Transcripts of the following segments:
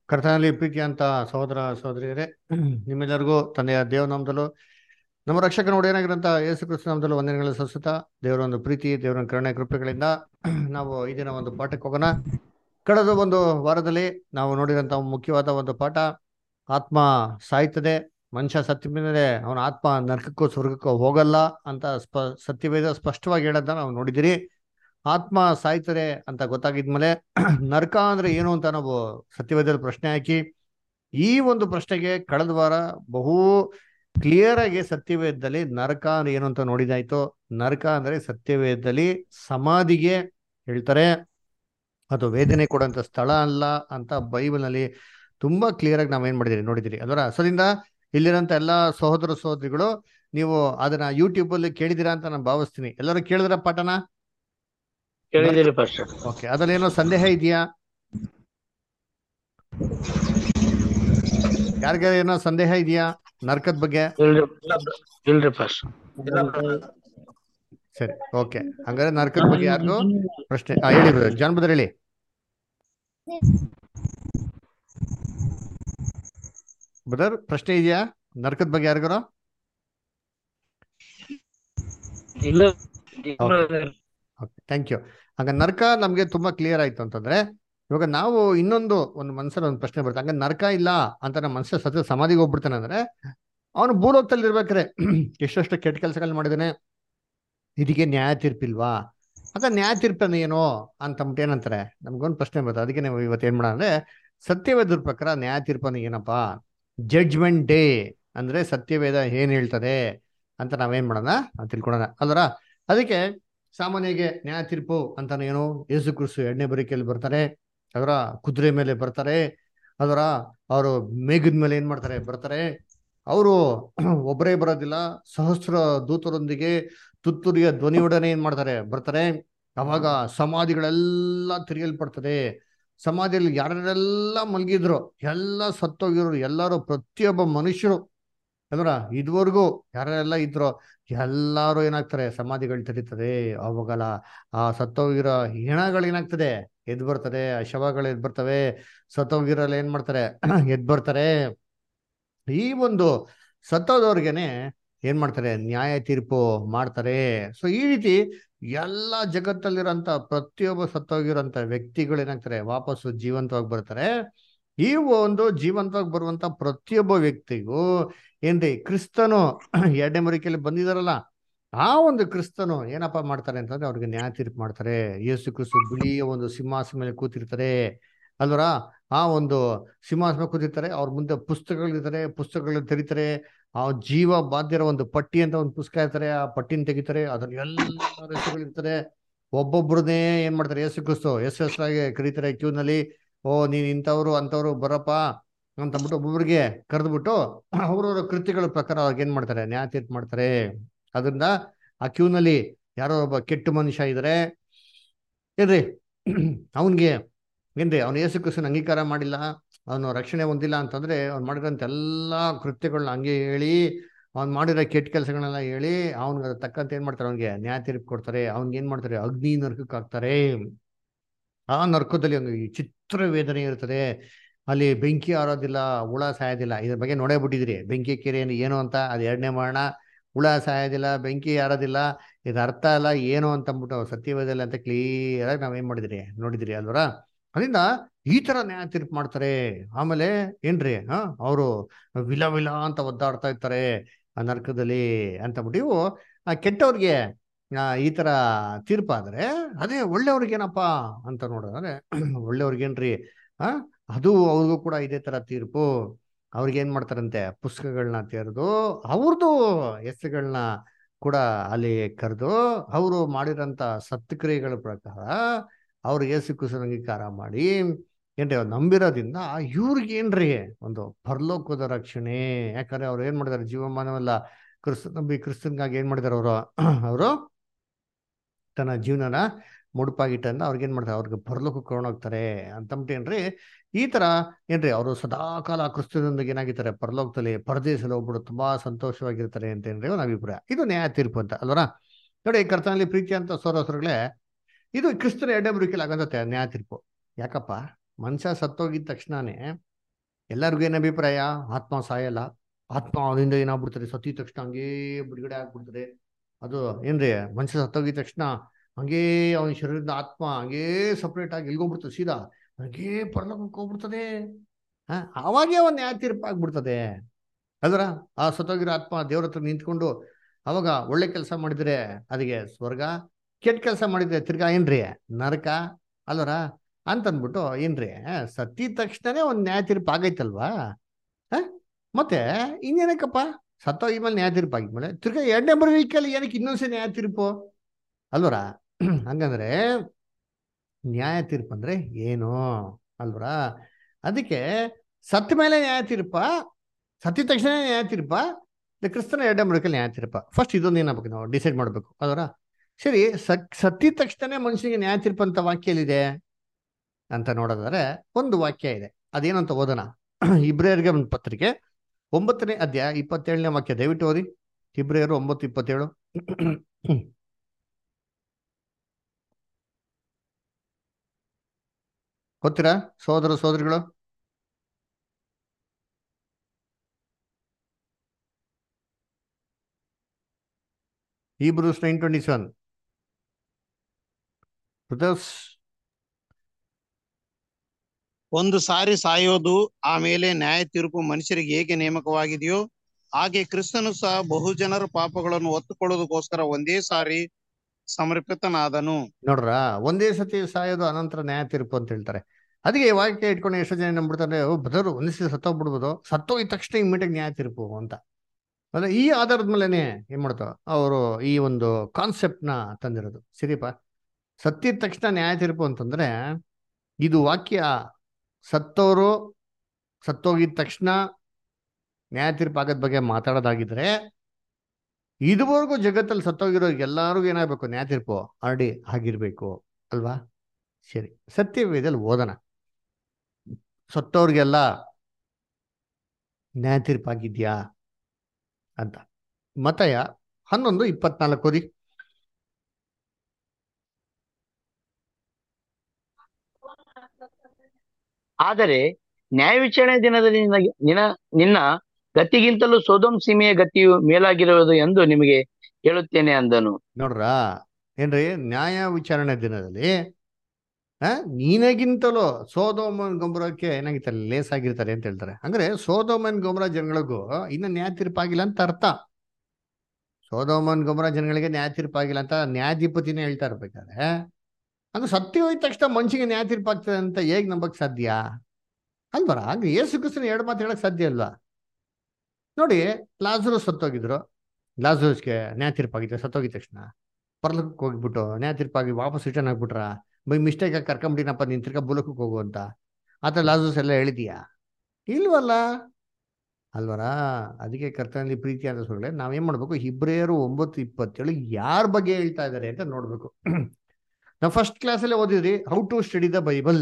ಕರ್ತನಲ್ಲಿ ಪ್ರೀತಿ ಅಂತ ಸಹೋದರ ಸಹೋದರಿಯರೇ ನಿಮ್ಮೆಲ್ಲರಿಗೂ ತಂದೆಯ ದೇವನಾಮದಲ್ಲೂ ನಮ್ಮ ರಕ್ಷಕ ನೋಡೇನಾಗಿರಂತ ಯೇಸು ಕ್ರಿಸ್ತ ನಾಮದಲ್ಲೂ ವಂದನೆಗಳ ಸಸುತ್ತ ದೇವರ ಒಂದು ಪ್ರೀತಿ ದೇವರ ಕರುಣೆ ಕೃಪೆಗಳಿಂದ ನಾವು ಈ ದಿನ ಒಂದು ಪಾಠಕ್ಕೆ ಹೋಗೋಣ ಕಳೆದ ಒಂದು ವಾರದಲ್ಲಿ ನಾವು ನೋಡಿದಂತ ಮುಖ್ಯವಾದ ಒಂದು ಪಾಠ ಆತ್ಮ ಸಾಯ್ತದೆ ಮನುಷ್ಯ ಸತ್ಯ ಮೇಲೆ ಅವನ ಆತ್ಮ ನರಕಕ್ಕೂ ಸ್ವರ್ಗಕ್ಕೂ ಹೋಗಲ್ಲ ಅಂತ ಸ್ಪ ಸತ್ಯವೇದ ಸ್ಪಷ್ಟವಾಗಿ ಹೇಳೋದನ್ನ ನಾವು ನೋಡಿದಿರಿ ಆತ್ಮ ಸಾಯ್ತಾರೆ ಅಂತ ಗೊತ್ತಾಗಿದ್ಮೇಲೆ ನರಕ ಅಂದ್ರೆ ಏನು ಅಂತ ನಾವು ಸತ್ಯವೇದಲ್ಲಿ ಪ್ರಶ್ನೆ ಹಾಕಿ ಈ ಒಂದು ಪ್ರಶ್ನೆಗೆ ಕಳೆದ ವಾರ ಬಹು ಕ್ಲಿಯರ್ ಆಗಿ ಸತ್ಯವೇದದಲ್ಲಿ ನರಕ ಅಂದ್ರೆ ಏನು ಅಂತ ನೋಡಿದಾಯ್ತು ನರಕ ಅಂದ್ರೆ ಸತ್ಯವೇದದಲ್ಲಿ ಸಮಾಧಿಗೆ ಹೇಳ್ತಾರೆ ಅದು ವೇದನೆ ಕೊಡುವಂತ ಸ್ಥಳ ಅಲ್ಲ ಅಂತ ಬೈಬಲ್ ನಲ್ಲಿ ತುಂಬಾ ಕ್ಲಿಯರ್ ಆಗಿ ನಾವೇನ್ ಮಾಡಿದಿರಿ ನೋಡಿದಿರಿ ಅದರ ಸರಿಂದ ಇಲ್ಲಿರೋಂಥ ಎಲ್ಲಾ ಸಹೋದರ ಸಹೋದರಿಗಳು ನೀವು ಅದನ್ನ ಯೂಟ್ಯೂಬ್ ಅಲ್ಲಿ ಕೇಳಿದಿರಾ ಅಂತ ನಾನು ಭಾವಿಸ್ತೀನಿ ಎಲ್ಲರೂ ಕೇಳಿದ್ರ ಪಾಠನ ಕೇಳಿದ್ದೀರಿ ಫಸ್ಟ್ ಓಕೆ ಅದ್ರಲ್ಲಿ ಏನೋ ಸಂದೇಹ ಇದೆಯಾ ಯಾರಿಗಾರ ಏನೋ ಸಂದೇಹ ಇದೆಯಾ ನರ್ಕದ ಬಗ್ಗೆ ಇಲ್ರಿ ಇಲ್ರಿ ಫಸ್ಟ್ ಸರಿ ಓಕೆ ಹಂಗಾದ್ರೆ ನರ್ಕದ ಬಗ್ಗೆ ಯಾರಿಗೂ ಪ್ರಶ್ನೆ ಆ, ಹೇಳಿ ಜಾನ್ ಬದ್ರ ಹೇಳಿ ಬದರ್ ಪ್ರಶ್ನೆ ಇದೆಯಾ ನರ್ಕದ ಬಗ್ಗೆ ಯಾರಿಗಾರ ಇಲ್ಲ ಓಕೆ ಥ್ಯಾಂಕ್ ಯು ಹಂಗ ನರ್ಕ ನಮ್ಗೆ ತುಂಬಾ ಕ್ಲಿಯರ್ ಆಯ್ತು ಅಂತಂದ್ರೆ ಇವಾಗ ನಾವು ಇನ್ನೊಂದು ಒಂದು ಮನ್ಸಲ್ಲಿ ಒಂದು ಪ್ರಶ್ನೆ ಬರುತ್ತೆ ಹಂಗ ನರ್ಕ ಇಲ್ಲ ಅಂತ ನಮ್ಮ ಮನುಷ್ಯ ಸತ್ಯ ಸಮಾಧಿಗೆ ಹೋಗ್ಬಿಡ್ತಾನೆ ಅಂದ್ರೆ ಅವನು ಭೂಲೋಕದಲ್ಲಿ ಇರ್ಬೇಕ್ರೆ ಎಷ್ಟೆಷ್ಟು ಕೆಟ್ಟ ಕೆಲಸಗಳು ಮಾಡಿದಾನೆ ಇದಕ್ಕೆ ನ್ಯಾಯ ತೀರ್ಪಿಲ್ವಾ ಆಗ ನ್ಯಾಯ ತೀರ್ಪನ್ನ ಏನು ಅಂತಂದ್ಬಿಟ್ಟು ಏನಂತಾರೆ ನಮ್ಗೊಂದು ಪ್ರಶ್ನೆ ಬರ್ತದೆ ಅದಕ್ಕೆ ನಾವು ಇವತ್ತು ಏನ್ ಮಾಡೋಣ ಅಂದ್ರೆ ಸತ್ಯವೇದ್ರ ಪ್ರಕಾರ ನ್ಯಾಯ ತೀರ್ಪನ್ನ ಏನಪ್ಪಾ ಜಡ್ಜ್ಮೆಂಟ್ ಡೇ ಅಂದ್ರೆ ಸತ್ಯವೇದ ಏನ್ ಹೇಳ್ತದೆ ಅಂತ ನಾವೇನ್ ಮಾಡೋಣ ನಾವ್ ತಿಳ್ಕೊಳ್ಳೋಣ ಅಲ್ವರ ಅದಕ್ಕೆ ಸಾಮಾನ್ಯಗೆ ನ್ಯಾಯ ತೀರ್ಪು ಅಂತಾನೆ ಏನು ಯೇಸು ಕ್ರಿಸ್ತು ಎಣ್ಣೆ ಬರಿಕೆಯಲ್ಲಿ ಬರ್ತಾರೆ ಅದರ ಕುದುರೆ ಮೇಲೆ ಬರ್ತಾರೆ ಅದರ ಅವರು ಮೇಘದ ಮೇಲೆ ಏನ್ ಮಾಡ್ತಾರೆ ಬರ್ತಾರೆ ಅವರು ಒಬ್ಬರೇ ಬರೋದಿಲ್ಲ ಸಹಸ್ರ ದೂತರೊಂದಿಗೆ ತುತ್ತೂರಿಯ ಧ್ವನಿಯೊಡನೆ ಏನ್ ಮಾಡ್ತಾರೆ ಬರ್ತಾರೆ ಅವಾಗ ಸಮಾಧಿಗಳೆಲ್ಲ ತಿರುಗಲ್ಪಡ್ತದೆ ಸಮಾಧಿಯಲ್ಲಿ ಯಾರೆಲ್ಲ ಮಲಗಿದ್ರು ಎಲ್ಲ ಸತ್ತೋಗಿರೋರು ಎಲ್ಲರೂ ಪ್ರತಿಯೊಬ್ಬ ಮನುಷ್ಯರು ಅಂದ್ರ ಇದುವರೆಗೂ ಯಾರೆಲ್ಲ ಇದ್ರು ಎಲ್ಲಾರು ಏನಾಗ್ತಾರೆ ಸಮಾಧಿಗಳು ತೆರೀತದೆ ಅವಾಗಲ್ಲ ಆ ಸತ್ತೋಗಿರೋ ಹೆಣಗಳು ಏನಾಗ್ತದೆ ಎದ್ ಬರ್ತದೆ ಆ ಶವಗಳು ಎದ್ ಬರ್ತವೆ ಸತ್ತೋಗಿರೋಲ್ಲ ಏನ್ ಮಾಡ್ತಾರೆ ಎದ್ ಬರ್ತಾರೆ ಈ ಒಂದು ಸತ್ತೋದವ್ರಿಗೆನೆ ಏನ್ ಮಾಡ್ತಾರೆ ನ್ಯಾಯ ತೀರ್ಪು ಮಾಡ್ತಾರೆ ಸೊ ಈ ರೀತಿ ಎಲ್ಲ ಜಗತ್ತಲ್ಲಿರೋಂಥ ಪ್ರತಿಯೊಬ್ಬ ಸತ್ತೋಗಿರೋಂಥ ವ್ಯಕ್ತಿಗಳು ಏನಾಗ್ತಾರೆ ವಾಪಸ್ಸು ಜೀವಂತವಾಗಿ ಬರ್ತಾರೆ ಈ ಒಂದು ಜೀವಂತವಾಗಿ ಬರುವಂತ ಪ್ರತಿಯೊಬ್ಬ ವ್ಯಕ್ತಿಗೂ ಏನ್ರಿ ಕ್ರಿಸ್ತನು ಎರಡನೇ ಮರಿಕೆಯಲ್ಲಿ ಬಂದಿದಾರಲ್ಲ ಆ ಒಂದು ಕ್ರಿಸ್ತನು ಏನಪ್ಪಾ ಮಾಡ್ತಾರೆ ಅಂತಂದ್ರೆ ಅವ್ರಿಗೆ ನ್ಯಾಯ ತೀರ್ಪು ಮಾಡ್ತಾರೆ ಯೇಸು ಕ್ರಿಸ್ತು ಬಿಳಿಯ ಒಂದು ಸಿಂಹಾಸನ ಮೇಲೆ ಕೂತಿರ್ತಾರೆ ಅಲ್ವರ ಆ ಒಂದು ಸಿಂಹಾಸನ ಮೇಲೆ ಕೂತಿರ್ತಾರೆ ಅವ್ರ ಮುಂದೆ ಪುಸ್ತಕಗಳಿರ್ತಾರೆ ಪುಸ್ತಕಗಳು ತೆರೀತಾರೆ ಆ ಜೀವ ಬಾಧ್ಯರ ಒಂದು ಪಟ್ಟಿ ಅಂತ ಒಂದು ಪುಸ್ತಕ ಇರ್ತಾರೆ ಆ ಪಟ್ಟಿನ ತೆಗಿತಾರೆ ಅದ್ರಲ್ಲಿ ಎಲ್ಲ ಹೆಸರುಗಳಿರ್ತಾರೆ ಒಬ್ಬೊಬ್ರನ್ನೇ ಏನ್ ಮಾಡ್ತಾರೆ ಯೇಸು ಕ್ರಿಸ್ತು ಹೆಸರು ಹೆಸರಾಗಿ ಕರೀತಾರೆ ಕ್ಯೂನಲ್ಲಿ ಓ ನೀನ್ ಇಂಥವ್ರು ಅಂತವ್ರು ಬರಪ್ಪ ಅಂತಂದ್ಬಿಟ್ಟು ಒಬ್ಬೊಬ್ರಿಗೆ ಕರೆದ್ಬಿಟ್ಟು ಅವ್ರವ್ರ ಕೃತ್ಯಗಳ ಪ್ರಕಾರ ಅವ್ರಿಗೆ ಏನ್ ಮಾಡ್ತಾರೆ ನ್ಯಾಯ ತೀರ್ಪು ಮಾಡ್ತಾರೆ ಅದರಿಂದ ಆ ಕ್ಯೂನಲ್ಲಿ ಯಾರೋ ಒಬ್ಬ ಕೆಟ್ಟ ಮನುಷ್ಯ ಇದ್ರೆ ಏನ್ರಿ ಅವನ್ಗೆ ಏನ್ರಿ ಅವ್ನು ಯೇಸು ಕ್ರಿಸ್ತನ ಅಂಗೀಕಾರ ಮಾಡಿಲ್ಲ ಅವನು ರಕ್ಷಣೆ ಹೊಂದಿಲ್ಲ ಅಂತಂದ್ರೆ ಅವ್ನು ಮಾಡಿರೋಂಥ ಎಲ್ಲಾ ಕೃತ್ಯಗಳನ್ನ ಹಂಗೆ ಹೇಳಿ ಅವ್ನು ಮಾಡಿರೋ ಕೆಟ್ಟ ಕೆಲಸಗಳನ್ನೆಲ್ಲ ಹೇಳಿ ಅವ್ನಿಗೆ ತಕ್ಕಂತ ಏನ್ ಮಾಡ್ತಾರೆ ಅವ್ನಿಗೆ ನ್ಯಾಯ ತೀರ್ಪು ಕೊಡ್ತಾರೆ ಅವ್ನಿಗೆ ಏನ್ ಮಾಡ್ತಾರೆ ಅಗ್ನಿ ನರಕಕ್ಕೆ ಹಾಕ್ತಾರೆ ಆ ನರ್ಕದಲ್ಲಿ ಒಂದು ಚಿತ್ರ ವೇದನೆ ಇರ್ತದೆ ಅಲ್ಲಿ ಬೆಂಕಿ ಆರೋದಿಲ್ಲ ಹುಳ ಸಾಯೋದಿಲ್ಲ ಇದ್ರ ಬಗ್ಗೆ ನೋಡೇ ಬಿಟ್ಟಿದ್ರಿ ಬೆಂಕಿ ಕೆರೆ ಏನು ಅಂತ ಅದು ಎರಡನೇ ಮಾಡೋಣ ಹುಳ ಸಾಯೋದಿಲ್ಲ ಬೆಂಕಿ ಆರೋದಿಲ್ಲ ಇದು ಅರ್ಥ ಅಲ್ಲ ಏನು ಅಂತ ಅಂದ್ಬಿಟ್ಟು ಸತ್ಯವೇದಲ್ಲ ಅಂತ ಕ್ಲಿಯರ್ ಆಗಿ ನಾವೇನ್ ಮಾಡಿದ್ರಿ ನೋಡಿದ್ರಿ ಅಲ್ವರ ಅದರಿಂದ ಈ ತರ ನ್ಯಾಯ ತೀರ್ಪು ಮಾಡ್ತಾರೆ ಆಮೇಲೆ ಏನ್ರಿ ಹಾ ಅವರು ವಿಲ ವಿಲ ಅಂತ ಒದ್ದಾಡ್ತಾ ಇರ್ತಾರೆ ಆ ನರ್ಕದಲ್ಲಿ ಅಂತಬಿಟ್ಟು ಇವು ಆ ಕೆಟ್ಟವ್ರಿಗೆ ಆ, ಈ ತರ ತೀರ್ಪಾದ್ರೆ ಅದೇ ಒಳ್ಳೆಯವ್ರಿಗೇನಪ್ಪಾ ಅಂತ ನೋಡಿದ್ರೆ ಒಳ್ಳೆಯವ್ರಿಗೇನ್ರಿ ಆ ಅದು ಅವ್ರಿಗೂ ಕೂಡ ಇದೇ ತರ ತೀರ್ಪು ಅವ್ರಿಗೆ ಏನ್ ಮಾಡ್ತಾರಂತೆ ಪುಸ್ತಕಗಳನ್ನ ತೆರೆದು ಅವ್ರದ್ದು ಹೆಸರುಗಳನ್ನ ಕೂಡ ಅಲ್ಲಿ ಕರೆದು ಅವರು ಮಾಡಿರೋಂಥ ಸತ್ಕ್ರಿಯೆಗಳ ಪ್ರಕಾರ ಅವ್ರು ಯೇಸು ಕ್ರಿಸ್ತನ ಅಂಗೀಕಾರ ಮಾಡಿ ಏನ್ರಿ ಅವ್ರು ನಂಬಿರೋದ್ರಿಂದ ಇವ್ರಿಗೆ ಏನ್ರಿ ಒಂದು ಪರಲೋಕದ ರಕ್ಷಣೆ ಯಾಕಂದ್ರೆ ಅವ್ರು ಏನ್ ಮಾಡಿದಾರೆ ಜೀವಮಾನವೆಲ್ಲ ಕ್ರಿಸ್ತ ನಂಬಿ ಕ್ರಿಸ್ತನ್ಗಾಗಿ ಏನ್ ಮಾಡಿದಾರೆ ಅವರು ಅವರು ತನ್ನ ಜೀವನನ ಮುಡುಪಾಗಿಟ್ಟಂದ ಅವ್ರಿಗೆ ಏನ್ ಮಾಡ್ತಾರೆ ಅವ್ರಿಗೆ ಪರಲೋಕಕ್ಕೆ ಹೋಗ್ತಾರೆ ಅಂತಂಬಿಟ್ಟೇನ್ರಿ ಈ ತರ ಏನ್ರಿ ಅವರು ಸದಾಕಾಲ ಕ್ರಿಸ್ತನೊಂದಿಗೆ ಏನಾಗಿರ್ತಾರೆ ಪರಲೋಕದಲ್ಲಿ ಪರದೇಶದಲ್ಲಿ ಹೋಗ್ಬಿಟ್ಟು ತುಂಬಾ ಸಂತೋಷವಾಗಿರ್ತಾರೆ ಅಂತ ಏನ್ರಿ ಒಂದು ಅಭಿಪ್ರಾಯ ಇದು ನ್ಯಾಯ ತೀರ್ಪು ಅಂತ ಅಲ್ವರ ನೋಡಿ ಕರ್ತನಲ್ಲಿ ಪ್ರೀತಿ ಅಂತ ಸೋರಸರುಗಳೇ ಇದು ಕ್ರಿಸ್ತನ ಎರಡನೇ ಬರುಕಿಲ್ ಆಗಂತ ನ್ಯಾಯ ತೀರ್ಪು ಯಾಕಪ್ಪ ಮನುಷ್ಯ ಸತ್ತೋಗಿದ ತಕ್ಷಣನೇ ಎಲ್ಲರಿಗೂ ಏನ್ ಅಭಿಪ್ರಾಯ ಆತ್ಮ ಸಾಯಲ್ಲ ಆತ್ಮ ಅದರಿಂದ ಏನಾಗ್ಬಿಡ್ತದೆ ಸತ್ತಿದ ತಕ್ಷಣ ಹಂಗೇ ಬಿಡುಗಡೆ ಆಗ್ಬಿಡ್ತದೆ ಅದು ಏನ್ರಿ ಮನುಷ್ಯ ಸತ್ತೋಗಿದ ತಕ್ಷಣ ಹಂಗೇ ಅವನ ಶರೀರದ ಆತ್ಮ ಹಂಗೇ ಸಪ್ರೇಟ್ ಆಗಿ ಎಲ್ಗೋಗ್ಬಿಡ್ತದೆ ಸೀದಾ ಹಂಗೇ ಪರಲೋಕಕ್ಕೆ ಹೋಗ್ಬಿಡ್ತದೆ ಹಾ ಅವಾಗೇ ಒಂದು ನ್ಯಾಯ ತೀರ್ಪು ಆಗ್ಬಿಡ್ತದೆ ಅಲ್ವರ ಆ ಸತ್ತೋಗಿರೋ ಆತ್ಮ ದೇವ್ರ ಹತ್ರ ನಿಂತ್ಕೊಂಡು ಅವಾಗ ಒಳ್ಳೆ ಕೆಲಸ ಮಾಡಿದ್ರೆ ಅದಕ್ಕೆ ಸ್ವರ್ಗ ಕೆಟ್ಟ ಕೆಲಸ ಮಾಡಿದ್ರೆ ತಿರ್ಗಾ ಏನ್ರಿ ನರಕ ಅಲ್ವರ ಅಂತಂದ್ಬಿಟ್ಟು ಏನ್ರಿ ಸತ್ತಿದ ತಕ್ಷಣನೇ ಒಂದು ನ್ಯಾಯ ತೀರ್ಪು ಆಗೈತಲ್ವಾ ಹ ಮತ್ತೆ ಇನ್ನೇನಕ್ಕಪ್ಪ ಸತ್ತೋಗಿದ್ಮೇಲೆ ನ್ಯಾಯ ತೀರ್ಪು ಆಗಿದ್ಮೇಲೆ ತಿರ್ಗಾ ಎರಡನೇ ಬರುವಿಕೆಯಲ್ಲಿ ಏನಕ್ಕೆ ಇನ್ನೊಂದ್ಸರಿ ನ್ಯಾಯ ತೀರ್ಪು ಅಲ್ವರ ಹಂಗಂದ್ರೆ ನ್ಯಾಯ ತೀರ್ಪು ಅಂದ್ರೆ ಏನು ಅಲ್ವರ ಅದಕ್ಕೆ ಸತ್ತ ಮೇಲೆ ನ್ಯಾಯ ತೀರ್ಪ ಸತ್ತಿದ ತಕ್ಷಣ ನ್ಯಾಯ ತೀರ್ಪ ಇಲ್ಲ ಕ್ರಿಸ್ತನ ಎರಡನೇ ಬರುವಿಕೆಯಲ್ಲಿ ನ್ಯಾಯ ತೀರ್ಪ ಫಸ್ಟ್ ಇದೊಂದು ಏನಾಗಬೇಕು ನಾವು ಡಿಸೈಡ್ ಮಾಡಬೇಕು ಅಲ್ವರ ಸರಿ ಸತ್ ಸತ್ತಿದ ತಕ್ಷಣ ಮನುಷ್ಯನಿಗೆ ನ್ಯಾಯ ತೀರ್ಪು ಅಂತ ವಾಕ್ಯ ಎಲ್ಲಿದೆ ಅಂತ ನೋಡೋದಾದ್ರೆ ಒಂದು ವಾಕ್ಯ ಇದೆ ಅದೇನಂತ ಓದೋಣ ಇಬ್ರಿಯರಿಗೆ ಒಂದು ಪತ್ರಿಕೆ ಒಂಬತ್ತನೇ ಅಧ್ಯಾಯ ಇಪ್ಪತ್ತೇಳನೇ ವಾಕ್ಯ ದಯವಿಟ್ಟು ಓದಿ ಇಬ್ರಿಯರು ಒಂಬತ್ತು ಇಪ್ಪತ್ತೇಳು ಗೊತ್ತೀರಾ ಸೋದರ ಸೋದರಿಗಳು Hebrews 9:27 ಬ್ರದರ್ಸ್ ಒಂದು ಸಾರಿ ಸಾಯೋದು ಆಮೇಲೆ ನ್ಯಾಯ ತೀರ್ಪು ಮನುಷ್ಯರಿಗೆ ಹೇಗೆ ನೇಮಕವಾಗಿದೆಯೋ ಹಾಗೆ ಕ್ರಿಸ್ತನು ಸಹ ಬಹುಜನರ ಪಾಪಗಳನ್ನು ಒತ್ತುಕೊಳ್ಳೋದಕ್ಕೋಸ್ಕರ ಒಂದೇ ಸಾರಿ ಸಮರ್ಪಿತನಾದನು ನೋಡ್ರ ಒಂದೇ ಸತಿ ಸಾಯೋದು ಅನಂತರ ನ್ಯಾಯ ತೀರ್ಪು ಅಂತ ಹೇಳ್ತಾರೆ ಅದಕ್ಕೆ ಈ ವಾಕ್ಯ ಇಟ್ಕೊಂಡು ಎಷ್ಟೋ ಜನ ನಂಬಿಡ್ತಾರೆ ಓ ಬದರು ಒಂದೇ ಸತಿ ಸತ್ತೋಗ್ಬಿಡ್ಬೋದು ಸತ್ತೋಗಿದ ತಕ್ಷಣ ಇಮ್ಮಿಡಿಯೇಟ್ ನ್ಯಾಯ ತೀರ್ಪು ಅಂತ ಅಂದ್ರೆ ಈ ಆಧಾರದ ಮೇಲೆನೆ ಏನ್ ಮಾಡ್ತಾವ ಅವರು ಈ ಒಂದು ಕಾನ್ಸೆಪ್ಟ್ ನ ತಂದಿರೋದು ಸರಿಯಪ್ಪ ಸತ್ತಿದ ತಕ್ಷಣ ನ್ಯಾಯ ತೀರ್ಪು ಅಂತಂದ್ರೆ ಇದು ವಾಕ್ಯ ಸತ್ತೋರು ಸತ್ತೋಗಿದ ತಕ್ಷಣ ನ್ಯಾಯ ತೀರ್ಪು ಆಗದ ಬಗ್ಗೆ ಮಾತಾಡೋದಾಗಿದ್ರೆ ಇದುವರೆಗೂ ಜಗತ್ತಲ್ಲಿ ಸತ್ತೋಗಿರೋ ಎಲ್ಲರಿಗೂ ಏನಾಗಬೇಕು ನ್ಯಾಯ ತೀರ್ಪು ಆಲ್ರೆಡಿ ಆಗಿರ್ಬೇಕು ಅಲ್ವಾ ಸರಿ ಸತ್ಯವೇದಲ್ಲಿ ಓದೋಣ ಸತ್ತೋರ್ಗೆಲ್ಲ ನ್ಯಾಯ ತೀರ್ಪಾಗಿದ್ಯಾ ಅಂತ ಮತಯ ಹನ್ನೊಂದು ಇಪ್ಪತ್ನಾಲ್ಕು ಓದಿ ಆದರೆ ನ್ಯಾಯ ವಿಚಾರಣೆ ದಿನದಲ್ಲಿ ನಿನ್ನ ನಿನ್ನ ನಿನ್ನ ಗತಿಗಿಂತಲೂ ಸೋದೋಮ್ ಸೀಮೆಯ ಗತಿಯು ಮೇಲಾಗಿರುವುದು ಎಂದು ನಿಮಗೆ ಹೇಳುತ್ತೇನೆ ಅಂದನು ನೋಡ್ರ ಏನ್ರಿ ನ್ಯಾಯ ವಿಚಾರಣೆ ದಿನದಲ್ಲಿ ಆ ನೀನಗಿಂತಲೂ ಸೋದೋಮನ್ ಗೊಬ್ಬರಕ್ಕೆ ಏನಾಗಿರ್ತಾರೆ ಲೇಸ್ ಆಗಿರ್ತಾರೆ ಅಂತ ಹೇಳ್ತಾರೆ ಅಂದ್ರೆ ಸೋದೋಮನ್ ಗೊಬ್ಬರ ಜನಗಳಿಗೂ ಇನ್ನ ನ್ಯಾಯ ತೀರ್ಪಾಗಿಲ್ಲ ಅಂತ ಅರ್ಥ ಸೋದೋಮನ್ ಗೊಬ್ಬರ ಜನಗಳಿಗೆ ನ್ಯಾಯ ತೀರ್ಪಾಗಿಲ್ಲ ಅಂತ ನ್ಯಾಯಾಧಿಪತಿನೇ ಹೇಳ್ತಾ ಇರ್ಬೇಕಾದ್ರೆ ಅಂದ್ರೆ ಸತ್ಯ ಹೋಯ್ದ ತಕ್ಷಣ ಮನುಷ್ಯಗೆ ನ್ಯಾಯ ತೀರ್ಪಾಗ್ತದೆ ಅಂತ ಹೇಗ್ ನಂಬಕ್ ಸಾಧ್ಯ ಅಲ್ವರ ಆಗ ಏಸು ಕ್ರಿಸ್ತನ ಎರಡು ಮಾತು ಹೇಳಕ್ ಸಾಧ್ಯ ಅಲ್ವಾ ನೋಡಿ ಲಾಜರು ಸತ್ತೋಗಿದ್ರು ಲಾಜರಸ್ಗೆ ನ್ಯಾಯ ತೀರ್ಪಾಗಿದೆ ಸತ್ತೋಗಿದ ತಕ್ಷಣ ಪರ್ಲಕಕ್ಕೆ ಹೋಗ್ಬಿಟ್ಟು ನ್ಯಾಯ ತೀರ್ಪಾಗಿ ವಾಪಸ್ ರಿಟರ್ನ್ ಆಗ್ಬಿಟ್ರ ಬೈ ಮಿಸ್ಟೇಕ್ ಆಗಿ ಕರ್ಕೊಂಬಿಟ್ಟಿನಪ್ಪ ನೀನ್ ತಿರ್ಗಾ ಬುಲಕಕ್ಕೆ ಹೋಗು ಅಂತ ಆತ ಲಾಜರ್ಸ್ ಎಲ್ಲ ಹೇಳಿದೀಯಾ ಇಲ್ವಲ್ಲ ಅಲ್ವರ ಅದಕ್ಕೆ ಕರ್ತನಲ್ಲಿ ಪ್ರೀತಿ ಅಂತ ಸೊಳ್ಳೆ ನಾವೇನ್ ಮಾಡ್ಬೇಕು ಇಬ್ರೇರು ಒಂಬತ್ತು ಇಪ್ಪತ್ತೇಳು ಯಾರ ಬಗ್ಗೆ ಹೇಳ್ತಾ ಇದ್ದಾರೆ ಅಂತ ನೋಡ್ಬೇಕು ನಾವು ಫಸ್ಟ್ ಕ್ಲಾಸಲ್ಲೇ ಓದಿದ್ರಿ how to study the bible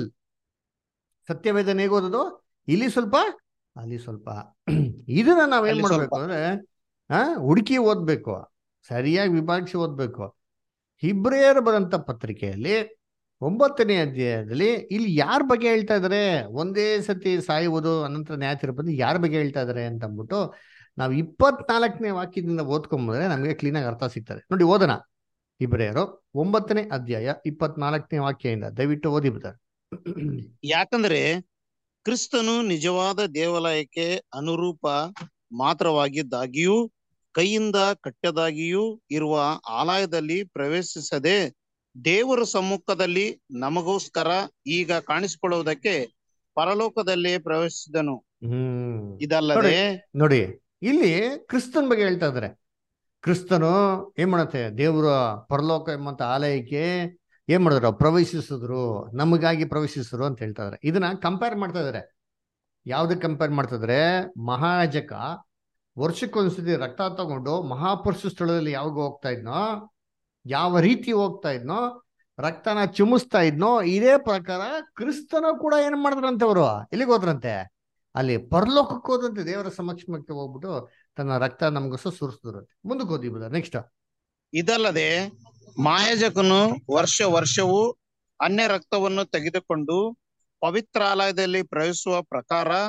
ಸತ್ಯವೇದನೆ ಹೇಗೆ ಓದೋದು ಇಲ್ಲಿ ಸ್ವಲ್ಪ ಅಲ್ಲಿ ಸ್ವಲ್ಪ ಇದನ್ನ ನಾವೇನ್ ಅಲ್ಲಿ ಮಾಡ್ಬೇಕು ಸ್ವಲ್ಪ. ಅಂದ್ರೆ ಆ ಹುಡುಕಿ ಓದ್ಬೇಕು ಸರಿಯಾಗಿ ವಿಭಾಗಿಸಿ ಓದ್ಬೇಕು ಹಿಬ್ರಿಯರ್ ಬರಂತ ಪತ್ರಿಕೆಯಲ್ಲಿ ಒಂಬತ್ತನೇ ಅಧ್ಯಾಯದಲ್ಲಿ ಇಲ್ಲಿ ಯಾರ ಬಗ್ಗೆ ಹೇಳ್ತಾ ಇದಾರೆ ಒಂದೇ ಸತಿ ಸಾಯುವುದು ಅನಂತರ ನ್ಯಾಯ ತೀರ್ಪು ಯಾರ ಬಗ್ಗೆ ಹೇಳ್ತಾ ಇದಾರೆ ಅಂತ ಅಂದ್ಬಿಟ್ಟು ನಾವು ಇಪ್ಪತ್ನಾಲ್ಕನೇ ವಾಕ್ಯದಿಂದ ಓದ್ಕೊಂಬಂದ್ರೆ ನಮಗೆ ಕ್ಲೀನಾಗಿ ಅರ್ಥ ಸಿಗ್ತದೆ ನೋಡಿ ಓದೋಣ ಇಬ್ರಿಯರು ಒಂಬತ್ತನೇ ಅಧ್ಯಾಯ ಇಪ್ಪತ್ನಾಲ್ಕನೇ ವಾಕ್ಯದಿಂದ ದಯವಿಟ್ಟು ಓದಿ ಬಿಡ್ತಾರೆ ಯಾಕಂದ್ರೆ ಕ್ರಿಸ್ತನು ನಿಜವಾದ ದೇವಾಲಯಕ್ಕೆ ಅನುರೂಪ ಮಾತ್ರವಾಗಿದ್ದಾಗಿಯೂ ಕೈಯಿಂದ ಕಟ್ಟದಾಗಿಯೂ ಇರುವ ಆಲಯದಲ್ಲಿ ಪ್ರವೇಶಿಸದೆ ದೇವರ ಸಮ್ಮುಖದಲ್ಲಿ ನಮಗೋಸ್ಕರ ಈಗ ಕಾಣಿಸಿಕೊಳ್ಳುವುದಕ್ಕೆ ಪರಲೋಕದಲ್ಲಿ ಪ್ರವೇಶಿಸಿದನು ಹ್ಮ್ ಇದಲ್ಲದೆ ನೋಡಿ ಇಲ್ಲಿ ಕ್ರಿಸ್ತನ್ ಬಗ್ಗೆ ಹೇಳ್ತಾ ಇದಾರೆ ಕ್ರಿಸ್ತನು ಏನ್ ಮಾಡತ್ತೆ ದೇವರ ಪರಲೋಕ ಎಂಬಂತ ಆಲಯಕ್ಕೆ ಏನ್ ಮಾಡಿದ್ರು ಪ್ರವೇಶಿಸಿದ್ರು ನಮಗಾಗಿ ಪ್ರವೇಶಿಸಿದ್ರು ಅಂತ ಹೇಳ್ತಾ ಇದಾರೆ ಇದನ್ನ ಕಂಪೇರ್ ಮಾಡ್ತಾ ಇದಾರೆ ಯಾವ್ದಕ್ಕೆ ಕಂಪೇರ್ ಮಾಡ್ತಾ ಇದಾರೆ ಮಹಾಯಾಜಕ ವರ್ಷಕ್ಕೊಂದ್ಸತಿ ರಕ್ತ ತಗೊಂಡು ಮಹಾಪುರುಷ ಸ್ಥಳದಲ್ಲಿ ಯಾವಾಗ ಹೋಗ್ತಾ ಇದ್ನೋ ಯಾವ ರೀತಿ ಹೋಗ್ತಾ ಇದ್ನೋ ರಕ್ತನ ಚಿಮ್ಮಿಸ್ತಾ ಇದ್ನೋ ಇದೇ ಪ್ರಕಾರ ಕ್ರಿಸ್ತನು ಕೂಡ ಏನ್ ಮಾಡಿದ್ರಂತೆ ಅವರು ಎಲ್ಲಿಗೆ ಹೋದ್ರಂತೆ ಅಲ್ಲಿ ಪರಲೋಕಕ್ಕೆ ಹೋದಂತೆ ದೇವರ ಸಮಕ್ಷಮಕ್ಕೆ ಹೋಗ್ಬಿಟ್ಟು ತನ್ನ ರಕ್ತ ನಮಗೋಸ್ಕರ ಸುರಿಸಿದ್ರಂತೆ ಮುಂದಕ್ಕೆ ಓದಿ ನೆಕ್ಸ್ಟ್ ಇದಲ್ಲದೆ ಮಾಯಾಜಕನು ವರ್ಷ ವರ್ಷವೂ ಅನ್ಯ ರಕ್ತವನ್ನು ತೆಗೆದುಕೊಂಡು ಪವಿತ್ರಾಲಯದಲ್ಲಿ ಪ್ರವೇಶಿಸುವ ಪ್ರಕಾರ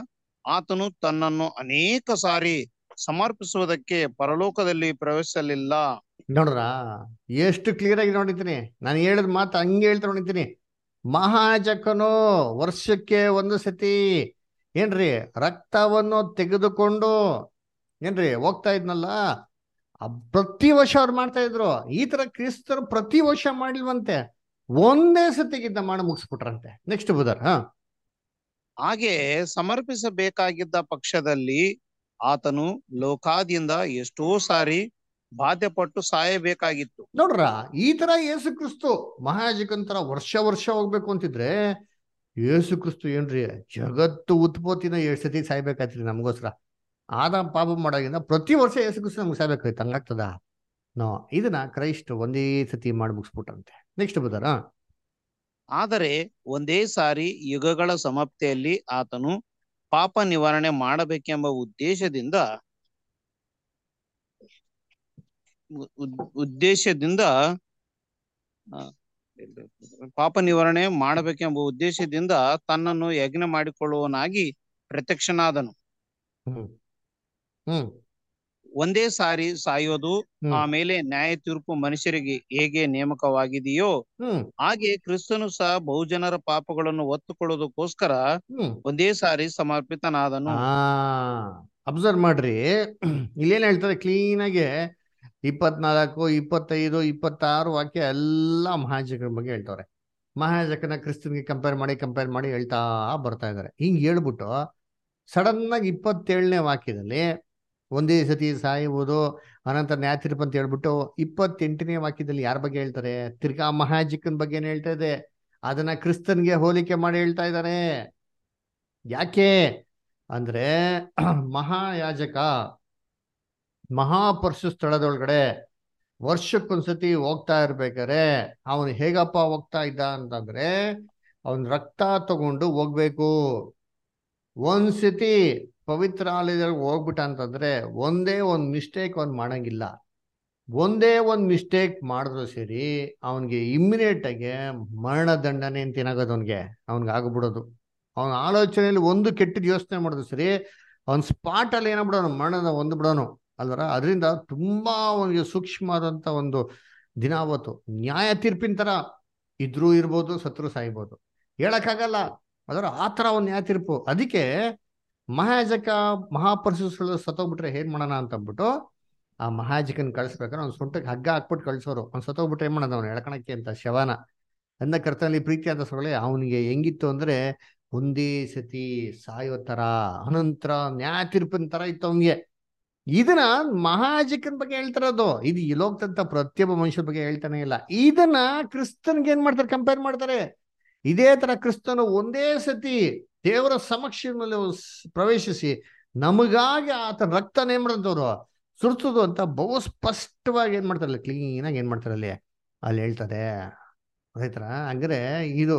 ಆತನು ತನ್ನನ್ನು ಅನೇಕ ಸಾರಿ ಸಮರ್ಪಿಸುವುದಕ್ಕೆ ಪರಲೋಕದಲ್ಲಿ ಪ್ರವೇಶಿಸಲಿಲ್ಲ ನೋಡ್ರ ಎಷ್ಟು ಕ್ಲಿಯರ್ ಆಗಿ ನೋಡಿದ್ದೀನಿ ನಾನು ಹೇಳಿದ ಮಾತು ಹಂಗೆ ಹೇಳ್ತಾ ನೋಡಿದ್ದೀನಿ ಮಹಾಜಕನು ವರ್ಷಕ್ಕೆ ಒಂದು ಸತಿ ಏನ್ರಿ ರಕ್ತವನ್ನು ತೆಗೆದುಕೊಂಡು ಏನ್ರಿ ಹೋಗ್ತಾ ಇದ್ನಲ್ಲ ಆ ಪ್ರತಿ ವರ್ಷ ಅವ್ರು ಮಾಡ್ತಾ ಇದ್ರು ಈ ತರ ಕ್ರಿಸ್ತರು ಪ್ರತಿ ವರ್ಷ ಮಾಡಿಲ್ವಂತೆ ಒಂದೇ ಸತಿಗಿದ್ದ ಮಾಡಿ ಮುಗಿಸ್ಬಿಟ್ರಂತೆ ನೆಕ್ಸ್ಟ್ ಬುಧರ್ ಹಾ ಹಾಗೆ ಸಮರ್ಪಿಸಬೇಕಾಗಿದ್ದ ಪಕ್ಷದಲ್ಲಿ ಆತನು ಲೋಕಾದಿಂದ ಎಷ್ಟೋ ಸಾರಿ ಬಾಧ್ಯಪಟ್ಟು ಸಾಯಬೇಕಾಗಿತ್ತು ನೋಡ್ರ ಈ ತರ ಯೇಸು ಕ್ರಿಸ್ತು ಮಹಾಯಾಜಕನ್ ತರ ವರ್ಷ ವರ್ಷ ಹೋಗ್ಬೇಕು ಅಂತಿದ್ರೆ ಯೇಸು ಕ್ರಿಸ್ತು ಏನ್ರಿ ಜಗತ್ತು ಉತ್ಪತ್ತಿನ ಏಳು ಸತಿ ಸಾಯ್ಬೇಕಾಯ್ತ್ರಿ ನಮಗೋಸ್ಕರ ಆದ ಪಾಪ ಮಾಡೋದ್ರಿಂದ ಪ್ರತಿ ವರ್ಷ ಯೇಸು ಕ್ರಿಸ್ತು ನಮ್ಗೆ ಸಾಯ್ಬೇಕಾಯ್ತು ಹಂಗಾಗ್ತದ ನೋ ಇದನ್ನ ಕ್ರೈಸ್ಟ್ ಒಂದೇ ಸತಿ ಮಾಡಿ ಮುಗಿಸ್ಬಿಟ್ರಂತೆ ನೆಕ್ಸ್ಟ್ ಬದಾರ ಆದರೆ ಒಂದೇ ಸಾರಿ ಯುಗಗಳ ಸಮಾಪ್ತಿಯಲ್ಲಿ ಆತನು ಪಾಪ ನಿವಾರಣೆ ಮಾಡಬೇಕೆಂಬ ಉದ್ದೇಶದಿಂದ ಉ- ಉದ್- ಉದ್ದೇಶದಿಂದ ಆ, ಪಾಪ ನಿವಾರಣೆ ಮಾಡಬೇಕೆಂಬ ಉದ್ದೇಶದಿಂದ ತನ್ನನ್ನು ಯಜ್ಞ ಮಾಡಿಕೊಳ್ಳುವನಾಗಿ ಪ್ರತ್ಯಕ್ಷನಾದನು ಹ್ಮ್ ಹ್ಮ್ ಒಂದೇ ಸಾರಿ ಸಾಯೋದು ಹ್ಮ್. ಆಮೇಲೆ ನ್ಯಾಯ ತೀರ್ಪು ಮನುಷ್ಯರಿಗೆ ಹೇಗೆ ನೇಮಕವಾಗಿದೆಯೋ ಹ್ಮ್ ಹಾಗೆ ಕ್ರಿಸ್ತನು ಸಹ ಬಹುಜನರ ಪಾಪಗಳನ್ನು ಒತ್ತುಕೊಳ್ಳೋದಕ್ಕೋಸ್ಕರ ಹ್ಮ್ ಒಂದೇ ಸಾರಿ ಸಮರ್ಪಿತನಾದನು ಆ ಅಬ್ಸರ್ವ್ ಮಾಡ್ರಿ ಇಲ್ಲೇನ್ ಹೇಳ್ತಾರೆ ಕ್ಲೀನ್ ಆಗಿ ಇಪ್ಪತ್ನಾಲ್ಕು ಇಪ್ಪತ್ತೈದು ಇಪ್ಪತ್ತಾರು ವಾಕ್ಯ ಎಲ್ಲ ಮಹಾಜಕರ ಬಗ್ಗೆ ಹೇಳ್ತವ್ರೆ ಮಹಾಜಕನ ಕ್ರಿಸ್ತನ್ಗೆ ಕಂಪೇರ್ ಮಾಡಿ ಕಂಪೇರ್ ಮಾಡಿ ಹೇಳ್ತಾ ಬರ್ತಾ ಇದಾರೆ ಹಿಂಗ್ ಹೇಳ್ಬಿಟ್ಟು ಸಡನ್ ಆಗಿ ಇಪ್ಪತ್ತೇಳನೇ ವಾಕ್ಯದಲ್ಲಿ ಒಂದೇ ಸತಿ ಸಾಯುವುದು ಅನಂತರ ನ್ಯಾಯ ತೀರ್ಪು ಅಂತ ಹೇಳ್ಬಿಟ್ಟು ಇಪ್ಪತ್ತೆಂಟನೇ ವಾಕ್ಯದಲ್ಲಿ ಯಾರ ಬಗ್ಗೆ ಹೇಳ್ತಾರೆ ತಿರ್ಗಾ ಮಹಾಜಿಕನ್ ಬಗ್ಗೆ ಏನ್ ಹೇಳ್ತಾ ಇದೆ ಅದನ್ನ ಕ್ರಿಸ್ತನ್ಗೆ ಹೋಲಿಕೆ ಮಾಡಿ ಹೇಳ್ತಾ ಇದ್ದಾರೆ ಯಾಕೆ ಅಂದ್ರೆ ಮಹಾಯಾಜಕ ಮಹಾಪರ್ಶು ಸ್ಥಳದೊಳಗಡೆ ವರ್ಷಕ್ಕೊಂದ್ಸತಿ ಹೋಗ್ತಾ ಇರ್ಬೇಕಾದ್ರೆ ಅವನು ಹೇಗಪ್ಪ ಹೋಗ್ತಾ ಇದ್ದ ಅಂತಂದ್ರೆ ಅವನ್ ರಕ್ತ ತಗೊಂಡು ಹೋಗ್ಬೇಕು ಒಂದ್ಸತಿ ಪವಿತ್ರಾಲಯದಲ್ಲಿ ಹೋಗ್ಬಿಟ್ಟ ಅಂತಂದ್ರೆ ಒಂದೇ ಒಂದ್ ಮಿಸ್ಟೇಕ್ ಅವ್ನ್ ಮಾಡಂಗಿಲ್ಲ ಒಂದೇ ಒಂದ್ ಮಿಸ್ಟೇಕ್ ಮಾಡಿದ್ರು ಸರಿ ಅವನ್ಗೆ ಇಮ್ಮಿಡಿಯೇಟ್ ಆಗಿ ಮರಣ ದಂಡನೆ ಅಂತ ಏನಾಗೋದು ಅವನ್ಗೆ ಅವನ್ಗೆ ಆಗ್ಬಿಡೋದು ಅವನ ಆಲೋಚನೆಯಲ್ಲಿ ಒಂದು ಕೆಟ್ಟದ ಯೋಚನೆ ಮಾಡಿದ್ರು ಸರಿ ಅವನ್ ಸ್ಪಾಟ್ ಅಲ್ಲಿ ಏನಾಗ್ಬಿಡೋನು ಮರಣದ ಒಂದು ಬಿಡೋನು ಅಲ್ವರ ಅದರಿಂದ ತುಂಬಾ ಅವನಿಗೆ ಸೂಕ್ಷ್ಮವಾದಂತ ಒಂದು ದಿನ ಅವತ್ತು ನ್ಯಾಯ ತೀರ್ಪಿನ ತರ ಇದ್ರೂ ಇರ್ಬೋದು ಸತ್ರು ಸಾಯ್ಬೋದು ಹೇಳಕ್ಕಾಗಲ್ಲ ಅದರ ಆ ತರ ಒಂದು ನ್ಯಾಯ ತೀರ್ಪು ಅದಕ್ಕೆ ಮಹಾಜಕ ಮಹಾಪರಿಶು ಸತ್ತೋಗ್ಬಿಟ್ರೆ ಏನ್ ಮಾಡೋಣ ಅಂತ ಅಂದ್ಬಿಟ್ಟು ಆ ಮಹಾಜಕನ್ ಕಳಿಸ್ಬೇಕಾದ್ರೆ ಅವ್ನು ಸೊಂಟಕ್ಕೆ ಹಗ್ಗ ಹಾಕ್ಬಿಟ್ಟು ಕಳ್ಸೋರು ಅವ್ನು ಸತ್ತೋಗ್ಬಿಟ್ರೆ ಏನ್ ಮಾಡೋದು ಅವ್ನು ಎಳ್ಕಣಕ್ಕೆ ಅಂತ ಶವನ ಅಂದ ಕರ್ತನಲ್ಲಿ ಪ್ರೀತಿ ಅಂತ ಸೊಗಳೆ ಅವನಿಗೆ ಹೆಂಗಿತ್ತು ಅಂದ್ರೆ ಒಂದೇ ಸತಿ ಸಾಯೋ ತರ ಅನಂತರ ನ್ಯಾಯ ತೀರ್ಪಿನ ತರ ಇತ್ತು ಅವನಿಗೆ ಇದನ್ನ ಮಹಾಜಕನ್ ಬಗ್ಗೆ ಹೇಳ್ತಿರೋದು ಇದು ಈ ಲೋಕದಂತ ಪ್ರತಿಯೊಬ್ಬ ಮನುಷ್ಯರ ಬಗ್ಗೆ ಹೇಳ್ತಾನೆ ಇಲ್ಲ ಇದನ್ನ ಕ್ರಿಸ್ತನ್ಗೆ ಏನ್ ಮಾಡ್ತಾರೆ ಕಂಪೇರ್ ಮಾಡ್ತಾರೆ ಇದೇ ತರ ಕ್ರಿಸ್ತನು ಒಂದೇ ಸತಿ ದೇವರ ಸಮಕ್ಷದಲ್ಲಿ ಪ್ರವೇಶಿಸಿ ನಮಗಾಗಿ ಆತನ ರಕ್ತನ ಏನ್ ಮಾಡಂತವ್ರು ಸುಡ್ಸೋದು ಅಂತ ಬಹು ಸ್ಪಷ್ಟವಾಗಿ ಏನ್ ಮಾಡ್ತಾರಲ್ಲ ಕ್ಲೀನ್ ಆಗಿ ಏನ್ ಮಾಡ್ತಾರೆ ಅಲ್ಲಿ ಅಲ್ಲಿ ಹೇಳ್ತಾರೆ ಆಯ್ತರ ಹಂಗಾರೆ ಇದು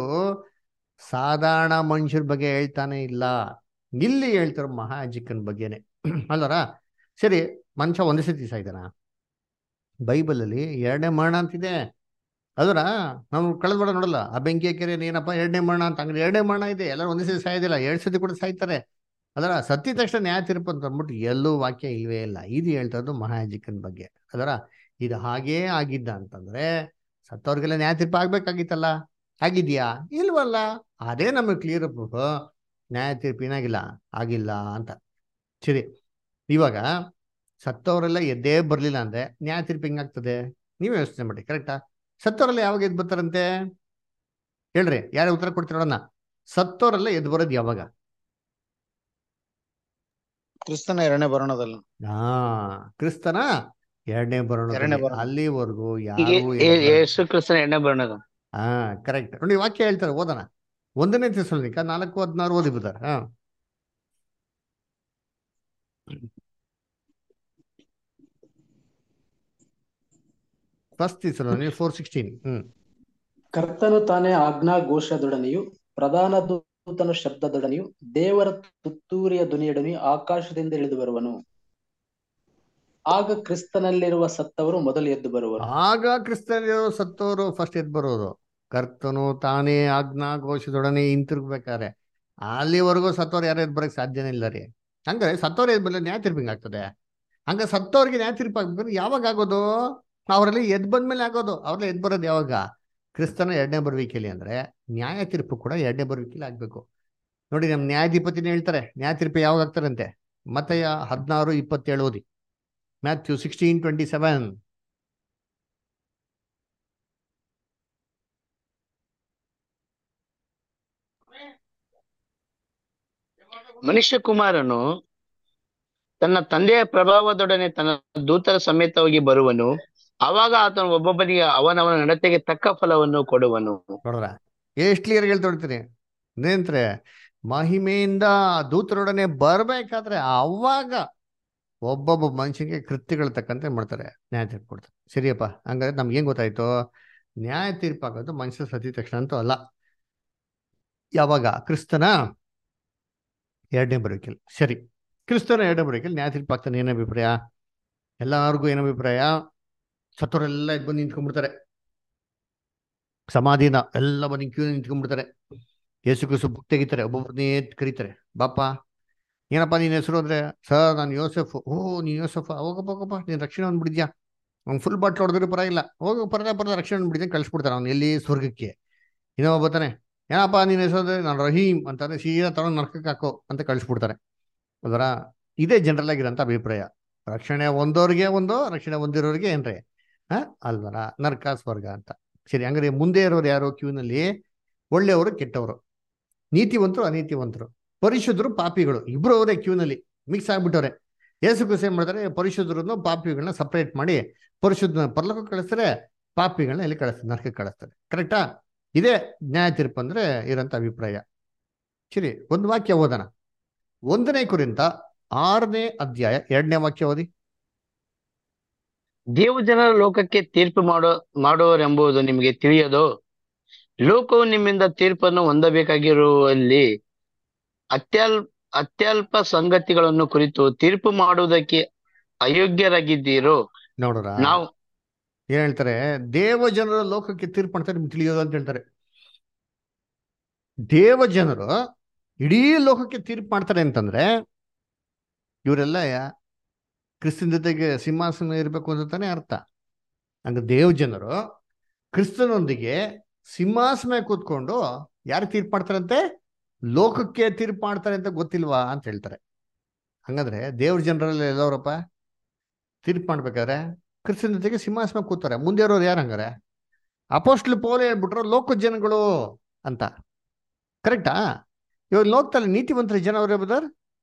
ಸಾಧಾರಣ ಮನುಷ್ಯರ ಬಗ್ಗೆ ಹೇಳ್ತಾನೆ ಇಲ್ಲ ಇಲ್ಲಿ ಹೇಳ್ತಾರ ಮಹಾಜಿಕ್ಕನ್ ಬಗ್ಗೆನೆ ಅಲ್ಲರ ಸರಿ ಮನುಷ್ಯ ಒಂದೇ ಸತಿ ಸಾಯ್ತಾನ ಬೈಬಲಲ್ಲಿ ಎರಡನೇ ಮರಣ ಅಂತಿದೆ ಅದರ ನಾವು ಕಳೆದ ಬಡ ನೋಡಲ್ಲ ಆ ಬೆಂಕಿ ಕೆರೆ ಏನಪ್ಪ ಎರಡನೇ ಮರಣ ಅಂತ ಹಂಗ್ರೆ ಎರಡನೇ ಮರಣ ಇದೆ ಎಲ್ಲರೂ ಒಂದೇ ಸತಿ ಸಾಯೋದಿಲ್ಲ ಎರಡು ಸತಿ ಕೂಡ ಸಾಯ್ತಾರೆ ಅದರ ಸತ್ಯ ತಕ್ಷಣ ನ್ಯಾಯ ತೀರ್ಪು ಅಂತ ಅಂದ್ಬಿಟ್ಟು ಎಲ್ಲೂ ವಾಕ್ಯ ಇಲ್ವೇ ಇಲ್ಲ ಇದು ಹೇಳ್ತದ್ದು ಮಹಾಜಿಕ್ಕನ್ ಬಗ್ಗೆ ಅದರ ಇದು ಹಾಗೇ ಆಗಿದ್ದ ಅಂತಂದ್ರೆ ಸತ್ತವ್ರಿಗೆಲ್ಲ ನ್ಯಾಯ ತೀರ್ಪು ಆಗ್ಬೇಕಾಗಿತ್ತಲ್ಲ ಆಗಿದ್ಯಾ ಇಲ್ವಲ್ಲ ಅದೇ ನಮಗೆ ಕ್ಲಿಯರ್ ಪ್ರೂಫ್ ನ್ಯಾಯ ತೀರ್ಪು ಏನಾಗಿಲ್ಲ ಆಗಿಲ್ಲ ಅಂತ ಸರಿ ಇವಾಗ ಸತ್ತವರೆಲ್ಲ ಎದ್ದೇ ಬರ್ಲಿಲ್ಲ ಅಂದ್ರೆ ನ್ಯಾಯ ತೀರ್ಪು ಹೆಂಗಾಗ್ತದೆ ನೀವೇ ಯೋಚನೆ ಮಾಡಿ ಕರೆಕ್ಟಾ ಸತ್ತವರೆಲ್ಲ ಯಾವಾಗ ಎದ್ದು ಬರ್ತಾರಂತೆ ಹೇಳ್ರಿ ಯಾರೇ ಉತ್ತರ ಕೊಡ್ತೀರ ನೋಡೋಣ ಸತ್ತವರೆಲ್ಲ ಎದ್ದು ಬರೋದು ಯಾವಾಗ ಕ್ರಿಸ್ತನ ಎರಡನೇ ಬರೋಣದಲ್ಲಿ ಹಾ ಕ್ರಿಸ್ತನ ಎರಡನೇ ಬರೋಣ ಎರಡನೇ ಬರೋಣ. ಅಲ್ಲಿವರೆಗೂ ಯಾರು ಏ- ಏ- ಯೇಸು ಕ್ರಿಸ್ತನ ಎಣ್ಣೆ ಬಣ್ಣದ ಹಾ ಕರೆಕ್ಟ್ ನೋಡಿ ವಾಕ್ಯ ಹೇಳ್ತಾರೆ ಓದೋಣ ಒಂದನೇ ತಿಸಲನಿಕ ನಾಲ್ಕು ಹದಿನಾರು ಓದಿ ಬಿಡ್ತಾರೆ ಹಾ first Thessalonians four sixteen hmm ಕರ್ತನು ತಾನೇ ಆಜ್ಞಾಘೋಷದೊಡನೆಯೂ ಪ್ರಧಾನ ದೂತನ ಶಬ್ದದೊಡನೆಯೂ ದೇವರ ತುತ್ತೂರಿಯ ಧ್ವನಿಯೊಡನೆಯೂ ಆಕಾಶದಿಂದ ಇಳಿದು ಬರುವನು ಆಗ ಕ್ರಿಸ್ತನಲ್ಲಿರುವ ಸತ್ತವರು ಮೊದಲು ಎದ್ದು ಬರುವರು ಆಗ ಕ್ರಿಸ್ತನಿಯರು ಸತ್ತೋರು ಫಸ್ಟ್ ಎದ್ದು ಬರೋರು ಕರ್ತನು ತಾನೇ ಆಜ್ಞಾ ಘೋಷದೊಡನೆ ಹಿಂತಿರುಗ್ಬೇಕಾರೆ ಅಲ್ಲಿವರೆಗೂ ಸತ್ತೋರು ಯಾರು ಎದ್ದು ಬರಕ್ ಸಾಧ್ಯನೇ ಇಲ್ಲ ರೀ ಹಂಗಾರೆ ಸತ್ತೋರು ಎದ್ದು ಬಂದ್ರೆ ನ್ಯಾಯ ತೀರ್ಪು ಆಗ್ತದೆ ಹಂಗ ಸತ್ತೋರ್ಗೆ ನ್ಯಾಯ ತೀರ್ಪು ಆಗ್ಬೇಕು ಯಾವಾಗ ಆಗೋದು ಅವರಲ್ಲಿ ಎದ್ದು ಬಂದ್ಮೇಲೆ ಆಗೋದು ಅವ್ರಲ್ಲಿ ಎದ್ದು ಬರೋದು ಯಾವಾಗ ಕ್ರಿಸ್ತನ ಎರಡನೇ ಬರುವಿಕೆಯಲ್ಲಿ ಅಂದ್ರೆ ನ್ಯಾಯ ತೀರ್ಪು ಕೂಡ ಎರಡನೇ ಬರುವಿಕೆಯಲ್ಲಿ ಆಗ್ಬೇಕು ನೋಡಿ ನಮ್ಮ ನ್ಯಾಯಾಧಿಪತಿನ ಹೇಳ್ತಾರೆ ನ್ಯಾಯ ತೀರ್ಪು ಯಾವಾಗ ಆಗ್ತಾರಂತೆ ಮತ್ತೆ ಹದಿನಾರು ಇಪ್ಪತ್ತೇಳು ಓದಿ ಮ್ಯಾಥ್ಯೂ ಸಿಕ್ಸ್ಟೀನ್ ಟ್ವೆಂಟಿ ಸೆವೆನ್ ಮನುಷ್ಯ ಕುಮಾರನು ತನ್ನ ತಂದೆಯ ಪ್ರಭಾವದೊಡನೆ ತನ್ನ ದೂತರ ಸಮೇತವಾಗಿ ಬರುವನು ಆವಾಗ ಆತನು ಒಬ್ಬೊಬ್ಬನಿಗೆ ಅವನವನ ನಡತೆಗೆ ತಕ್ಕ ಫಲವನ್ನು ಕೊಡುವನು ನೋಡ್ರ ಎಷ್ಟು ಕ್ಲಿಯರ್ ಹೇಳ್ತೊಡ್ತೀನಿ ಏನಂದ್ರೆ ಮಹಿಮೆಯಿಂದ ದೂತರೊಡನೆ ಬರ್ಬೇಕಾದ್ರೆ ಅವಾಗ ಒಬ್ಬೊಬ್ಬ ಮನುಷ್ಯನಿಗೆ ಕೃತ್ಯಗಳು ತಕ್ಕಂತೆ ಮಾಡ್ತಾರೆ ನ್ಯಾಯ ತೀರ್ಪು ಕೊಡ್ತಾರೆ ಸರಿಯಪ್ಪ ಹಂಗಾದ್ರೆ ನಮ್ಗೆ ಏನ್ ಗೊತ್ತಾಯ್ತು ನ್ಯಾಯ ತೀರ್ಪಾಗೋದು ಮನುಷ್ಯ ಸತಿ ತಕ್ಷಣ ಅಂತೂ ಅಲ್ಲ ಯಾವಾಗ ಕ್ರಿಸ್ತನ ಎರಡನೇ ಬರುವಿಕೆಯಲ್ಲಿ ಸರಿ ಕ್ರಿಸ್ತನ ಎರಡನೇ ಬರುವಿಕೆಯಲ್ಲಿ ನ್ಯಾಯ ತೀರ್ಪು ಆಗ್ತಾನೆ ಏನ ಅಭಿಪ್ರಾಯ ಎಲ್ಲಾರ್ಗೂ ಏನ ಅಭಿಪ್ರಾಯ ಸತ್ತವರೆಲ್ಲ ಎದ್ದು ಬಂದು ನಿಂತ್ಕೊಂಡ್ಬಿಡ್ತಾರೆ ಸಮಾಧಿನ ಎಲ್ಲ ಬಂದು ಕ್ಯೂ ನಿಂತ್ಕೊಂಡ್ಬಿಡ್ತಾರೆ ಯೇಸು ಕ್ರಿಸ್ತು ಬುಕ್ ತೆಗಿತಾರೆ ಒಬ್ಬೊಬ್ಬರನ್ನೇ ಕರೀತಾರೆ ಬಾಪ ಏನಪ್ಪ ನಿನ್ನ ಹೆಸರು ಅಂದ್ರೆ ಸರ್ ನಾನು ಯೋಸೆಫ್ ಓ ನೀನ್ ಯೋಸೆಫ್ ಹೋಗಪ್ಪ ಹೋಗಪ್ಪ ನೀನು ರಕ್ಷಣೆ ಅಂದ್ಬಿಡಿದ್ಯಾ ಅವ್ನು ಫುಲ್ ಬಾಟ್ಲ್ ಹೊಡೆದ್ರೆ ಪರವಾಗಿಲ್ಲ ಹೋಗು ಪರದ ಪರದ ರಕ್ಷಣೆ ಅಂದ್ಬಿಡಿದ್ಯಾ ಕಳಿಸ್ಬಿಡ್ತಾರೆ ಅವ್ನು ಎಲ್ಲಿ ಸ್ವರ್ಗಕ್ಕೆ ಇನ್ನೊಬ್ಬ ಬರ್ತಾನೆ ಏನಪ್ಪ ನಿನ್ನ ಹೆಸರು ಅಂದ್ರೆ ನಾನು ರಹೀಮ್ ಅಂತಂದ್ರೆ ಸೀದಾ ತಗೊಂಡು ನರ್ಕಕ್ಕೆ ಹಾಕೋ ಅಂತ ಕಳಿಸ್ಬಿಡ್ತಾರೆ ಅದರ ಇದೇ ಜನರಲ್ ಆಗಿರೋಂಥ ಅಭಿಪ್ರಾಯ ರಕ್ಷಣೆ ಒಂದೋರಿಗೆ ಒಂದು ರಕ್ಷಣೆ ಹೊಂದಿರೋರಿಗೆ ಏನ್ರಿ ಹಾ ಅಲ್ವರ ನರ್ಕ ಸ್ವರ್ಗ ಅಂತ ಸರಿ ಹಂಗಾರೆ ಮುಂದೆ ಇರೋರು ಯಾರು ಕ್ಯೂನಲ್ಲಿ ಒಳ್ಳೆಯವರು ಕೆಟ್ಟವರು ನೀತಿವಂತರು ಅನೀತಿವಂತರು ಪರಿಶುದ್ಧರು ಪಾಪಿಗಳು ಇಬ್ರು ಅವರೇ ಕ್ಯೂನಲ್ಲಿ ಮಿಕ್ಸ್ ಆಗ್ಬಿಟ್ಟವ್ರೆ ಯೇಸು ಕ್ರಿಸ್ತ ಏನ್ ಮಾಡ್ತಾರೆ ಪರಿಶುದ್ಧರನ್ನು ಪಾಪಿಗಳನ್ನ ಸಪ್ರೇಟ್ ಮಾಡಿ ಪರಿಶುದ್ಧ ಪರ್ಲಕ್ಕೆ ಕಳಿಸ್ತಾರೆ ಪಾಪಿಗಳನ್ನ ಇಲ್ಲಿ ಕಳಿಸ್ತಾರೆ ನರಕಕ್ಕೆ ಕಳಿಸ್ತಾರೆ ಕರೆಕ್ಟಾ ಇದೇ ನ್ಯಾಯ ತೀರ್ಪು ಅಂದ್ರೆ ಇರೋಂಥ ಅಭಿಪ್ರಾಯ ಸರಿ ಒಂದು ವಾಕ್ಯ ಓದೋಣ ಒಂದನೇ ಕುರಿತ ಆರನೇ ಅಧ್ಯಾಯ ಎರಡನೇ ವಾಕ್ಯ ಓದಿ ದೇವ ಜನರ ಲೋಕಕ್ಕೆ ತೀರ್ಪು ಮಾಡೋ ಮಾಡುವರೆಂಬುದು ನಿಮಗೆ ತಿಳಿಯದೋ ಲೋಕವು ನಿಮ್ಮಿಂದ ತೀರ್ಪನ್ನು ಹೊಂದಬೇಕಾಗಿರುವಲ್ಲಿ ಅತ್ಯಲ್ ಅತ್ಯಲ್ಪ ಸಂಗತಿಗಳನ್ನು ಕುರಿತು ತೀರ್ಪು ಮಾಡುವುದಕ್ಕೆ ಅಯೋಗ್ಯರಾಗಿದ್ದೀರೋ ನೋಡ್ರ ನಾವು ಏನ್ ಹೇಳ್ತಾರೆ ದೇವ ಜನರ ಲೋಕಕ್ಕೆ ತೀರ್ಪು ಮಾಡ್ತಾರೆ ನಿಮ್ಗೆ ತಿಳಿಯೋದು ಅಂತ ಹೇಳ್ತಾರೆ ದೇವ ಜನರು ಇಡೀ ಲೋಕಕ್ಕೆ ತೀರ್ಪು ಮಾಡ್ತಾರೆ ಅಂತಂದ್ರೆ ಇವರೆಲ್ಲ ಕ್ರಿಸ್ತನ ಜೊತೆಗೆ ಸಿಂಹಾಸನ ಇರಬೇಕು ಅಂತ ತಾನೇ ಅರ್ಥ ಹಂಗ ದೇವ ಜನರು ಕ್ರಿಸ್ತನೊಂದಿಗೆ ಸಿಂಹಾಸನ ಕೂತ್ಕೊಂಡು ಯಾರು ತೀರ್ಪು ಮಾಡ್ತಾರಂತೆ ಲೋಕಕ್ಕೆ ತೀರ್ಪು ಮಾಡ್ತಾರೆ ಅಂತ ಗೊತ್ತಿಲ್ವಾ ಅಂತ ಹೇಳ್ತಾರೆ ಹಂಗಂದ್ರೆ ದೇವ್ರ ಜನರಲ್ಲಿ ಎಲ್ಲವರಪ್ಪ ತೀರ್ಪು ಮಾಡ್ಬೇಕಾದ್ರೆ ಕ್ರಿಸ್ತನ ಜೊತೆಗೆ ಸಿಂಹಾಸನ ಕೂತಾರೆ ಮುಂದೆ ಇರೋರು ಯಾರು ಹಂಗಾರೆ ಅಪೋಸ್ಟ್ಲ್ ಪೌಲ ಹೇಳ್ಬಿಟ್ರು ಲೋಕ ಜನಗಳು ಅಂತ ಕರೆಕ್ಟಾ ಇವಾಗ ಲೋಕದಲ್ಲಿ ನೀತಿವಂತರ ಜನ ಅವರೇ ಬದರ್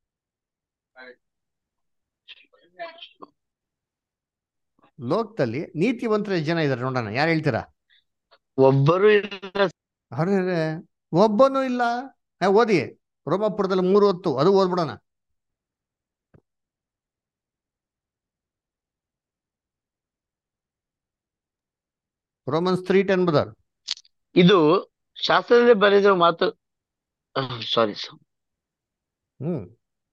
ಲೋಕದಲ್ಲಿ ನೀತಿವಂತರ ಜನ ಇದಾರೆ ನೋಡೋಣ ಯಾರು ಹೇಳ್ತೀರಾ ಒಬ್ಬರು ಇಲ್ಲ ಅರೆ ಒಬ್ಬನೂ ಇಲ್ಲ ಏ, ಓದಿ ರೋಮಾಪುರದಲ್ಲಿ ಮೂರು ಹೊತ್ತು ಅದು ಓದ್ಬಿಡೋಣ ರೋಮನ್ಸ್ ತ್ರೀ ಟೆನ್ ಬದರ್ ಇದು ಶಾಸ್ತ್ರದಲ್ಲಿ ಬರೆದಿರುವ ಮಾತು ಸಾರಿ ಹ್ಮ್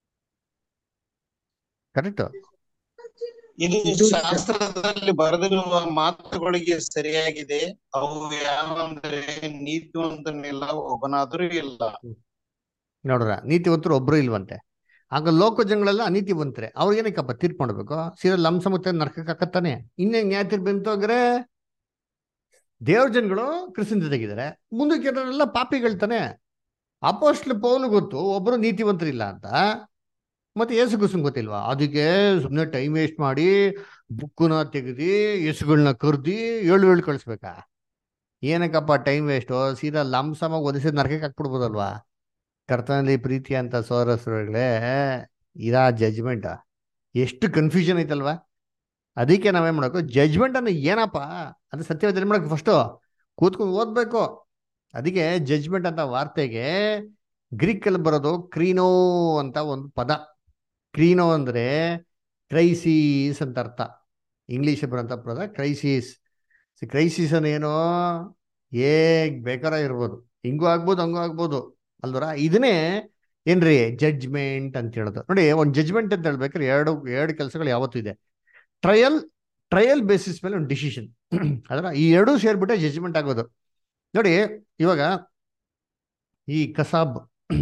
ಕರೆಕ್ಟ್ ಇದು ಇದು ಶಾಸ್ತ್ರದಲ್ಲಿ ಬರೆದಿರುವ ಮಾತುಗಳಿಗೆ ಸರಿಯಾಗಿದೆ ಅವು ಯಾವಂದ್ರೆ ನೀತಿವಂತನಿಲ್ಲ ಒಬ್ಬನಾದ್ರೂ ಇಲ್ಲ ನೋಡ್ರ ನೀತಿವಂತರು ಒಬ್ರು ಇಲ್ವಂತೆ ಆಗ ಲೋಕ ಜನಗಳೆಲ್ಲ ಅನೀತಿವಂತರೆ ಅವ್ರು ಏನಕ್ಕಪ್ಪ ತೀರ್ಪು ಮಾಡ್ಬೇಕು ಸೀದಾ ಲಂಸ ಮತ್ತೆ ನರ್ಕಕ್ಕೆ ಹಾಕತ್ತಾನೆ ಇನ್ನೇನ್ ನ್ಯಾಯ ತೀರ್ಪು ಬಂತೋಗ್ರೆ ದೇವ್ರ ಜನಗಳು ಕ್ರಿಸ್ತನ ಜೊತೆಗಿದ್ದಾರೆ ಮುಂದಕ್ಕೆ ಇರೋರೆಲ್ಲ ಪಾಪಿಗಳು ತಾನೆ ಅಪೋಸ್ಟ್ಲ್ ಪೌಲು ಗೊತ್ತು ಒಬ್ರು ನೀತಿವಂತರಿಲ್ಲ ಅಂತ ಮತ್ತೆ ಯೇಸು ಕ್ರಿಸ್ತನ್ ಗೊತ್ತಿಲ್ವಾ ಅದಕ್ಕೆ ಸುಮ್ಮನೆ ಟೈಮ್ ವೇಸ್ಟ್ ಮಾಡಿ ಬುಕ್ಕನ್ನ ತೆಗೆದು ಯೇಸುಗಳನ್ನ ಕರ್ದಿ ಏಳು ಏಳು ಕಳಿಸ್ಬೇಕಾ ಏನಕ್ಕಪ್ಪ ಟೈಮ್ ವೇಸ್ಟು ಸೀದಾ ಲಂಸಮಾಗಿ ಒದಿಸಿದ ನರಕಕ್ಕೆ ಹಾಕ್ಬಿಡ್ಬೋದಲ್ವಾ ಕರ್ತನಲ್ಲಿ ಪ್ರೀತಿ ಅಂತ ಸೋರಸರುಗಳೇ ಇದಾ ಜಜ್ಮೆಂಟ್ ಎಷ್ಟು ಕನ್ಫ್ಯೂಷನ್ ಐತಲ್ವಾ ಅದಕ್ಕೆ ನಾವೇನ್ ಮಾಡಬೇಕು ಜಜ್ಮೆಂಟ್ ಅನ್ನ ಏನಪ್ಪ ಅದು ಸತ್ಯವಾದ ಮಾಡಬೇಕು ಫಸ್ಟು ಕೂತ್ಕೊಂಡು ಓದ್ಬೇಕು ಅದಕ್ಕೆ ಜಜ್ಮೆಂಟ್ ಅಂತ ವಾರ್ತೆಗೆ ಗ್ರೀಕಲ್ಲಿ ಬರೋದು ಕ್ರೀನೋ ಅಂತ ಒಂದು ಪದ ಕ್ರೀನೋ ಅಂದ್ರೆ ಕ್ರೈಸಿಸ್ ಅಂತ ಅರ್ಥ ಇಂಗ್ಲಿಷ್ ಬರೋಂಥ ಪದ ಕ್ರೈಸಿಸ್ ಕ್ರೈಸಿಸ್ ಏನು ಹೇಗ್ ಬೇಕಾರ ಇರ್ಬೋದು ಹಿಂಗೂ ಆಗ್ಬೋದು ಹಂಗೂ ಆಗ್ಬೋದು ಅಲ್ವರ ಇದನ್ನೇ ಏನ್ರಿ ಜಡ್ಜ್ಮೆಂಟ್ ಅಂತ ಹೇಳೋದು ನೋಡಿ ಒಂದು ಜಡ್ಜ್ಮೆಂಟ್ ಅಂತ ಹೇಳ್ಬೇಕಾದ್ರೆ ಎರಡು ಎರಡು ಕೆಲಸಗಳು ಯಾವತ್ತೂ ಇದೆ ಟ್ರಯಲ್ ಟ್ರಯಲ್ ಬೇಸಿಸ್ ಮೇಲೆ ಒಂದು ಡಿಸಿಷನ್ ಅದರ ಈ ಎರಡೂ ಸೇರ್ಬಿಟ್ಟೆ ಜಡ್ಜ್ಮೆಂಟ್ ಆಗೋದು ನೋಡಿ ಇವಾಗ ಈ ಕಸಾಬ್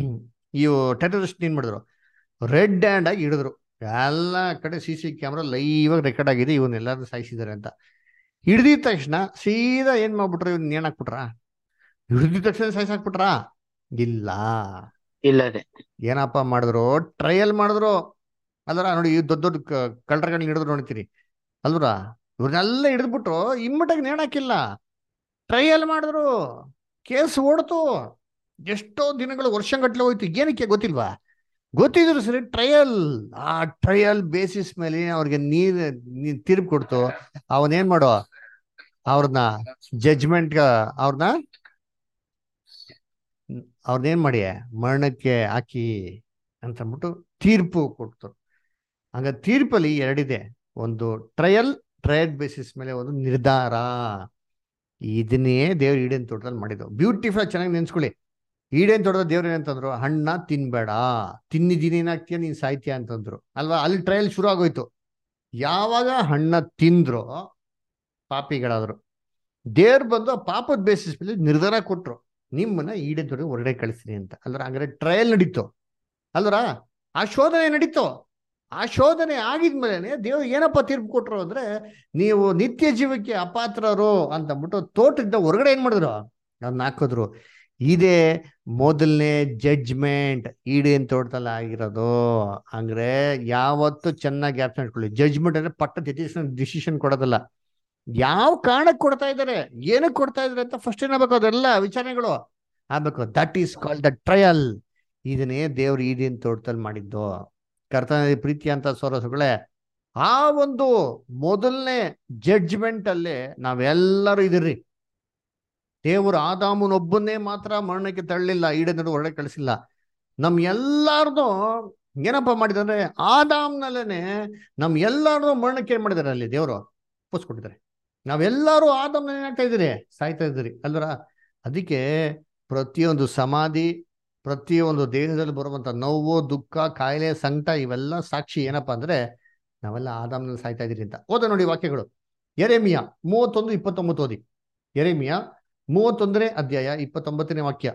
ಇವು ಟೆರರಿಸ್ಟ್ ಏನ್ ಮಾಡಿದ್ರು ರೆಡ್ ಹ್ಯಾಂಡ್ ಆಗಿ ಹಿಡಿದ್ರು ಎಲ್ಲ ಕಡೆ ಸಿ ಸಿ ಕ್ಯಾಮ್ರಾ ಲೈವ್ ಆಗಿ ರೆಕಾರ್ಡ್ ಆಗಿದೆ ಇವನ್ನೆಲ್ಲರೂ ಸಾಯಿಸಿದ್ದಾರೆ ಅಂತ ಹಿಡ್ದಿದ ತಕ್ಷಣ ಸೀದಾ ಏನ್ ಮಾಡ್ಬಿಟ್ರು ಇವ್ನ ನೇಣ್ ಹಾಕ್ಬಿಟ್ರ ಹಿಡ್ದಿದ ತಕ್ಷಣ ಸಾಯಿಸಾಕ್ಬಿಟ್ರ ಇಲ್ಲ ಇಲ್ಲದೆ ಏನಪ್ಪ ಮಾಡಿದ್ರು ಟ್ರಯಲ್ ಮಾಡಿದ್ರು ಅಲ್ವರ ನೋಡಿ ಈ ದೊಡ್ಡ ದೊಡ್ಡ ಕಳ್ಳರಗಳನ್ನ ಹಿಡಿದ್ರು ನೋಡ್ತೀರಿ ಅಲ್ವರ ಇವ್ರನ್ನೆಲ್ಲ ಹಿಡಿದ್ಬಿಟ್ಟು ಇಮ್ಮಟಾಗಿ ನೇಣಾಕಿಲ್ಲ ಟ್ರಯಲ್ ಮಾಡಿದ್ರು ಕೇಸ್ ಓಡ್ತು ಎಷ್ಟೋ ದಿನಗಳು ವರ್ಷಗಟ್ಟಲೆ ಹೋಯ್ತು ಏನಕ್ಕೆ ಗೊತ್ತಿಲ್ವಾ ಗೊತ್ತಿದ್ರು ಸರಿ ಟ್ರಯಲ್ ಆ ಟ್ರಯಲ್ ಬೇಸಿಸ್ ಮೇಲೆ ಅವ್ರಿಗೆ ನೀರ್ ನೀ- ತೀರ್ಪು ಕೊಡ್ತು ಅವನೇನ್ ಮಾಡೋ ಅವ್ರನ್ನ ಜಡ್ಜ್ಮೆಂಟ್ ಅವ್ರನ್ನ ಅವ್ರನ್ನೇನ್ ಮಾಡಿ ಮರಣಕ್ಕೆ ಹಾಕಿ ಅಂತ ಅಂದ್ಬಿಟ್ಟು ತೀರ್ಪು ಕೊಡ್ತು ಹಂಗ ತೀರ್ಪಲ್ಲಿ ಎರಡಿದೆ ಒಂದು ಟ್ರಯಲ್ ಟ್ರಯಲ್ ಬೇಸಿಸ್ ಮೇಲೆ ಒಂದು ನಿರ್ಧಾರ ಇದನ್ನೇ ದೇವ್ರು ಈಡೇನ್ ತೋಟದಲ್ಲಿ ಮಾಡಿದ್ದು ಬ್ಯೂಟಿಫುಲ್ ಚೆನ್ನಾಗಿ ನೆನ್ಸ್ಕೊಳ್ಳಿ ಈಡೇನ್ ತೋಟದ ದೇವ್ರು ಏನಂತಂದ್ರು ಹಣ್ಣ ತಿನ್ಬೇಡ ತಿನ್ನಿದೀನಿ ಏನಾಗ್ತೀಯ ನೀನ್ ಸಾಯ್ತೀಯ ಅಂತಂದ್ರು ಅಲ್ವಾ ಅಲ್ಲಿ ಟ್ರಯಲ್ ಶುರು ಆಗೋಯ್ತು ಯಾವಾಗ ಹಣ್ಣ ತಿಂದ್ರೋ ಪಾಪಿಗಳಾದ್ರು ದೇವ್ರು ಬಂದು ಆ ಪಾಪದ ಬೇಸಿಸ್ ಮೇಲೆ ನಿರ್ಧಾರ ಕೊಟ್ರು ನಿಮ್ಮನ್ನ ಈಡೇನ್ ತೋಟ ಹೊರಗಡೆ ಕಳಿಸ್ತೀನಿ ಅಂತ ಅಲ್ದ್ರ ಹಂಗಾರೆ ಟ್ರಯಲ್ ನಡೀತು ಅಲ್ವರ ಆ ಶೋಧನೆ ನಡೀತು ಆ ಶೋಧನೆ ಆಗಿದ್ಮೇಲೆ ದೇವ್ರು ಏನಪ್ಪ ತೀರ್ಪು ಕೊಟ್ರು ಅಂದ್ರೆ ನೀವು ನಿತ್ಯ ಜೀವಕ್ಕೆ ಅಪಾತ್ರರು ಅಂತ ಅಂದ್ಬಿಟ್ಟು ತೋಟದಿಂದ ಹೊರಗಡೆ ಏನ್ ಮಾಡಿದ್ರು ಅದನ್ನ ಹಾಕಿದ್ರು ಇದೇ ಮೊದಲನೇ ಜಡ್ಜ್ಮೆಂಟ್ ಈಡೇನ್ ತೋಟದಲ್ಲಿ ಆಗಿರೋದು ಅಂದ್ರೆ ಯಾವತ್ತು ಚೆನ್ನಾಗಿ ಜ್ಞಾಪಕ ಇಟ್ಕೊಳ್ಳಿ ಜಡ್ಜ್ಮೆಂಟ್ ಅಂದ್ರೆ ಪಟ್ಟ ಡಿಸಿಷನ್ ಕೊಡೋದಲ್ಲ ಯಾವ ಕಾರಣಕ್ಕೆ ಕೊಡ್ತಾ ಇದ್ದಾರೆ ಏನಕ್ಕೆ ಕೊಡ್ತಾ ಇದ್ದಾರೆ ಅಂತ ಫಸ್ಟ್ ಏನಾಗಬೇಕು ಅದೆಲ್ಲ ವಿಚಾರಣೆಗಳು ಆಗ್ಬೇಕು that is called the trial ಇದನ್ನೇ ದೇವ್ರು ಈಡೇನ್ ತೋಟದಲ್ಲಿ ಮಾಡಿದ್ದು ಕರ್ತನ ಪ್ರೀತಿ ಅಂತ ಸೋರಸುಗಳೇ ಆ ಒಂದು ಮೊದಲನೇ ಜಡ್ಜ್ಮೆಂಟ್ ಅಲ್ಲಿ ನಾವೆಲ್ಲರೂ ಇದಿರ್ರಿ ದೇವರು ಆದಾಮನೊಬ್ಬನ್ನೇ ಮಾತ್ರ ಮರಣಕ್ಕೆ ತಳ್ಳಲಿಲ್ಲ ಈಡೇನ್ ಹೊರಗಡೆ ಕಳಿಸಿಲ್ಲ ನಮ್ ಎಲ್ಲಾರ್ದು ಏನಪ್ಪ ಮಾಡಿದಂದ್ರೆ ಆದಾಮ್ನಲ್ಲೇನೆ ನಮ್ ಎಲ್ಲಾರ್ದು ಮರಣಕ್ಕೆ ಏನ್ ಮಾಡಿದಾರೆ ಅಲ್ಲಿ ದೇವರು ಒಪ್ಪಿಸ್ಕೊಟ್ಟಿದ್ದಾರೆ ನಾವೆಲ್ಲರೂ ಆದಾಮ್ನ ಏನಾಗ್ತಾ ಇದ್ದೀರಿ ಸಾಯ್ತಾ ಇದ್ದೀರಿ ಅಲ್ವರ ಅದಕ್ಕೆ ಪ್ರತಿಯೊಂದು ಸಮಾಧಿ ಪ್ರತಿಯೊಂದು ದೇಹದಲ್ಲಿ ಬರುವಂತ ನೋವು ದುಃಖ ಕಾಯಿಲೆ ಸಂಕಟ ಇವೆಲ್ಲ ಸಾಕ್ಷಿ ಏನಪ್ಪಾ ಅಂದ್ರೆ ನಾವೆಲ್ಲ ಆದಾಮ್ನಲ್ಲಿ ಸಾಯ್ತಾ ಇದೀರಿ ಅಂತ ಓದ ನೋಡಿ ವಾಕ್ಯಗಳು ಎರೆಮಿಯ ಮೂವತ್ತೊಂದು ಇಪ್ಪತ್ತೊಂಬತ್ತು ಓದಿ ಎರೆಮಿಯ ಮೂವತ್ತೊಂದನೇ ಅಧ್ಯಾಯ ಇಪ್ಪತ್ತೊಂಬತ್ತನೇ ವಾಕ್ಯ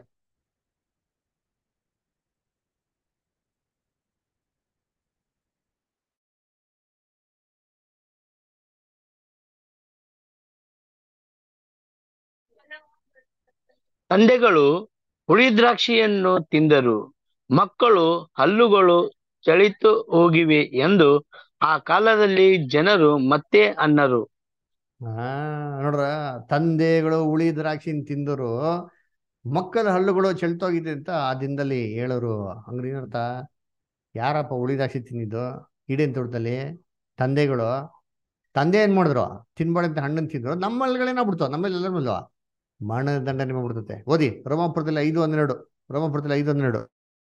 ತಂದೆಗಳು ಹುಳಿ ದ್ರಾಕ್ಷಿಯನ್ನು ತಿಂದರು ಮಕ್ಕಳು ಹಲ್ಲುಗಳು ಚಳಿತು ಹೋಗಿವೆ ಎಂದು ಆ ಕಾಲದಲ್ಲಿ ಜನರು ಮತ್ತೆ ಅನ್ನರು ಆ ನೋಡ್ರ ತಂದೆಗಳು ಉಳಿ ದ್ರಾಕ್ಷಿನ ತಿಂದರು ಮಕ್ಕಳ ಹಳ್ಳುಗಳು ಚೆಲ್ತೋಗಿದೆ ಅಂತ ಆ ದಿನದಲ್ಲಿ ಹೇಳೋರು ಹಂಗ್ರಿ ಏನರ್ಥ ಯಾರಪ್ಪ ಉಳಿ ದ್ರಾಕ್ಷಿ ತಿಂದಿದ್ದು ಈಡೇನ್ ತೋಟದಲ್ಲಿ ತಂದೆಗಳು ತಂದೆ ಏನ್ ಮಾಡಿದ್ರು ತಿನ್ಬಾರ್ದಂತ ಹಣ್ಣನ್ನು ತಿಂದ್ರು ನಮ್ಮ ಹಳ್ಳುಗಳೇನಾಗ್ಬಿಡ್ತಾವ ನಮ್ಮಲ್ಲಿ ಎಲ್ಲ ಮೇಲ್ವಾ ಮರಣ ದಂಡನೆ ಮಾಡ್ಬಿಡ್ತತೆ ಓದಿ ರೋಮಾಪುರದಲ್ಲಿ ಐದು ಹನ್ನೆರಡು ರೋಮಾಪುರದಲ್ಲಿ ಐದು ಹನ್ನೆರಡು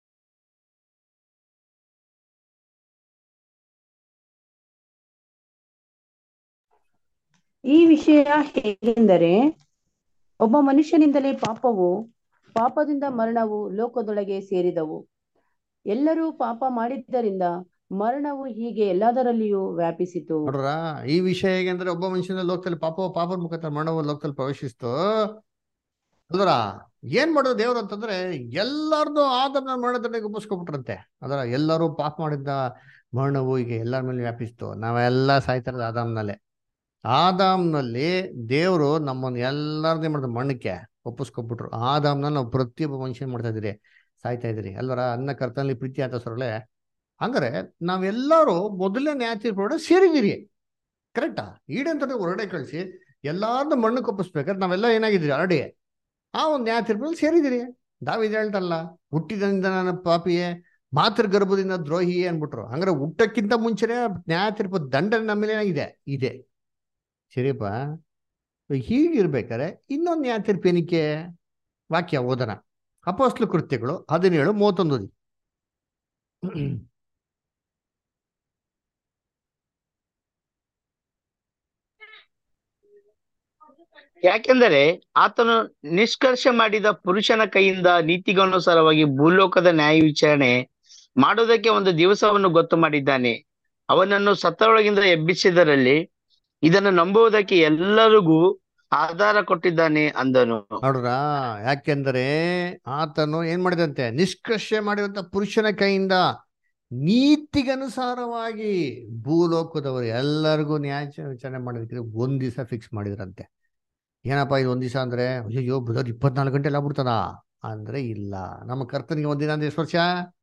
ಈ ವಿಷಯ ಹೇಗೆಂದರೆ ಒಬ್ಬ ಮನುಷ್ಯನಿಂದಲೇ ಪಾಪವು ಪಾಪದಿಂದ ಮರಣವು ಲೋಕದೊಳಗೆ ಸೇರಿದವು ಎಲ್ಲರೂ ಪಾಪ ಮಾಡಿದ್ದರಿಂದ ಮರಣವು ಹೀಗೆ ಎಲ್ಲದರಲ್ಲಿಯೂ ವ್ಯಾಪಿಸಿತು ನೋಡ್ರ ಈ ವಿಷಯ ಹೇಗೆಂದ್ರೆ ಒಬ್ಬ ಮನುಷ್ಯನ ಲೋಕದಲ್ಲಿ ಪಾಪ ಪಾಪದ ಮುಖಾಂತರ ಮರಣವು ಲೋಕದಲ್ಲಿ ಪ್ರವೇಶಿಸ್ತು ಅಲ್ವರ ಏನ್ ಮಾಡೋದು ದೇವ್ರು ಅಂತಂದ್ರೆ ಎಲ್ಲಾರ್ದು ಆದಮ್ನ ಮರಣದಂಡೆಗೆ ಒಪ್ಪಿಸ್ಕೊಬಿಟ್ರಂತೆ ಅದರ ಎಲ್ಲರೂ ಪಾಪ ಮಾಡಿದ್ದ ಮರಣವು ಈಗ ಎಲ್ಲರ ಮೇಲೆ ವ್ಯಾಪಿಸ್ತು ನಾವೆಲ್ಲ ಸಾಯ್ತಾ ಇರೋದು ಆದಾಮ್ನಲ್ಲೇ ಆದಾಮ್ನಲ್ಲಿ ದೇವರು ನಮ್ಮನ್ನ ಎಲ್ಲರನ್ನೇ ಮಾಡಿದ ಮಣ್ಣಕ್ಕೆ ಒಪ್ಪಿಸ್ಕೊಬಿಟ್ರು ಆದಾಮ್ನ ನಾವು ಪ್ರತಿಯೊಬ್ಬ ಮನುಷ್ಯನ್ ಮಾಡ್ತಾ ಇದ್ದೀರಿ ಸಾಯ್ತಾ ಇದ್ದೀರಿ ಅಲ್ವರ ಅನ್ನ ಕರ್ತನಲ್ಲಿ ಪ್ರೀತಿ ಅಂತ ಸೊರಳೆ ಹಂಗಾರೆ ನಾವೆಲ್ಲರೂ ಮೊದಲನೇ ನ್ಯಾಯ ತೀರ್ಪು ಸೇರಿದ್ದೀರಿ ಕರೆಕ್ಟಾ ಈಡಂತ ಹೊರಗಡೆ ಕಳಿಸಿ ಎಲ್ಲಾರ್ದು ಮಣ್ಣಕ್ಕೆ ಒಪ್ಪಿಸ್ಬೇಕಾದ್ರೆ ನಾವೆಲ್ಲ ಏನಾಗಿದ್ದೀರಿ ಆಲ್ರೆಡಿ ಆ ಒಂದು ನ್ಯಾಯ ತೀರ್ಪಲ್ಲಿ ಸೇರಿದ್ದೀರಿ ದಾವಿದ್ ಹೇಳ್ತಲ್ಲ ಹುಟ್ಟಿದಿಂದ ನನ್ನ ಪಾಪಿಯೇ ಮಾತೃ ಗರ್ಭದಿಂದ ದ್ರೋಹಿಯೇ ಅನ್ಬಿಟ್ರು ಹಂಗಾರೆ ಹುಟ್ಟಕ್ಕಿಂತ ಮುಂಚೆನೆ ನ್ಯಾಯ ತೀರ್ಪು ದಂಡನೆ ನಮ್ಮ ಮೇಲೆ ಏನಾಗಿದೆ ಇದೆ ಸರಿಯಪ್ಪ ಹೀಗಿರ್ಬೇಕಾದ್ರೆ ಇನ್ನೊಂದು ನ್ಯಾಯ ತೀರ್ಪು ಏನಕ್ಕೆ ವಾಕ್ಯ ಓದನ ಅಪೋಸ್ಲು ಕೃತ್ಯಗಳು ಹದಿನೇಳು ಮೂವತ್ತೊಂದು ಓದಿ ಯಾಕೆಂದರೆ ಆತನು ನಿಷ್ಕರ್ಷ ಮಾಡಿದ ಪುರುಷನ ಕೈಯಿಂದ ನೀತಿಗನುಸಾರವಾಗಿ ಭೂಲೋಕದ ನ್ಯಾಯ ವಿಚಾರಣೆ ಮಾಡುವುದಕ್ಕೆ ಒಂದು ದಿವಸವನ್ನು ಗೊತ್ತು ಮಾಡಿದ್ದಾನೆ ಅವನನ್ನು ಸತ್ತರೊಳಗಿಂದ ಎಬ್ಬಿಸಿದರಲ್ಲಿ ಇದನ್ನು ನಂಬುವುದಕ್ಕೆ ಎಲ್ಲರಿಗೂ ಆಧಾರ ಕೊಟ್ಟಿದ್ದಾನೆ ಅಂದನು ನೋಡ್ರ ಯಾಕೆಂದರೆ ಆತನು ಏನ್ ಮಾಡಿದಂತೆ ನಿಷ್ಕರ್ಷೆ ಮಾಡಿದಂತ ಪುರುಷನ ಕೈಯಿಂದ ನೀತಿಗನುಸಾರವಾಗಿ ಭೂಲೋಕದವರು ಎಲ್ಲರಿಗೂ ನ್ಯಾಯ ವಿಚಾರಣೆ ಮಾಡೋದಕ್ಕೆ ಒಂದ್ ದಿವಸ ಫಿಕ್ಸ್ ಮಾಡಿದ್ರಂತೆ ಏನಪ್ಪಾ ಇದು ಒಂದ್ ದಿವಸ ಅಂದ್ರೆ ಅಯ್ಯೋ ಬ್ರದರ್ ಇಪ್ಪತ್ನಾಲ್ಕು ಗಂಟೆ ಎಲ್ಲ ಬಿಡ್ತಾನ ಅಂದ್ರೆ ಇಲ್ಲ ನಮ್ಮ ಕರ್ತನಿಗೆ ಒಂದಿನ ಅಂದ್ರೆ ಎಷ್ಟು ವರ್ಷ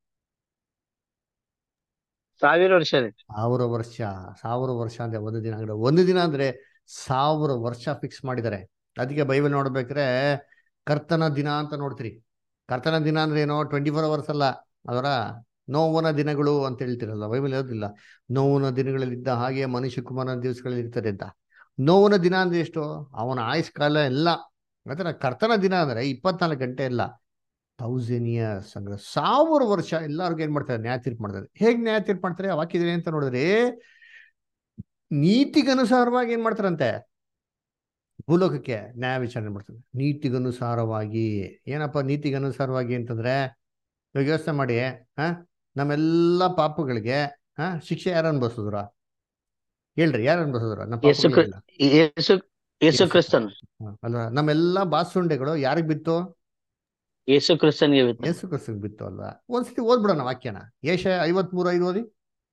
ಸಾವಿರ ವರ್ಷ ರೀ. ಸಾವಿರ ವರ್ಷ ಸಾವಿರ ವರ್ಷ ಅಂದ್ರೆ ಒಂದು ದಿನ ಅಂದ್ರೆ ಒಂದು ದಿನ ಅಂದ್ರೆ ಸಾವಿರ ವರ್ಷ ಫಿಕ್ಸ್ ಮಾಡಿದ್ದಾರೆ ಅದಕ್ಕೆ ಬೈಬಲ್ ನೋಡ್ಬೇಕ್ರೆ ಕರ್ತನ ದಿನ ಅಂತ ನೋಡ್ತೀರಿ ಕರ್ತನ ದಿನ ಅಂದ್ರೆ ಏನೋ ಟ್ವೆಂಟಿ ಫೋರ್ ಅವರ್ಸ್ ಅಲ್ಲ ಅದರ ನೋವನ ದಿನಗಳು ಅಂತ ಹೇಳ್ತಿರಲ್ಲ ಬೈಬಲ್ ಇರೋದಿಲ್ಲ ನೋವನ ದಿನಗಳಲ್ಲಿದ್ದ ಹಾಗೆ ಮನುಷ್ಯ ಕುಮಾರನ ದಿವಸಗಳಲ್ಲಿ ಇರ್ತಾರೆ ಅಂತ ನೋವನ ದಿನ ಅಂದ್ರೆ ಎಷ್ಟು ಅವನ ಆಯುಷ್ ಕಾಲ ಎಲ್ಲ ಅದರ ಕರ್ತನ ದಿನ ಅಂದ್ರೆ ಇಪ್ಪತ್ನಾಲ್ಕು ಗಂಟೆ ಇಲ್ಲ ತೌಸಂಡ್ ಇಯರ್ಸ್ ಅಂದ್ರೆ ಸಾವಿರ ವರ್ಷ ಎಲ್ಲರಿಗೂ ಏನ್ ಮಾಡ್ತಾರೆ ನ್ಯಾಯ ತೀರ್ಪು ಮಾಡ್ತಾರೆ ಹೇಗ್ ನ್ಯಾಯ ತೀರ್ಪು ಮಾಡ್ತಾರೆ ವಾಕ್ಯದಲ್ಲಿ ಅಂತ ನೋಡಿದ್ರೆ ನೀತಿಗನುಸಾರವಾಗಿ ಏನ್ ಮಾಡ್ತಾರಂತೆ ಭೂಲೋಕಕ್ಕೆ ನ್ಯಾಯ ವಿಚಾರಣೆ ಮಾಡ್ತಾರೆ ನೀತಿಗನುಸಾರವಾಗಿ ಏನಪ್ಪ ನೀತಿಗನುಸಾರವಾಗಿ ಅಂತಂದ್ರೆ ಇವಾಗ ಯೋಚನೆ ಮಾಡಿ ಹಾ ನಮ್ಮೆಲ್ಲ ಪಾಪಗಳಿಗೆ ಹಾ ಶಿಕ್ಷೆ ಯಾರು ಅನ್ಭವಿಸಿದ್ರ ಹೇಳ್ರಿ ಯಾರು ಅನ್ಭವಿಸಿದ್ರ ನಮ್ಮ ಯೇಸು ಕ್ರಿ- ಪಾಪಗಳಿಗೆಲ್ಲ. ಯೇಸು ಯೇಸು ಕ್ರಿಸ್ತನ್ ಹಾ, ಅಲ್ವಾ ನಮ್ಮೆಲ್ಲ ಬಾಸುಂಡೆಗಳು ಯಾರಿಗ್ ಬಿತ್ತು ಯೇಸು ಕ್ರಿಸ್ತನ್ಗೆ ಬಿತ್ತು. ಯೇಸು ಕ್ರಿಸ್ತನಿಗೆ ಬಿತ್ತು ಅಲ್ವಾ ಒಂದ್ಸತಿ ಓದ್ಬಿಡೋಣ ವಾಕ್ಯನ ಏಷ ಐವತ್ ಮೂರು ಐದು ಓದಿ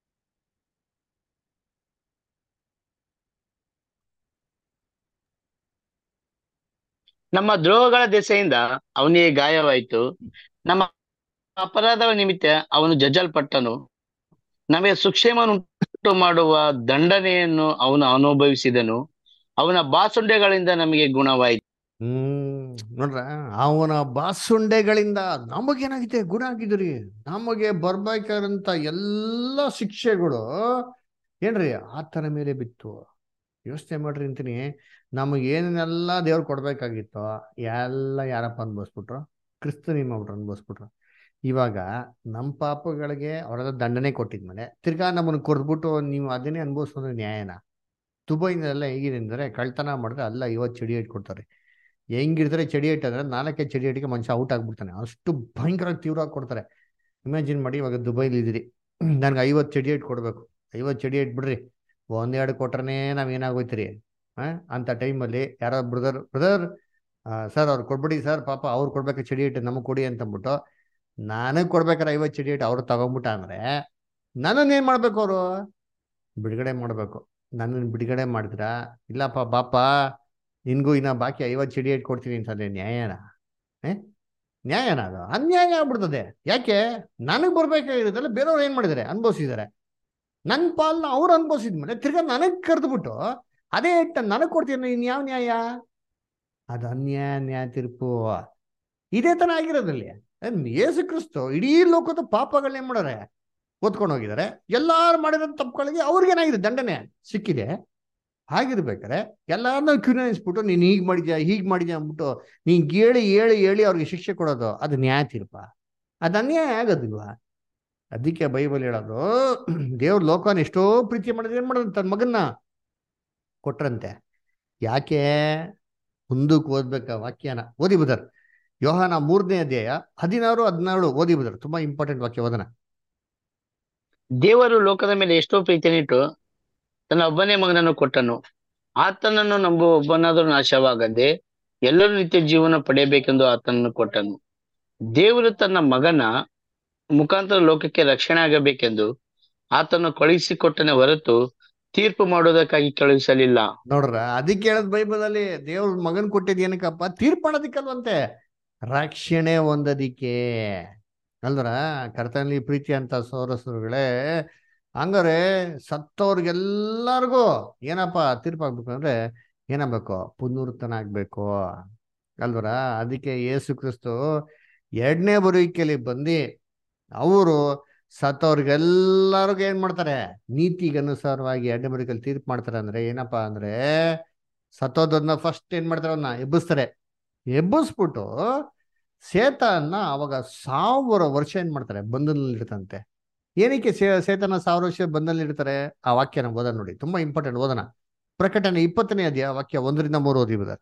ನಮ್ಮ ದ್ರೋಹಗಳ ದೆಸೆಯಿಂದ ಅವನಿಗೆ ಗಾಯವಾಯಿತು ನಮ್ಮ ಅಪರಾಧಗಳ ನಿಮಿತ್ತ ಅವನು ಜಜ್ಜಲ್ಪಟ್ಟನು ನಮಗೆ ಸುಕ್ಷೇಮನುಂಟು ಮಾಡುವ ದಂಡನೆಯನ್ನು ಅವನು ಅನುಭವಿಸಿದನು ಅವನ ಬಾಸುಂಡೆಗಳಿಂದ ನಮಗೆ ಗುಣವಾಯಿತು ಹ್ಮ್ ನೋಡ್ರ ಅವನ ಬಾಸುಂಡೆಗಳಿಂದ ನಮಗೇನಾಗಿದೆ ಗುಣ ಆಗಿದ್ರಿ ನಮಗೆ ಬರ್ಬೇಕಾದಂತ ಎಲ್ಲ ಶಿಕ್ಷೆಗಳು ಏನ್ರಿ ಆತನ ಮೇಲೆ ಬಿತ್ತು ಯೋಚನೆ ಮಾಡ್ರಿ ಅಂತೀನಿ ನಮಗೆ ಏನೇನೆಲ್ಲ ದೇವ್ರು ಕೊಡ್ಬೇಕಾಗಿತ್ತೋ ಎಲ್ಲ ಯಾರಪ್ಪ ಅನ್ಭವಿಸ್ಬಿಟ್ರು ಕ್ರಿಸ್ತ ಮಾಡ್ಬಿಟ್ರು ಅನ್ಭವಿಸ್ಬಿಟ್ರು ಇವಾಗ ನಮ್ಮ ಪಾಪಗಳಿಗೆ ಅವರೆಲ್ಲ ದಂಡನೆ ಕೊಟ್ಟಿದ್ಮೇಲೆ ತಿರ್ಗಾ ನಮ್ಮನ್ನು ಕೊರ್ದ್ಬಿಟ್ಟು ನೀವು ಅದನ್ನೇ ಅನುಭವಿಸೋದು ನ್ಯಾಯನ ದುಬೈನೆಲ್ಲ ಹೇಗಿದೆ ಅಂದರೆ ಕಳ್ತನ ಮಾಡಿದ್ರೆ ಅಲ್ಲ ಇವತ್ತು ಚಡಿ ಇಟ್ಕೊಡ್ತಾರೆ ಹೆಂಗಿರ್ತಾರೆ ಚಡಿ ಇಟ್ಟಂದ್ರೆ ನಾಲ್ಕೇ ಚಡಿ ಇಟ್ಟಿಗೆ ಮನುಷ್ಯ ಔಟ್ ಆಗ್ಬಿಡ್ತಾನೆ ಅಷ್ಟು ಭಯಂಕರ ತೀವ್ರವಾಗಿ ಕೊಡ್ತಾರೆ ಇಮ್ಯಾಜಿನ್ ಮಾಡಿ ಇವಾಗ ದುಬೈಲಿ ಇದ್ದೀರಿ ನನಗೆ ಐವತ್ತು ಚಡಿ ಇಟ್ಟು ಕೊಡ್ಬೇಕು ಐವತ್ತು ಚಡಿ ಇಟ್ಬಿಡ್ರಿ ಒಂದೆರಡು ಕೊಟ್ರನೇ ನಾವ್ ಏನಾಗೋಯ್ತೀರಿ ಆ ಅಂತ ಟೈಮಲ್ಲಿ ಯಾರೋ ಬ್ರದರ್ ಬ್ರದರ್ ಸರ್ ಅವ್ರು ಕೊಡ್ಬಿಡಿ ಸರ್ ಪಾಪ ಅವ್ರು ಕೊಡ್ಬೇಕು ಚಡಿ ಇಟ್ಟು ನಮಗೆ ಕೊಡಿ ಅಂತಂದ್ಬಿಟ್ಟು ನನಗೆ ಕೊಡ್ಬೇಕಾರೆ ಐವತ್ತು ಚಡಿ ಇಟ್ಟು ಅವ್ರು ತಗೊಂಬಿಟ್ಟ ಅಂದ್ರೆ ನನ್ನನ್ನು ಏನ್ ಮಾಡ್ಬೇಕು ಅವರು ಬಿಡುಗಡೆ ಮಾಡ್ಬೇಕು ನನ್ನನ್ನು ಬಿಡುಗಡೆ ಮಾಡಿದ್ರ ಇಲ್ಲಪ್ಪ ಬಾಪ ನಿನ್ಗೂ ಇನ್ನ ಬಾಕಿ ಐವತ್ತು ಚಡಿ ಇಟ್ಟು ಕೊಡ್ತೀನಿ ಅಂತಂದ್ರೆ ನ್ಯಾಯನ ಏ ನ್ಯಾಯನ ಅದು ಅನ್ಯಾಯ ಆಗ್ಬಿಡ್ತದೆ ಯಾಕೆ ನನಗೆ ಬರ್ಬೇಕಾಗಿರೋದಲ್ಲ ಬೇರೆಯವ್ರು ಏನ್ ಮಾಡಿದ್ದಾರೆ ಅನ್ಭವಿಸಿದ್ದಾರೆ ನನ್ನ ಪಾಲ್ನ ಅವ್ರು ಅನ್ಭವಿಸಿದ್ಮೇಲೆ ತಿರ್ಗಾ ನನಗ್ ಕರೆದ್ಬಿಟ್ಟು ಅದೇ ಇಟ್ಟ ನನಗ್ ಕೊಡ್ತೀನಿ ಇನ್ ಯಾವ ನ್ಯಾಯ ಅದು ಅನ್ಯಾಯ ನ್ಯಾಯ ತೀರ್ಪು ಇದೇ ತರ ಆಗಿರೋದಲ್ಲಿ ಏನ್ ಯೇಸು ಕ್ರಿಸ್ತು ಇಡೀ ಲೋಕದ ಪಾಪಗಳನ್ನ ಏನ್ ಮಾಡಾರೆ ಓದ್ಕೊಂಡು ಹೋಗಿದ್ದಾರೆ ಎಲ್ಲಾರು ಮಾಡಿರೋ ತಪ್ಪುಗಳಿಗೆ ಅವ್ರಿಗೇನಾಗಿದೆ ದಂಡನೆ ಸಿಕ್ಕಿದೆ ಹಾಗಿರ್ಬೇಕಾರೆ ಎಲ್ಲಾರನ್ನ ಕ್ಯೂನಿಸ್ಬಿಟ್ಟು ನೀನ್ ಹೀಗ್ ಮಾಡಿದ್ಯಾ ಹೀಗ್ ಮಾಡಿದ್ಯಾ ಅಂದ್ಬಿಟ್ಟು ನೀನ್ ಹೇಳಿ ಹೇಳಿ ಹೇಳಿ ಅವ್ರಿಗೆ ಶಿಕ್ಷೆ ಕೊಡೋದು ಅದು ನ್ಯಾಯ ತೀರ್ಪ ಅದು ಅನ್ಯಾಯ ಆಗೋದಿಲ್ವಾ ಅದಕ್ಕೆ ಬೈಬಲ್ ಹೇಳೋದು ದೇವ್ರ ಲೋಕನ ಎಷ್ಟೋ ಪ್ರೀತಿ ಮಾಡಿದ್ರೆ ಏನ್ ಮಾಡೋದು ತನ್ನ ಮಗನ್ನ ಕೊಟ್ರಂತೆ ಯಾಕೆ ಮುಂದಕ್ಕೆ ಓದ್ಬೇಕ ವಾಕ್ಯನ ಓದಿ ಬದರ್ ಯೋಹಾನ ಮೂರನೇ ಅಧ್ಯಾಯ ಹದಿನಾರು ಹದಿನಾರು ಓದಿ ಬದರ್ ತುಂಬಾ ಇಂಪಾರ್ಟೆಂಟ್ ವಾಕ್ಯ ಓದನ ದೇವರು ಲೋಕದ ಮೇಲೆ ಎಷ್ಟೋ ಪ್ರೀತಿಯನ್ನಿಟ್ಟು ತನ್ನ ಒಬ್ಬನೇ ಮಗನನ್ನು ಕೊಟ್ಟನು ಆತನನ್ನು ನಂಬುವ ಒಬ್ಬನಾದರೂ ನಾಶವಾಗದೆ ಎಲ್ಲರೂ ನಿತ್ಯ ಜೀವನ ಪಡೆಯಬೇಕೆಂದು ಆತನನ್ನು ಕೊಟ್ಟನು ದೇವರು ತನ್ನ ಮಗನ ಮುಖಾಂತರ ಲೋಕಕ್ಕೆ ರಕ್ಷಣೆ ಆಗಬೇಕೆಂದು ಆತನು ಕಳುಹಿಸಿಕೊಟ್ಟನೆ ಹೊರತು ತೀರ್ಪು ಮಾಡುವುದಕ್ಕಾಗಿ ಕಳುಹಿಸಲಿಲ್ಲ ನೋಡ್ರ ಅದಕ್ಕೆ ಹೇಳದ್ ಬೈಬಲ್ ಅಲ್ಲಿ ದೇವ್ರ ಮಗನ್ ಕೊಟ್ಟಿದ್ ಏನಕ್ಕಪ್ಪ ತೀರ್ಪು ಮಾಡೋದಿಕ್ಕಲ್ವಂತೆ ರಕ್ಷಣೆ ಹೊಂದದಿಕ್ಕೆ ಅಲ್ದ್ರ ಕರ್ತನಲ್ಲಿ ಪ್ರೀತಿ ಅಂತ ಸೋರಸರುಗಳೇ ಹಂಗಾರೆ ಸತ್ತವ್ರಿಗೆಲ್ಲರಿಗೂ ಏನಪ್ಪ ತೀರ್ಪಾಗ್ಬೇಕು ಅಂದ್ರೆ ಏನಾಗ್ಬೇಕು ಪುನರುತ್ಥಾನ ಆಗ್ಬೇಕು ಅಲ್ವರ ಅದಕ್ಕೆ ಯೇಸು ಕ್ರಿಸ್ತು ಎರಡನೇ ಬರುವಿಕೆಯಲ್ಲಿ ಬಂದು ಅವರು ಸತ್ತವ್ರಿಗೆಲ್ಲರಿಗೂ ಏನ್ ಮಾಡ್ತಾರೆ ನೀತಿಗೆ ಅನುಸಾರವಾಗಿ ಎರಡನೇ ಬರುವಿಕೆಯಲ್ಲಿ ತೀರ್ಪು ಮಾಡ್ತಾರೆ ಅಂದ್ರೆ ಏನಪ್ಪಾ ಅಂದ್ರೆ ಸತ್ತೋದನ್ನ ಫಸ್ಟ್ ಏನ್ ಮಾಡ್ತಾರೆ ಅವನ್ನ ಎಬ್ಬಿಸ್ತಾರೆ ಎಬ್ಬಿಸ್ಬಿಟ್ಟು ಸೇತನ್ನ ಅವಾಗ ಸಾವಿರ ವರ್ಷ ಏನ್ ಮಾಡ್ತಾರೆ ಬಂಧನಲ್ಲಿ ಇಡ್ತಂತೆ ಏನಕ್ಕೆ ಸೇ ಸೇತನ ಸಾವಿರ ವರ್ಷ ಬಂಧನಲ್ಲಿ ಇಡ್ತಾರೆ ಆ ವಾಕ್ಯನ ಓದ ನೋಡಿ ತುಂಬಾ ಇಂಪಾರ್ಟೆಂಟ್ ಓದನ ಪ್ರಕಟಣೆ ಇಪ್ಪತ್ತನೇ ಅಧ್ಯಾಯ ವಾಕ್ಯ ಒಂದರಿಂದ ಮೂರು ಓದಿ ಬದ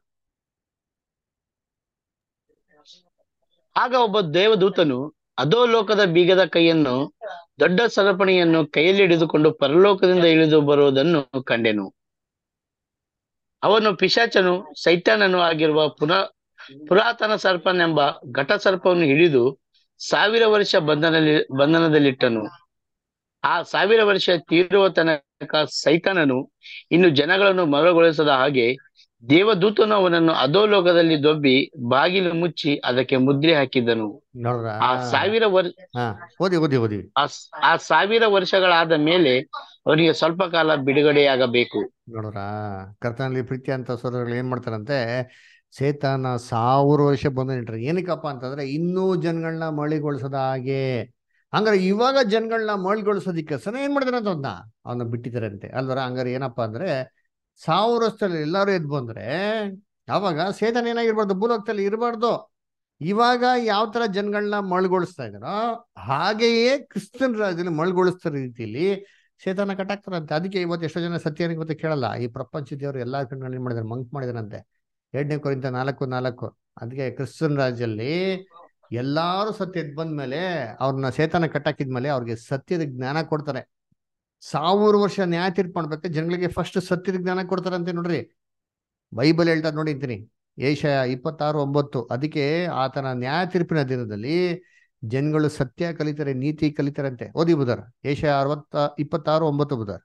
ಆಗ ಒಬ್ಬ ದೇವದೂತನು ಅಧೋ ಲೋಕದ ಬೀಗದ ಕೈಯನ್ನು ದೊಡ್ಡ ಸರಪಣಿಯನ್ನು ಕೈಯಲ್ಲಿ ಹಿಡಿದುಕೊಂಡು ಪರಲೋಕದಿಂದ ಇಳಿದು ಬರುವುದನ್ನು ಕಂಡೆನು ಅವನು ಪಿಶಾಚನು ಸೈತಾನನು ಆಗಿರುವ ಪುನಃ ಪುರಾತನ ಸರ್ಪನೆಂಬ ಘಟ ಸರ್ಪವನ್ನು ಹಿಡಿದು ಸಾವಿರ ವರ್ಷ ಬಂಧನಲ್ಲಿ ಬಂಧನದಲ್ಲಿಟ್ಟನು ಆ ಸಾವಿರ ವರ್ಷ ತೀರುವ ತನಕ ಸೈತಾನನು ಇನ್ನು ಜನಗಳನ್ನು ಮರಗೊಳಿಸದ ಹಾಗೆ ದೇವದೂತನು ಅವನನ್ನು ಅಧೋಲೋಕದಲ್ಲಿ ದೊಬ್ಬಿ ಬಾಗಿಲು ಮುಚ್ಚಿ ಅದಕ್ಕೆ ಮುದ್ರೆ ಹಾಕಿದ್ದನು ನೋಡ್ರ ಆ ಸಾವಿರ ವರ್ಷ ಹಾ ಓದಿ ಓದಿ ಓದಿ ಆ ಸ್- ಆ ಸಾವಿರ ವರ್ಷಗಳಾದ ಮೇಲೆ ಅವನಿಗೆ ಸ್ವಲ್ಪ ಕಾಲ ಬಿಡುಗಡೆಯಾಗಬೇಕು ನೋಡ್ರ ಕರ್ತನಲ್ಲಿ ಪ್ರೀತಿ ಅಂತ ಸೋದರಗಳು ಏನ್ ಮಾಡ್ತಾರಂತೆ ಸೇತಾನ ಸಾವಿರ ವರ್ಷ ಬಂದು ನಿಂಟ್ರೆ ಏನಕ್ಕಪ್ಪ ಅಂತಂದ್ರೆ ಇನ್ನೂ ಜನಗಳನ್ನ ಮಳಿಗೊಳಿಸದ ಹಾಗೆ ಹಂಗಾರೆ ಇವಾಗ ಜನಗಳನ್ನ ಮಳಿಗೊಳಿಸೋದಿಕ್ಕೆ ಸನ ಏನ್ ಮಾಡಿದಾರೆ ಅಂತ ಅವನ್ನ ಅವನ್ನ ಬಿಟ್ಟಿದ್ದಾರಂತೆ ಅಲ್ವರ ಹಂಗಾರೆ ಏನಪ್ಪ ಅಂದ್ರೆ ಸಾವಿರ ವರ್ಷದಲ್ಲಿ ಎಲ್ಲರೂ ಎದ್ದು ಬಂದ್ರೆ ಅವಾಗ ಸೇತಾನ ಏನಾಗಿರ್ಬಾರ್ದು ಭೂಲೋಕದಲ್ಲಿ ಇರಬಾರ್ದು ಇವಾಗ ಯಾವ ತರ ಜನಗಳನ್ನ ಮಳ್ಗೊಳಿಸ್ತಾ ಇದಾರೋ ಹಾಗೆಯೇ ಕ್ರಿಸ್ತನ್ ರಾಜ್ಯದಲ್ಲಿ ಮಳ್ಗೊಳಿಸ್ತಾ ರೀತಿಯಲ್ಲಿ ಶೇತಾನ ಕಟ್ಟಾಕ್ತಾರಂತೆ ಅದಕ್ಕೆ ಇವತ್ತು ಎಷ್ಟೋ ಜನ ಸತ್ಯನಿಗೆ ಗೊತ್ತು ಕೇಳಲ್ಲ ಈ ಪ್ರಪಂಚ ದೇವರು ಎಲ್ಲಾ ಕಣ್ಗಳು ಏನ್ ಮಾಡಿದಾರೆ ಮಂಕ್ ಮಾಡಿದಾರಂತೆ ಎರಡನೇ ಕೊರಿಂದ ನಾಲ್ಕು ನಾಲ್ಕು ಅದಕ್ಕೆ ಕ್ರಿಸ್ತನ್ ರಾಜ್ಯದಲ್ಲಿ ಎಲ್ಲಾರು ಸತ್ಯ ಎದ್ದು ಬಂದ್ಮೇಲೆ ಅವ್ರನ್ನ ಸೇತಾನ ಕಟ್ಟಾಕಿದ್ಮೇಲೆ ಅವ್ರಿಗೆ ಸತ್ಯದ ಜ್ಞಾನ ಕೊಡ್ತಾರೆ ಸಾವಿರ ವರ್ಷ ನ್ಯಾಯ ತೀರ್ಪು ಮಾಡ್ಬೇಕು ಜನಗಳಿಗೆ ಫಸ್ಟ್ ಸತ್ಯದ ಜ್ಞಾನ ಕೊಡ್ತಾರಂತೆ ನೋಡ್ರಿ ಬೈಬಲ್ ಹೇಳ್ತಾ ನೋಡಿದ್ದೀನಿ ಏಷಯ ಇಪ್ಪತ್ತಾರು ಒಂಬತ್ತು ಅದಕ್ಕೆ ಆತನ ನ್ಯಾಯ ತೀರ್ಪಿನ ದಿನದಲ್ಲಿ ಜನಗಳು ಸತ್ಯ ಕಲಿತಾರೆ ನೀತಿ ಕಲಿತಾರಂತೆ ಓದಿ ಬುಧರ್ ಏಷಯ ಅರವತ್ತ ಇಪ್ಪತ್ತಾರು ಒಂಬತ್ತು brother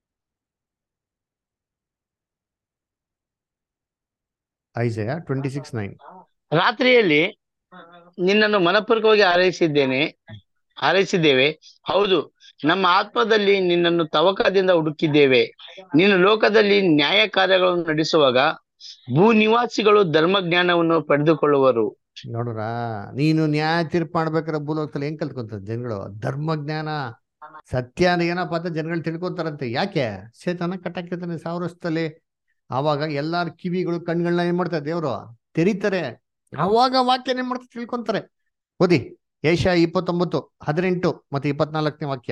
Isaiah twenty six nine ರಾತ್ರಿಯಲ್ಲಿ ನಿನ್ನನ್ನು ಮನಪೂರ್ವಕವಾಗಿ ಹಾರೈಸಿದ್ದೇನೆ ಹಾರೈಸಿದ್ದೇವೆ ಹೌದು ನಮ್ಮ ಆತ್ಮದಲ್ಲಿ ನಿನ್ನನ್ನು ತವಕದಿಂದ ಹುಡುಕಿದ್ದೇವೆ ನೀನು ಲೋಕದಲ್ಲಿ ನ್ಯಾಯ ಕಾರ್ಯಗಳನ್ನು ನಡೆಸುವಾಗ ಭೂ ನಿವಾಸಿಗಳು ಧರ್ಮ ಜ್ಞಾನವನ್ನು ಪಡೆದುಕೊಳ್ಳುವರು ನೋಡ್ರ ನೀನು ನ್ಯಾಯ ತೀರ್ಪು ಮಾಡ್ಬೇಕಾದ್ರೆ ಭೂಲೋಕದಲ್ಲಿ ಹೆಂಗ್ ಕಲ್ತ್ಕೊಂತಾರೆ ಜನಗಳು ಧರ್ಮ ಜ್ಞಾನ ಸತ್ಯ ಅಂದ್ರೆ ಏನಪ್ಪ ಅಂತ ಜನಗಳು ತಿಳ್ಕೊಂತಾರಂತೆ ಯಾಕೆ ಸೇತನ ಕಟ್ಟಾಕಿರ್ತಾನೆ ಸಾವಿರ ವರ್ಷದಲ್ಲಿ ಆವಾಗ ಎಲ್ಲಾರ ಕಿವಿಗಳು ಕಣ್ಗಳನ್ನ ಏನ್ ಮಾಡ್ತಾರೆ ದೇವ್ರು ತೆರೀತಾರೆ ಅವಾಗ ವಾಕ್ಯನ ಏನ್ ಮಾಡ್ತಾರೆ ತಿಳ್ಕೊಂತಾರೆ ಓದಿ ಏಷ ಇಪ್ಪತ್ತೊಂಬತ್ತು ಹದಿನೆಂಟು ಮತ್ತೆ ಇಪ್ಪತ್ನಾಲ್ಕನೇ ವಾಕ್ಯ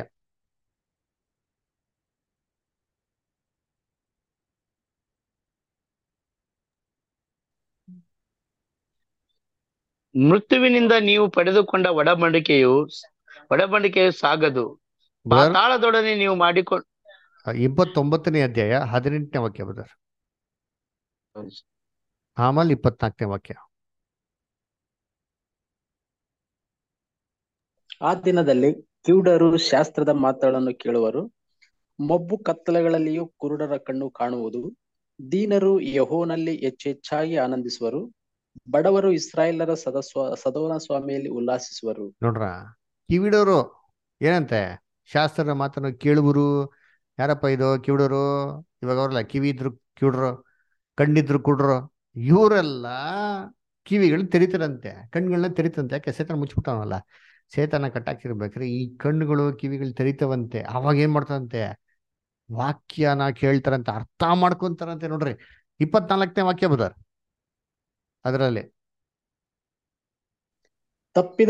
ಮೃತ್ಯುವಿನಿಂದ ನೀವು ಪಡೆದುಕೊಂಡ ಒಡಂಬಡಿಕೆಯು ಒಡಂಬಡಿಕೆಯು ಸಾಗದು ಬ್ರದರ್ ಪಾತಾಳದೊಡನೆ ನೀವು ಮಾಡಿಕೊಂಡು ಇಪ್ಪತ್ತೊಂಬತ್ತನೇ ಅಧ್ಯಾಯ ಹದಿನೆಂಟನೇ ವಾಕ್ಯ ಬ್ರದರ್ ಆಮೇಲೆ ಇಪ್ಪತ್ನಾಲ್ಕನೇ ವಾಕ್ಯ ಆ ದಿನದಲ್ಲಿ ಕಿವುಡರು ಶಾಸ್ತ್ರದ ಮಾತುಗಳನ್ನು ಕೇಳುವರು ಮಬ್ಬು ಕತ್ತಲೆಗಳಲ್ಲಿಯೂ ಕುರುಡರ ಕಣ್ಣು ಕಾಣುವುದು ದೀನರು ಯಹೋನಲ್ಲಿ ಹೆಚ್ಚೆಚ್ಚಾಗಿ ಆನಂದಿಸುವರು ಬಡವರು ಇಸ್ರಾಯೇಲರ ಸದಸ್ವ ಸದೋನ ಸ್ವಾಮಿಯಲ್ಲಿ ಉಲ್ಲಾಸಿಸುವರು ನೋಡ್ರ ಕಿವಿಡೋರು ಏನಂತೆ ಶಾಸ್ತ್ರದ ಮಾತನ್ನು ಕೇಳುವರು ಯಾರಪ್ಪ ಇದು ಕಿವಿಡೋರು ಇವಾಗ ಅವ್ರಲ್ಲ ಕಿವಿ ಇದ್ರು ಕಿವಿಡ್ರು ಕಣ್ಣಿದ್ರು ಕುಡ್ರು ಇವರೆಲ್ಲ ಕಿವಿಗಳು ತೆರಿತಾರಂತೆ ಕಣ್ಗಳನ್ನ ತೆರಿತಂತೆ ಯಾಕೆ ಸೇತನ ಮುಚ್ಚಿಬಿಟ್ಟವನಲ್ಲ ಸೇತನ ಕಟ್ಟಾಕಿರ್ಬೇಕ್ರೆ ಈ ಕಣ್ಣುಗಳು ಕಿವಿಗಳು ತೆರಿತವಂತೆ ಅವಾಗ ಏನ್ ಮಾಡ್ತಾರಂತೆ ವಾಕ್ಯನ ಕೇಳ್ತಾರಂತೆ ಅರ್ಥ ಮಾಡ್ಕೊಂತಾರಂತೆ ನೋಡ್ರಿ ಇಪ್ಪತ್ನಾಲ್ಕನೇ ವಾಕ್ಯ ಬದರ್ ಅದರಲ್ಲಿ ತಪ್ಪಿದ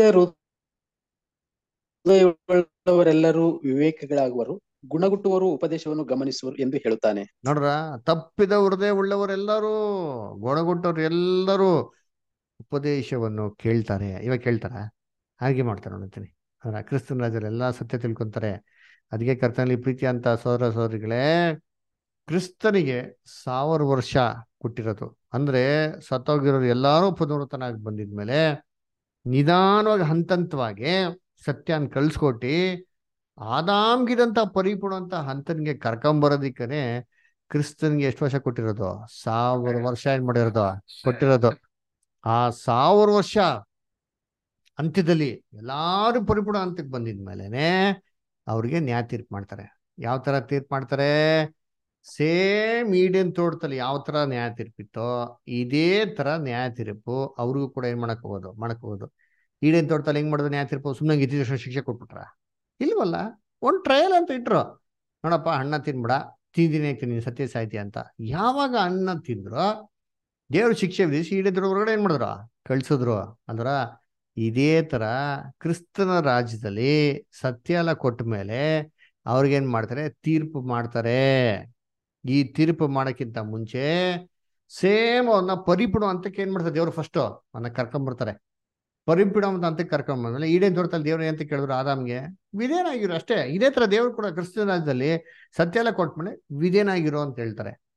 ಹೃದಯವುಳ್ಳವರೆಲ್ಲರೂ ವಿವೇಕಿಗಳಾಗುವರು ಗುಣಗುಟ್ಟುವರು ಉಪದೇಶವನ್ನು ಗಮನಿಸುವರು ಎಂದು ಹೇಳುತ್ತಾನೆ ನೋಡ್ರ ತಪ್ಪಿದ ಹೃದಯ ಉಳ್ಳವರೆಲ್ಲರೂ ಗೊಣಗುಟ್ಟವ್ರು ಎಲ್ಲರೂ ಉಪದೇಶವನ್ನು ಕೇಳ್ತಾರೆ ಇವಾಗ ಕೇಳ್ತಾರ ಹಾಗೆ ಮಾಡ್ತಾರೆ ನೋಡ್ತೀನಿ ಅದರ ಕ್ರಿಸ್ತನ ರಾಜರಲ್ಲಿ ಎಲ್ಲಾ ಸತ್ಯ ತಿಳ್ಕೊಂತಾರೆ ಅದಕ್ಕೆ ಕರ್ತನಲ್ಲಿ ಪ್ರೀತಿ ಅಂತ ಸೋದರ ಸೋದರಿಗಳೇ ಕ್ರಿಸ್ತನಿಗೆ ಸಾವಿರ ವರ್ಷ ಕೊಟ್ಟಿರೋದು ಅಂದ್ರೆ ಸತ್ತೋಗಿರೋರು ಎಲ್ಲಾರು ಪುನರುತ್ತನಾಗಿ ಬಂದಿದ್ಮೇಲೆ ನಿಧಾನವಾಗಿ ಹಂತ ಹಂತವಾಗಿ ಸತ್ಯನ ಕಳ್ಸ್ಕೊಟ್ಟು ಆದಾಮ್ಗಿದಂತ ಪರಿಪೂರ್ಣ ಅಂತ ಹಂತನಿಗೆ ಕರ್ಕೊಂಬರೋದಿಕ್ಕನೆ ಕ್ರಿಸ್ತನ್ಗೆ ಎಷ್ಟು ವರ್ಷ ಕೊಟ್ಟಿರೋದು ಸಾವಿರ ವರ್ಷ ಏನ್ ಮಾಡಿರೋದು ಕೊಟ್ಟಿರೋದು ಆ ಸಾವಿರ ವರ್ಷ ಅಂತ್ಯದಲ್ಲಿ ಎಲ್ಲಾರು ಪರಿಪೂರ್ಣ ಹಂತಕ್ಕೆ ಬಂದಿದ್ಮೇಲೆನೆ ಅವ್ರಿಗೆ ನ್ಯಾಯ ತೀರ್ಪು ಮಾಡ್ತಾರೆ ಯಾವ ತರ ತೀರ್ಪು ಮಾಡ್ತಾರೆ ಸೇಮ್ ಈಡೇನ್ ತೋಟದಲ್ಲಿ ಯಾವ ತರ ನ್ಯಾಯ ತೀರ್ಪಿತ್ತೋ ಇದೇ ತರ ನ್ಯಾಯ ತೀರ್ಪು ಅವ್ರಿಗೂ ಕೂಡ ಏನ್ ಮಾಡಕ್ ಹೋಗೋದು ಮಾಡಕ್ ಹೋಗೋದು ಈಡೇನ್ ತೋಟದಲ್ಲಿ ಹೆಂಗ್ ಮಾಡೋದು ನ್ಯಾಯ ತೀರ್ಪು ಸುಮ್ಮನೆ ಇತಿಹಾಸ ಶಿಕ್ಷೆ ಕೊಟ್ಬಿಟ್ರ ಇಲ್ವಲ್ಲ ಒಂದ್ ಟ್ರಯಲ್ ಅಂತ ಇಟ್ರು ನೋಡಪ್ಪ ಹಣ್ಣ ತಿನ್ಬಿಡ ತಿಂದಿನೇ ತಿನ್ನಿ ಸತ್ಯ ಸಾಹಿತ್ಯ ಅಂತ ಯಾವಾಗ ಅನ್ನ ತಿಂದ್ರು ದೇವ್ರ ಶಿಕ್ಷೆ ವಿಧಿಸಿ ಈಡೇದ್ರ ಹೊರಗಡೆ ಏನ್ ಮಾಡಿದ್ರು ಕಳ್ಸಿದ್ರು ಅಂದ್ರ ಇದೇ ತರ ಕ್ರಿಸ್ತನ ರಾಜ್ಯದಲ್ಲಿ ಸತ್ಯ ಎಲ್ಲ ಕೊಟ್ಟ ಮೇಲೆ ಅವ್ರಿಗೇನ್ ಮಾಡ್ತಾರೆ ತೀರ್ಪು ಮಾಡ್ತಾರೆ ಈ ತೀರ್ಪು ಮಾಡಕ್ಕಿಂತ ಮುಂಚೆ ಸೇಮ್ ಅವನ್ನ ಪರಿಪೂರ್ಣ ಅಂತಕ್ಕೆ ಏನ್ ಮಾಡ್ತಾರೆ ದೇವ್ರು ಫಸ್ಟ್ ಅವನ್ನ ಕರ್ಕೊಂಡ್ಬರ್ತಾರೆ ಪರಿಪೂರ್ಣ ಅಂತ ಅಂತಕ್ಕೆ ಕರ್ಕೊಂಡ್ಬಂದ್ಮೇಲೆ ಈಡೇನ್ ತೋಟದಲ್ಲಿ ದೇವ್ರು ಅಂತ ಕೇಳಿದ್ರು ಆದಾಮ್ಗೆ ವಿಧೇನಾಗಿರು ಅಷ್ಟೇ ಇದೇ ತರ ದೇವ್ರು ಕೂಡ ಕ್ರಿಸ್ತನ ರಾಜ್ಯದಲ್ಲಿ ಸತ್ಯ ಎಲ್ಲ ಕೊಟ್ಮೇಲೆ ವಿಧೇನಾಗಿರು ಅಂತ ಹೇಳ್ತಾರೆ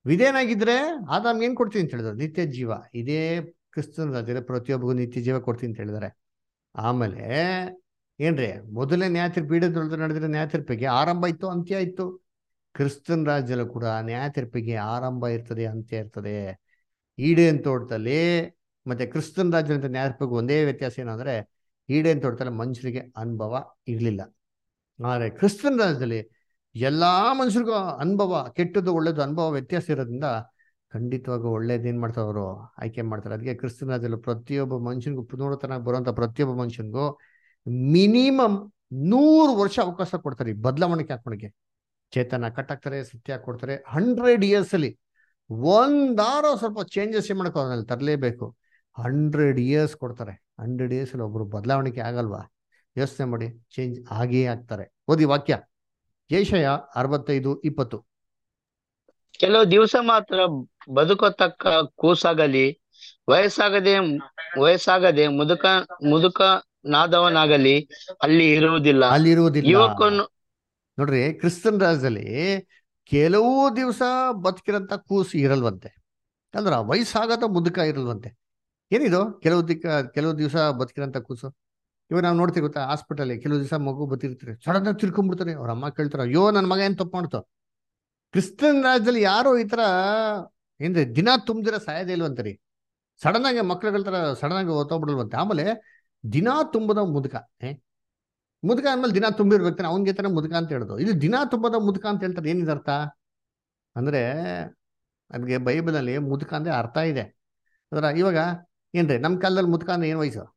ವಿಧೇಯನಾಗಿದ್ರೆ ಆದಾಮ್ ಏನ್ ಕೊಡ್ತೀನಿ ಅಂತ ಹೇಳಿದ್ರು ನಿತ್ಯ ಜೀವ ಇದೇ ಕ್ರಿಸ್ತನ ರಾಜ್ಯದಲ್ಲಿ ಪ್ರತಿಯೊಬ್ಬರಿಗೂ ನಿತ್ಯ ಜೀವ ಕೊಡ್ತೀನಿ ಅಂತ ಹೇಳಿದಾರೆ ಆಮೇಲೆ ಏನ್ರಿ ಮೊದಲನೇ ನ್ಯಾಯತೀರ್ಪು ಪೀಠದೊಳಗೆ ನಡೆದಿರೋ ನ್ಯಾಯತೀರ್ಪಿಗೆ ಆರಂಭ ಇತ್ತು ಅಂತ್ಯ ಇತ್ತು ಕ್ರಿಸ್ತನ್ ರಾಜ್ಯದಲ್ಲೂ ಕೂಡ ನ್ಯಾಯತೀರ್ಪಿಗೆ ಆರಂಭ ಇರ್ತದೆ ಅಂತ್ಯ ಇರ್ತದೆ ಈಡೇನ್ ತೋಟದಲ್ಲಿ ಮತ್ತೆ ಕ್ರಿಸ್ತನ್ ರಾಜ್ಯದ ನ್ಯಾಯತೀರ್ಪಿಗೆ ಒಂದೇ ವ್ಯತ್ಯಾಸ ಏನಂದ್ರೆ ಈಡೇನ್ ತೋಟದಲ್ಲಿ ಮನುಷ್ಯರಿಗೆ ಅನುಭವ ಇರಲಿಲ್ಲ ಆದರೆ ಕ್ರಿಸ್ತನ್ ರಾಜ್ಯದಲ್ಲಿ ಎಲ್ಲಾ ಮನುಷ್ಯರಿಗೂ ಅನುಭವ ಕೆಟ್ಟದ್ದು ಒಳ್ಳೇದು ಅನುಭವ ವ್ಯತ್ಯಾಸ ಇರೋದ್ರಿಂದ ಖಂಡಿತವಾಗೂ ಒಳ್ಳೇದೇನ್ ಮಾಡ್ತಾರೆ ಅವರು ಆಯ್ಕೆ ಮಾಡ್ತಾರೆ ಅದಕ್ಕೆ ಕ್ರಿಸ್ತನ ರಾಜ್ಯದಲ್ಲಿ ಪ್ರತಿಯೊಬ್ಬ ಮನುಷ್ಯನಿಗೂ ಪುನರುತ್ತನ ಬರುವಂತ ಪ್ರತಿಯೊಬ್ಬ ಮನುಷ್ಯನಿಗೂ ಮಿನಿಮಮ್ ನೂರು ವರ್ಷ ಅವಕಾಶ ಕೊಡ್ತಾರೆ ಈ ಬದಲಾವಣೆ ಹಾಕೊಳಕ್ಕೆ ಚೇತನ ಕಟ್ಟಾಕ್ತಾರೆ ಸತ್ಯ ಕೊಡ್ತಾರೆ ಹಂಡ್ರೆಡ್ ಇಯರ್ಸ್ ಅಲ್ಲಿ ಒಂದಾರೋ ಸ್ವಲ್ಪ ಚೇಂಜಸ್ ಏನ್ ಮಾಡಕ್ ಅವ್ರಲ್ಲಿ ತರಲೇಬೇಕು ಹಂಡ್ರೆಡ್ ಇಯರ್ಸ್ ಕೊಡ್ತಾರೆ ಹಂಡ್ರೆಡ್ ಇಯರ್ಸ್ ಅಲ್ಲಿ ಒಬ್ರು ಬದಲಾವಣೆಗೆ ಆಗಲ್ವಾ ಯೋಚನೆ ಮಾಡಿ ಚೇಂಜ್ ಆಗೇ ಆಗ್ತಾರೆ ಓದಿ ವಾಕ್ಯ ಜಯಶಯ ಅರವತ್ತೈದು ಇಪ್ಪತ್ತು ಕೆಲವು ದಿವಸ ಮಾತ್ರ ಬದುಕತಕ್ಕ ಕೂಸಾಗಲಿ ವಯಸ್ಸಾಗದೆ ವಯಸ್ಸಾಗದೆ ಮುದುಕ ಮುದುಕನಾದವನಾಗಲಿ ಅಲ್ಲಿ ಇರುವುದಿಲ್ಲ ಅಲ್ಲಿರುವುದಿಲ್ಲ ಯುವಕನು ನೋಡ್ರಿ ಕ್ರಿಸ್ತನ್ ರಾಜ್ಯದಲ್ಲಿ ಕೆಲವು ದಿವಸ ಬದುಕಿರಂತ ಕೂಸು ಇರಲ್ವಂತೆ ಅಲ್ರ ವಯಸ್ಸಾಗದ ಮುದುಕ ಇರಲ್ವಂತೆ ಏನಿದು ಕೆಲವು ದಿಕ್ಕ ಕೆಲವು ದಿವಸ ಬದುಕಿರಂತ ಕೂಸು ಇವಾಗ ನಾವು ನೋಡ್ತೀವಿ ಗೊತ್ತಾ ಹಾಸ್ಪಿಟಲ್ ಕೆಲವು ದಿವಸ ಮಗು ಬದುಕಿರ್ತಾರೆ ಸಡನ್ ಆಗಿ ತಿರ್ಕೊಂಡ್ಬಿಡ್ತಾರೆ ಅವ್ರ ಅಮ್ಮ ಕೇಳ್ತಾರ ಅಯ್ಯೋ ನನ್ನ ಮಗ ಏನ್ ತಪ್ಪು ಮಾಡ್ತು ಕ್ರಿಸ್ತನ್ ರಾಜ್ಯದಲ್ಲಿ ಯಾರು ಈ ತರ ಏನ್ರಿ ದಿನ ತುಂಬಿದಿರ ಸಾಯೋದೇ ಇಲ್ವಂತರಿ ಸಡನ್ ಆಗಿ ಮಕ್ಳುಗಳ ತರ ಸಡನ್ ಆಗಿ ಓದ್ತೋಗ್ಬಿಡಲ್ವಂತೆ ಆಮೇಲೆ ದಿನ ತುಂಬದ ಮುದುಕ ಏ ಮುದುಕ ಅಂದ್ಮೇಲೆ ದಿನ ತುಂಬಿರ್ಬೇಕು ಅವನಿಗೆ ತಾನೆ ಮುದುಕ ಅಂತ ಹೇಳೋದು ಇದು ದಿನ ತುಂಬದ ಮುದುಕ ಅಂತ ಹೇಳ್ತಾರೆ ಏನಿದೆ ಅರ್ಥ ಅಂದ್ರೆ ಅದಕ್ಕೆ ಬೈಬಲಲ್ಲಿ ಮುದುಕ ಅಂದ್ರೆ ಅರ್ಥ ಇದೆ ಅದರ ಇವಾಗ ಏನ್ರಿ ನಮ್ಮ ಕಾಲದಲ್ಲಿ ಮುದುಕ ಅಂದ್ರೆ ಏನ್ ವಯಸ್ಸು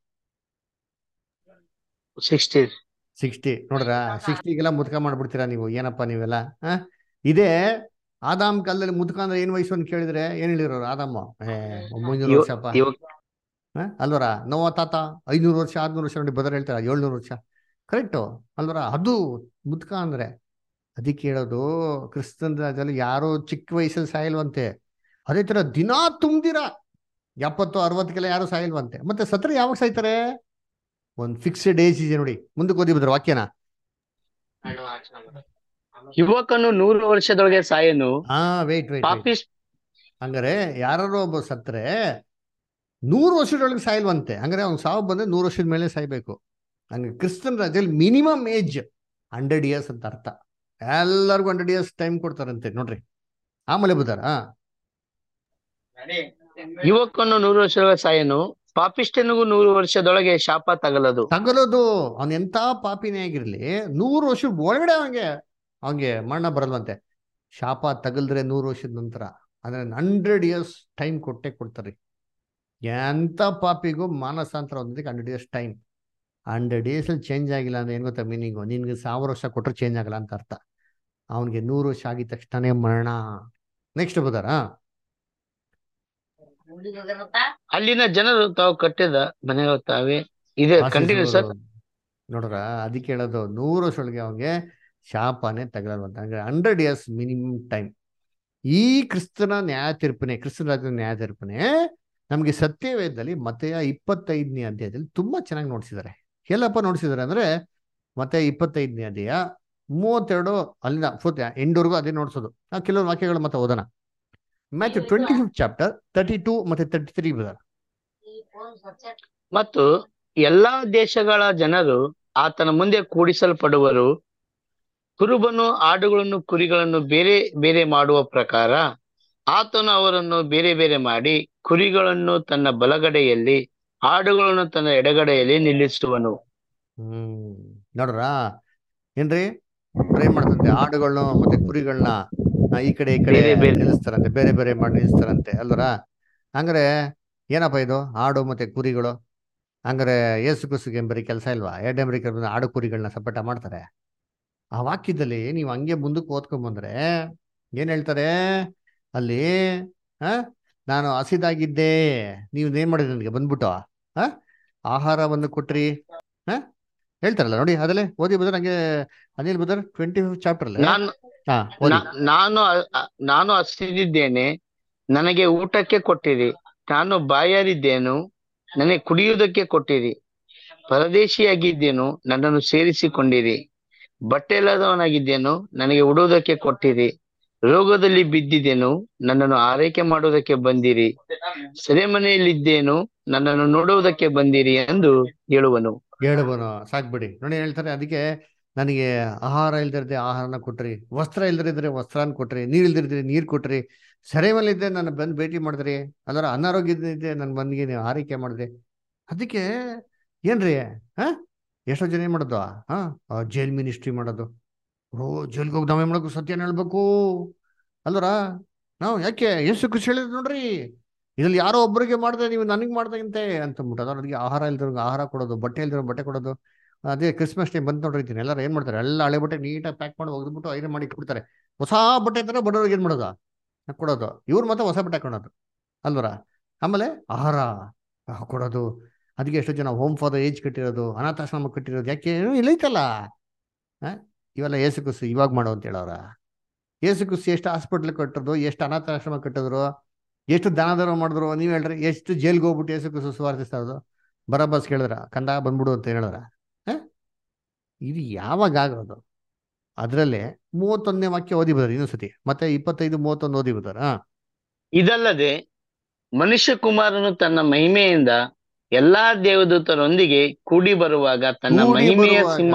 ಸಿಕ್ಸ್ಟಿ ಸಿಕ್ಸ್ಟಿ ನೋಡ್ರ ಸಿಕ್ಸ್ಟಿಗೆಲ್ಲ ಮುದುಕ ಮಾಡ್ಬಿಡ್ತೀರಾ ನೀವು ಏನಪ್ಪ ನೀವೆಲ್ಲ ಹ ಇದೇ ಆದಾಮ್ ಕಾಲದಲ್ಲಿ ಮುದುಕ ಅಂದ್ರೆ ಏನ್ ವಯಸ್ಸು ಅಂತ ಕೇಳಿದ್ರೆ ಏನ್ ಹೇಳಿರೋರು ಆದಾಮ ಏ ಒಂಬೈನೂರು ವರ್ಷಪ್ಪ ಯುವಕ ಹ? ಅಲ್ವರ ನೋವ ತಾತ ಐನೂರು ವರ್ಷ ಆರ್ನೂರು ವರ್ಷ ನೋಡಿ ಬದರ್ ಹೇಳ್ತಾರ ಏಳ್ನೂರು ವರ್ಷ ಕರೆಕ್ಟು ಅಲ್ವರ ಅದು ಮುದುಕ ಅಂದ್ರೆ ಅದಕ್ಕೆ ಹೇಳೋದು ಕ್ರಿಸ್ತನ್ ರಾಜ್ಯದಲ್ಲಿ ಯಾರೋ ಚಿಕ್ಕ ವಯಸ್ಸಲ್ಲಿ ಸಾಯಿಲ್ವಂತೆ ಅದೇ ತರ ದಿನಾ ತುಂಬಿದಿರ ಎಪ್ಪತ್ತು ಅರವತ್ತಕ್ಕೆಲ್ಲ ಯಾರು ಸಾಯಿಲ್ವಂತೆ ಮತ್ತೆ ಸತ್ರ ಯಾವಾಗ ಸಾಯ್ತಾರೆ ಒಂದ್ ಫಿಕ್ಸ್ಡ್ ಏಜ್ ಇದೆ ನೋಡಿ ಮುಂದಕ್ಕೆ ಓದಿ ಬಿಡ್ರ ವಾಕ್ಯನ ಯುವಕನು ನೂರು ವರ್ಷದೊಳಗೆ ಸಾಯನು ಹಾ ವೇಟ್ ವೇಟ್ ಪಾಪಿಸ್ ಹಂಗಾರೆ ಯಾರೋ ಒಬ್ಬ ಸತ್ರೆ ನೂರು ವರ್ಷದೊಳಗೆ ಸಾಯಿಲ್ವಂತೆ ಹಂಗಾರೆ ಅವ್ನು ಸಾವು ಬಂದ್ರೆ ನೂರು ವರ್ಷದ ಮೇಲೆ ಸಾಯ್ಬೇಕು ಹಂಗೆ ಕ್ರಿಸ್ತನ್ ರಾಜ್ಯದಲ್ಲಿ ಮಿನಿಮಮ್ ಏಜ್ ಹಂಡ್ರೆಡ್ ಇಯರ್ಸ್ ಅಂತ ಅರ್ಥ ಎಲ್ಲರಿಗೂ ಹಂಡ್ರೆಡ್ ಇಯರ್ಸ್ ಟೈಮ್ ಕೊಡ್ತಾರಂತೆ ನೋಡ್ರಿ ಆಮೇಲೆ ಬುದಾರ ಯುವಕನು ನೂರು ವರ್ಷದೊಳಗೆ ಸಾಯನು ಪಾಪಿಷ್ಟನಿಗೂ ನೂರು ವರ್ಷದೊಳಗೆ ಶಾಪ ತಗಲದು ತಗಲೋದು ಅವನ್ ಎಂತ ಪಾಪಿನೇ ಆಗಿರ್ಲಿ ನೂರು ವರ್ಷದ ಒಳಗಡೆ ಅವನಿಗೆ ಅವನಿಗೆ ಮರಣ ಬರಲ್ವಂತೆ ಶಾಪ ತಗಲ್ದ್ರೆ ನೂರು ವರ್ಷದ ನಂತರ ಅಂದ್ರೆ ಹಂಡ್ರೆಡ್ ಇಯರ್ಸ್ ಟೈಮ್ ಕೊಟ್ಟೆ ಕೊಡ್ತಾರೆ ಎಂತ ಪಾಪಿಗೂ ಮಾನಸಾಂತರ ಒಂದಕ್ಕೆ hundred years time hundred years ಅಲ್ಲಿ ಚೇಂಜ್ ಆಗಿಲ್ಲ ಅಂದ್ರೆ ಏನ್ ಗೊತ್ತಾ ಮೀನಿಂಗು ನಿನ್ಗೆ ಸಾವಿರ ವರ್ಷ ಕೊಟ್ಟರೆ ಚೇಂಜ್ ಆಗಲ್ಲ ಅಂತ ಅರ್ಥ ಅವನಿಗೆ ನೂರು ವರ್ಷ ಆಗಿದ ತಕ್ಷಣನೇ ಮರಣ ನೆಕ್ಸ್ಟ್ ಬದಾರಾ ಅಲ್ಲಿನ ಜನರು ತಾವು ಕಟ್ಟಿದ ಮನೆಗಳು ತಾವೇ ಇದೆ ಕಂಟಿನ್ಯೂ ಸರ್ ನೋಡ್ರ ಅದಕ್ಕೆ ಹೇಳೋದು ನೂರು ವರ್ಷದೊಳಗೆ ಅವನಿಗೆ ಶಾಪನೇ ತಗಲಲ್ವಂತ ಅಂದ್ರೆ ಹಂಡ್ರೆಡ್ ಇಯರ್ಸ್ ಮಿನಿಮಮ್ ಟೈಮ್ ಈ ಕ್ರಿಸ್ತನ ನ್ಯಾಯ ತೀರ್ಪನೆ ಕ್ರಿಸ್ತನ ರಾಜ್ಯದ ನ್ಯಾಯ ತೀರ್ಪನೆ ನಮಗೆ ಸತ್ಯವೇದದಲ್ಲಿ ಮತ್ತೆ ಇಪ್ಪತ್ತೈದನೇ ಅಧ್ಯಾಯದಲ್ಲಿ ತುಂಬಾ ಚೆನ್ನಾಗಿ ನೋಡ್ಸಿದ್ದಾರೆ ಎಲ್ಲಪ್ಪ ನೋಡ್ಸಿದ್ದಾರೆ ಅಂದ್ರೆ ಮತ್ತೆ ಇಪ್ಪತ್ತೈದನೇ ಅಧ್ಯಾಯ ಮೂವತ್ತೆರಡು ಅಲ್ಲಿಂದ ಫೋರ್ತ್ ಎಂಡ್ವರೆಗೂ ಅದೇ ನೋಡ್ಸೋದು ನಾವು ಕೆಲವು ವಾಕ್ಯಗಳು ಮತ್ತೆ ಓದೋಣ Matthew twenty fifth chapter thirty two ಮತ್ತೆ ತರ್ಟಿ ತ್ರೀ ಬದರ್ ಮತ್ತು ಎಲ್ಲಾ ದೇಶಗಳ ಜನರು ಆತನ ಮುಂದೆ ಕೂಡಿಸಲ್ಪಡುವರು ಕುರುಬನು ಆಡುಗಳನ್ನು ಕುರಿಗಳನ್ನು ಬೇರೆ ಬೇರೆ ಮಾಡುವ ಪ್ರಕಾರ ಆತನು ಅವರನ್ನು ಬೇರೆ ಬೇರೆ ಮಾಡಿ ಕುರಿಗಳನ್ನು ತನ್ನ ಬಲಗಡೆಯಲ್ಲಿ ಆಡುಗಳನ್ನು ತನ್ನ ಎಡಗಡೆಯಲ್ಲಿ ನಿಲ್ಲಿಸುವನು ಹ್ಮ್ ನೋಡ್ರ ಏನ್ರಿ ಟ್ರೈ ಮಾಡ್ತಂತೆ ಆಡುಗಳನ್ನ ಮತ್ತೆ ಕುರಿಗಳನ್ನ ಈ ಕಡೆ ಈ ಕಡೆ ಬೇರೆ ಬೇರೆ. ನಿಲ್ಲಿಸ್ತಾರಂತೆ ಬೇರೆ ಬೇರೆ ಮಾಡಿ ನಿಲ್ಲಿಸ್ತಾರಂತೆ ಅಲ್ವರ ಹಂಗಾರೆ ಏನಪ್ಪ ಇದು ಆಡು ಮತ್ತೆ ಕುರಿಗಳು ಹಂಗಾರೆ ಏಸು ಕುಸುಗೆ ಬರೀ ಕೆಲಸ ಇಲ್ವಾ ಎರಡನೇ ಬರೀ ಆಡು ಕುರಿಗಳನ್ನ ಸಪಟ ಮಾಡ್ತಾರೆ ಆ ವಾಕ್ಯದಲ್ಲಿ ನೀವು ಹಂಗೆ ಮುಂದಕ್ಕೆ ಓದ್ಕೊಂಡ್ ಬಂದ್ರೆ ಏನ್ ಹೇಳ್ತಾರೆ ಅಲ್ಲಿ ಆ ನಾನು ಹಸಿದಾಗಿದ್ದೆ ನೀವು ಏನ್ ಮಾಡಿದ್ರಿ ನನಗೆ ಬಂದ್ಬಿಟ್ಟು ಆ ಆಹಾರವನ್ನು ಕೊಟ್ರಿ ಹ ಹೇಳ್ತಾರಲ್ಲ ನೋಡಿ ಅದಲ್ಲೇ ಓದಿ ಬದರ್ ಹಂಗೆ Anil brother twenty fifth chapter ಅಲ್ಲೇ ನಾನು ಹಾ ಓದಿ ನಾ- ನಾನು ಅ- ಅ- ನಾನು ಹಸಿದಿದ್ದೇನೆ ನನಗೆ ಊಟಕ್ಕೆ ಕೊಟ್ಟಿರಿ ನಾನು ಬಾಯಾರಿದ್ದೇನು ನನಗೆ ಕುಡಿಯುವುದಕ್ಕೆ ಕೊಟ್ಟಿರಿ ಪರದೇಶಿಯಾಗಿದ್ದೇನು ನನ್ನನ್ನು ಸೇರಿಸಿಕೊಂಡಿರಿ ಬಟ್ಟೆ ಇಲ್ಲದವನಾಗಿದ್ದೇನು ನನಗೆ ಉಡುವುದಕ್ಕೆ ಕೊಟ್ಟಿರಿ ರೋಗದಲ್ಲಿ ಬಿದ್ದಿದ್ದೇನು ನನ್ನನ್ನು ಆರೈಕೆ ಮಾಡುವುದಕ್ಕೆ ಬಂದಿರಿ ಸೆರೆಮನೆಯಲ್ಲಿದ್ದೇನು ನನ್ನನ್ನು ನೋಡುವುದಕ್ಕೆ ಬಂದಿರಿ ಎಂದು ಹೇಳುವನು ಹೇಳುವನು ಸಾಕ್ಬಿಡಿ ನೋಡಿ ಹೇಳ್ತಾರೆ ಅದಕ್ಕೆ ನನಗೆ ಆಹಾರ ಇಲ್ದಿರದೆ ಆಹಾರನ ಕೊಟ್ರಿ ವಸ್ತ್ರ ಇಲ್ದಿರಿದ್ರೆ ವಸ್ತ್ರನ ಕೊಟ್ರಿ ನೀರ್ ಇಲ್ದಿರಿದ್ರೆ ನೀರ್ ಕೊಟ್ರಿ ಸೆರೆಮಲ್ಲಿದ್ದೆ ನನ್ನ ಬಂದು ಭೇಟಿ ಮಾಡಿದ್ರಿ ಅದರ ಅನಾರೋಗ್ಯದಿದ್ದೆ ನನ್ನ ಬಂದಿಗೆ ನೀವು ಆರೈಕೆ ಮಾಡಿದ್ರಿ ಅದಕ್ಕೆ ಏನ್ರಿ ಹಾ ಎಷ್ಟೋ ಜನ ಏನ್ ಮಾಡೋದು ಹಾ ಜೈಲ್ ಮಿನಿಸ್ಟ್ರಿ ಮಾಡೋದು ಓ ಜೈಲ್ಗೆ ಹೋಗಿ ನಾವೇನ್ ಮಾಡ್ಬೇಕು ಸತ್ಯನ ಹೇಳ್ಬೇಕು ಅಲ್ವರ ನಾವು ಯಾಕೆ ಎಷ್ಟು ಖುಷಿ ಹೇಳಿದ್ ನೋಡ್ರಿ ಇದ್ರಲ್ಲಿ ಯಾರೋ ಒಬ್ಬರಿಗೆ ಮಾಡಿದ್ರೆ ನೀವು ನನಗೆ ಮಾಡ್ದಂತೆ ಅಂತಂದ್ಬಿಟ್ಟು ಅದ್ರ ಅದಕ್ಕೆ ಆಹಾರ ಇಲ್ದಿರೋ ಆಹಾರ ಕೊಡೋದು ಬಟ್ಟೆ ಇಲ್ದಿರೋ ಬಟ್ಟೆ ಕೊಡೋದು ಅದೇ ಕ್ರಿಸ್ಮಸ್ ಟೈಮ್ ಬಂದು ನೋಡಿರ್ತೀನಿ ಎಲ್ಲರೂ ಏನ್ ಮಾಡ್ತಾರೆ ಎಲ್ಲ ಹಳೆ ಬಟ್ಟೆ ನೀಟಾಗಿ ಪ್ಯಾಕ್ ಮಾಡಿ ಒಗೆದ್ಬಿಟ್ಟು ಐರನ್ ಮಾಡಿ ಕೊಡ್ತಾರೆ ಹೊಸ ಬಟ್ಟೆ ತರ ಬಡವ್ರಿಗೆ ಏನ್ ಮಾಡೋದು ಕೊಡೋದು ಇವ್ರು ಮತ್ತೆ ಹೊಸ ಬಟ್ಟೆ ಹಾಕೊಳೋದು ಅಲ್ವರ ಆಮೇಲೆ ಆಹಾರ ಕೊಡೋದು ಅದಕ್ಕೆ ಎಷ್ಟೋ ಜನ ಹೋಮ್ ಫಾರ್ ದ ಏಜ್ ಕಟ್ಟಿರೋದು ಅನಾಥಾಶ್ರಮ ಕಟ್ಟಿರೋದು ಯಾಕೆ ಇಲ್ಲ ಐತಲ್ಲ ಆ? ಇವೆಲ್ಲ ಏಸು ಕುಸು ಇವಾಗ ಮಾಡೋ ಅಂತ ಹೇಳೋರ ಏಸು ಕುಸು ಎಷ್ಟು ಹಾಸ್ಪಿಟ್ಲ್ ಕಟ್ಟೋದು ಎಷ್ಟು ಅನಾಥಾಶ್ರಮ ಕಟ್ಟಿದ್ರು ಎಷ್ಟು ದಾನಧರ್ಮ ಮಾಡಿದ್ರು ನೀವ್ ಹೇಳ್ರಿ ಎಷ್ಟು ಜೈಲ್ಗೆ ಹೋಗ್ಬಿಟ್ಟು ಏಸು ಕುಸು ಸುವಾರ್ತಿಸ್ತಾ ಇರೋದು ಬರಬಸ್ ಕೇಳಿದ್ರ ಕಂದ ಬಂದ್ಬಿಡು ಅಂತ ಹೇಳಿದ್ರ ಇದು ಯಾವಾಗ ಆಗೋದು ಅದ್ರಲ್ಲೇ ಮೂವತ್ತೊಂದನೇ ವಾಕ್ಯ ಓದಿ ಬಿಡ್ತಾರೆ ಇನ್ನೊಂದ್ಸತಿ ಮತ್ತೆ ಇಪ್ಪತ್ತೈದು ಮೂವತ್ತೊಂದು ಓದಿ ಬಿಡ್ತಾರ ಇದಲ್ಲದೆ ಮನುಷ್ಯ ಕುಮಾರನು ತನ್ನ ಮಹಿಮೆಯಿಂದ ಎಲ್ಲಾ ದೇವದೂತರೊಂದಿಗೆ ಕೂಡಿ ಬರುವಾಗ ತನ್ನ ಕೂಡಿ ಮಹಿಮೆಯ ಬರುವಾಗ ಸಿಂಹ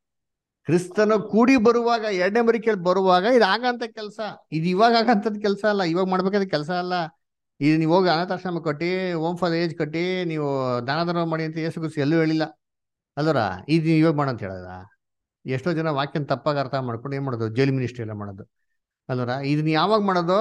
ಕ್ರಿಸ್ತನ ಕೂಡಿ ಬರುವಾಗ ಎರಡನೇ ಬರಿ ಕೇಳಿ ಬರುವಾಗ ಇದು ಆಗಂತ ಕೆಲಸ ಇದು ಇವಾಗ ಆಗಂತದ್ ಕೆಲಸ ಅಲ್ಲ ಇವಾಗ ಮಾಡ್ಬೇಕಾದ ಕೆಲಸ ಅಲ್ಲ ಇದು ನೀವು ಹೋಗಿ ಅನಾಥಾಶ್ರಮ ಕಟ್ಟಿ ಓಮ್ ಫಾರ್ ಏಜ್ ಕಟ್ಟಿ ನೀವು ದಾನ ಧರ್ಮ ಮಾಡಿ ಅಂತ ಯೇಸು ಕ್ರಿಸ್ತ ಎಲ್ಲೂ ಹೇಳಿಲ್ಲ ಅಲ್ವರ ಇದು ಇವಾಗ ಮಾಡಂತ ಹೇಳದ ಎಷ್ಟೋ ಜನ ವಾಕ್ಯನ ತಪ್ಪಾಗಿ ಅರ್ಥ ಮಾಡ್ಕೊಂಡು ಏನ್ ಮಾಡೋದು ಜೈಲ್ ಮಿನಿಸ್ಟ್ರಿ ಎಲ್ಲ ಮಾಡೋದು ಅಲ್ವರ ಇದನ್ನ ಯಾವಾಗ ಮಾಡೋದು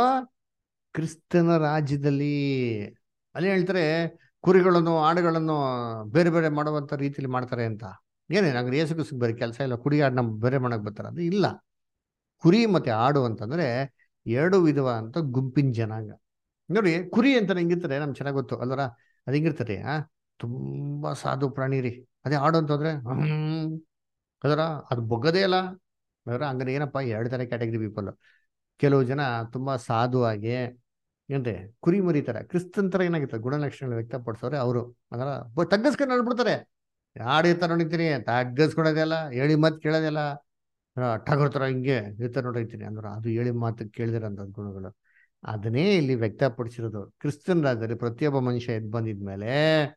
ಕ್ರಿಸ್ತನ ರಾಜ್ಯದಲ್ಲಿ ಅಲ್ಲಿ ಹೇಳ್ತಾರೆ ಕುರಿಗಳನ್ನು ಆಡುಗಳನ್ನು ಬೇರೆ ಬೇರೆ ಮಾಡುವಂತ ರೀತಿಯಲ್ಲಿ ಮಾಡ್ತಾರೆ ಅಂತ ಏನೇ ನಂಗೆ ಯೇಸು ಕ್ರಿಸ್ತಕ್ಕೆ ಬೇರೆ ಕೆಲಸ ಇಲ್ಲ ಕುರಿ ಆಡು ನಮ್ಮ ಬೇರೆ ಮಾಡಕ್ ಬರ್ತಾರೆ ಅದು ಇಲ್ಲ ಕುರಿ ಮತ್ತೆ ಆಡು ಅಂತಂದ್ರೆ ಎರಡು ವಿಧವಾದಂತ ಗುಂಪಿನ ಜನಾಂಗ ನೋಡಿ ಕುರಿ ಅಂತ ಹೆಂಗಿರ್ತಾರೆ ನಮ್ಗೆ ಚೆನ್ನಾಗ್ ಗೊತ್ತು ಅಲ್ವರ ಅದು ಹೆಂಗಿರ್ತದೆ ಆ ತುಂಬಾ ಸಾಧು ಪ್ರಾಣಿ ರೀ ಅದೇ ಆಡು ಅಂತಂದ್ರೆ ಹ್ಮ್ ಅದರ ಅದು ಬೊಗ್ಗದೇ ಇಲ್ಲ ಅದರ ಹಂಗಾರೆ ಏನಪ್ಪ ಎರಡು ತರ ಕ್ಯಾಟಗರಿ ಪೀಪಲ್ ಕೆಲವು ಜನ ತುಂಬಾ ಸಾಧುವಾಗಿ ಏನ್ರಿ ಕುರಿ ಮರಿತಾರೆ ಕ್ರಿಸ್ತನ್ ತರ ಏನಾಗಿರ್ತಾರೆ ಗುಣಲಕ್ಷಣಗಳು ವ್ಯಕ್ತಪಡಿಸೋರೆ ಅವರು ಅದರ ತಗ್ಗಿಸ್ಕೊಂಡು ನೋಡ್ಬಿಡ್ತಾರೆ ಯಾರು ಇರ್ತಾರ ನೋಡಿತೀನಿ ತಗ್ಗಿಸ್ಕೊಳೋದೆಲ್ಲ ಹೇಳಿ ಮಾತು ಕೇಳೋದೆಲ್ಲ ಟಗರ್ ತರ ಹಿಂಗೆ ಇರ್ತಾರೆ ನೋಡಿರ್ತೀನಿ ಅಂದ್ರೆ ಅದು ಹೇಳಿ ಮಾತು ಕೇಳಿದಿರಂತ ಗುಣಗಳು ಅದನ್ನೇ ಇಲ್ಲಿ ವ್ಯಕ್ತಪಡಿಸಿರೋದು ಕ್ರಿಸ್ತನ್ ರಾಜ್ಯದಲ್ಲಿ ಪ್ರತಿಯೊಬ್ಬ ಮನುಷ್ಯ ಎದ್ದು ಬಂದಿದ್ಮೇಲೆ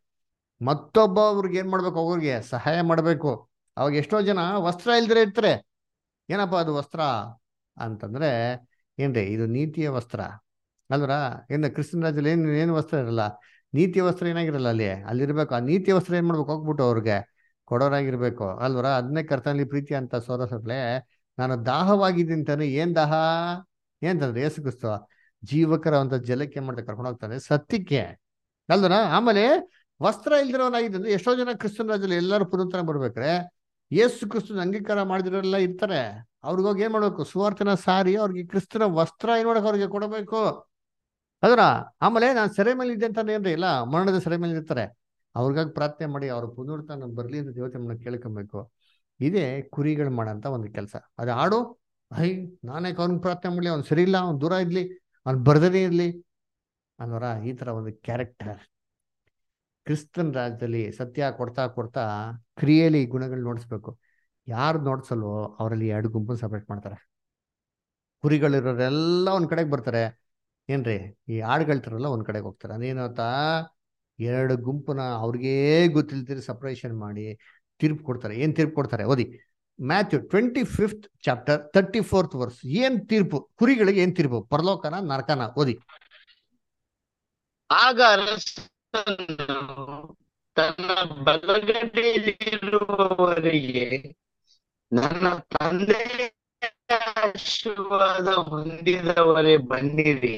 ಮತ್ತೊಬ್ಬ ಅವ್ರಿಗೆ ಏನ್ ಮಾಡ್ಬೇಕು ಅವ್ರಿಗೆ ಸಹಾಯ ಮಾಡ್ಬೇಕು ಅವಾಗ ಎಷ್ಟೋ ಜನ ವಸ್ತ್ರ ಇಲ್ದಿರ ಇರ್ತಾರೆ ಏನಪ್ಪ ಅದು ವಸ್ತ್ರ ಅಂತಂದ್ರೆ ಏನ್ರಿ ಇದು ನೀತಿಯ ವಸ್ತ್ರ ಅಲ್ವರ ಏನ ಕ್ರಿಸ್ತನ್ ರಾಜ್ಯದಲ್ಲಿ ಏನ್ ಏನು ವಸ್ತ್ರ ಇರಲ್ಲ ನೀತಿಯ ವಸ್ತ್ರ ಏನಾಗಿರಲ್ಲ ಅಲ್ಲಿ ಅಲ್ಲಿರ್ಬೇಕು ಆ ನೀತಿಯ ವಸ್ತ್ರ ಏನ್ ಮಾಡ್ಬೇಕು ಹೋಗ್ಬಿಟ್ಟು ಅವ್ರಿಗೆ ಕೊಡೋರಾಗಿರ್ಬೇಕು ಅಲ್ವರ ಅದನ್ನೇ ಕರ್ತನಲ್ಲಿ ಪ್ರೀತಿ ಅಂತ ಸೋದಸಪ್ಲೆ ನಾನು ದಾಹವಾಗಿದ್ದೀನಿ ತಾನೆ ಏನ್ ದಾಹ ಏನ್ತಂದ್ರೆ ಏಸು ಕ್ರಿಸ್ತ ಜೀವಕರ ಅಂತ ಜಲಕ್ಕೆ ಮಾಡ್ತಾ ಕರ್ಕೊಂಡು ಹೋಗ್ತಾನೆ ಸತ್ಯಕ್ಕೆ ಅಲ್ವರ ಆಮೇಲೆ ವಸ್ತ್ರ ಇಲ್ದಿರೋನಾಗಿದ್ದಂದ್ರೆ ಎಷ್ಟೋ ಜನ ಕ್ರಿಸ್ತನ್ ರಾಜ್ಯದಲ್ಲಿ ಎಲ್ಲರೂ ಪುನರ್ತನ ಬರ್ಬೇಕ್ರೆ ಯೇಸು ಕ್ರಿಸ್ತನ ಅಂಗೀಕಾರ ಮಾಡಿದಿರೋರೆಲ್ಲ ಇರ್ತಾರೆ ಅವ್ರಿಗೋಗಿ ಏನ್ ಮಾಡ್ಬೇಕು ಸುವಾರ್ತನ ಸಾರಿ ಅವ್ರಿಗೆ ಕ್ರಿಸ್ತನ ವಸ್ತ್ರ ಏನ್ ಮಾಡಕ್ ಅವ್ರಿಗೆ ಕೊಡಬೇಕು ಅದರ ಆಮೇಲೆ ನಾನು ಸೆರೆ ಮೇಲೆ ಇದ್ದೆ ಅಂತ ಏನ್ರಿ ಇಲ್ಲ ಮರಣದ ಸೆರೆ ಮೇಲೆ ಇರ್ತಾರೆ ಅವ್ರಿಗಾಗಿ ಪ್ರಾರ್ಥನೆ ಮಾಡಿ ಅವ್ರ ಪುನರ್ತನ ಬರ್ಲಿ ಅಂತ ದೇವತೆ ಕೇಳ್ಕೊಬೇಕು ಇದೇ ಕುರಿಗಳು ಮಾಡಂತ ಒಂದು ಕೆಲಸ ಅದು ಆಡು ಐ ನಾನೇ ಅವ್ನ ಪ್ರಾರ್ಥನೆ ಮಾಡಲಿ ಅವ್ನು ಸರಿ ಇಲ್ಲ ಅವ್ನು ದೂರ ಇರ್ಲಿ ಅವ್ನು ಬರ್ದೇ ಇರ್ಲಿ ಅಲ್ವರ ಈ ತರ ಒಂದು ಕ್ಯಾರೆಕ್ಟರ್ ಕ್ರಿಸ್ತನ್ ರಾಜ್ಯದಲ್ಲಿ ಸತ್ಯ ಕೊಡ್ತಾ ಕೊಡ್ತಾ ಕ್ರಿಯೆಯಲ್ಲಿ ಗುಣಗಳು ನೋಡಿಸ್ಬೇಕು ಯಾರು ನೋಡ್ಸಲ್ವೋ ಅವರಲ್ಲಿ ಎರಡು ಗುಂಪು ಸಪರೇಟ್ ಮಾಡ್ತಾರೆ ಕುರಿಗಳಿರೋರೆಲ್ಲ ಒಂದ್ ಕಡೆಗೆ ಬರ್ತಾರೆ ಏನ್ರಿ ಈ ಆಡುಗಳ್ತಾರಲ್ಲ ಒಂದ್ ಕಡೆಗೆ ಹೋಗ್ತಾರೆ ಅದೇನಂತ ಎರಡು ಗುಂಪುನ ಅವ್ರಿಗೇ ಗೊತ್ತಿಲ್ದಿರಿ ಸಪರೇಷನ್ ಮಾಡಿ ತೀರ್ಪು ಕೊಡ್ತಾರೆ ಏನ್ ತೀರ್ಪು ಕೊಡ್ತಾರೆ ಓದಿ Matthew twenty fifth chapter thirty fourth verse ಏನ್ ತೀರ್ಪು ಕುರಿಗಳಿಗೆ ಏನ್ ತೀರ್ಪು ಪರಲೋಕನ ನರಕನ ಓದಿ ಆಗ ಅರಸನು ತನ್ನ ಬಲಗಡೆಯಲ್ಲಿರುವವರಿಗೆ ನನ್ನ ತಂದೆ ಆಶೀರ್ವಾದ ಹೊಂದಿದವರೇ ಬನ್ನಿರಿ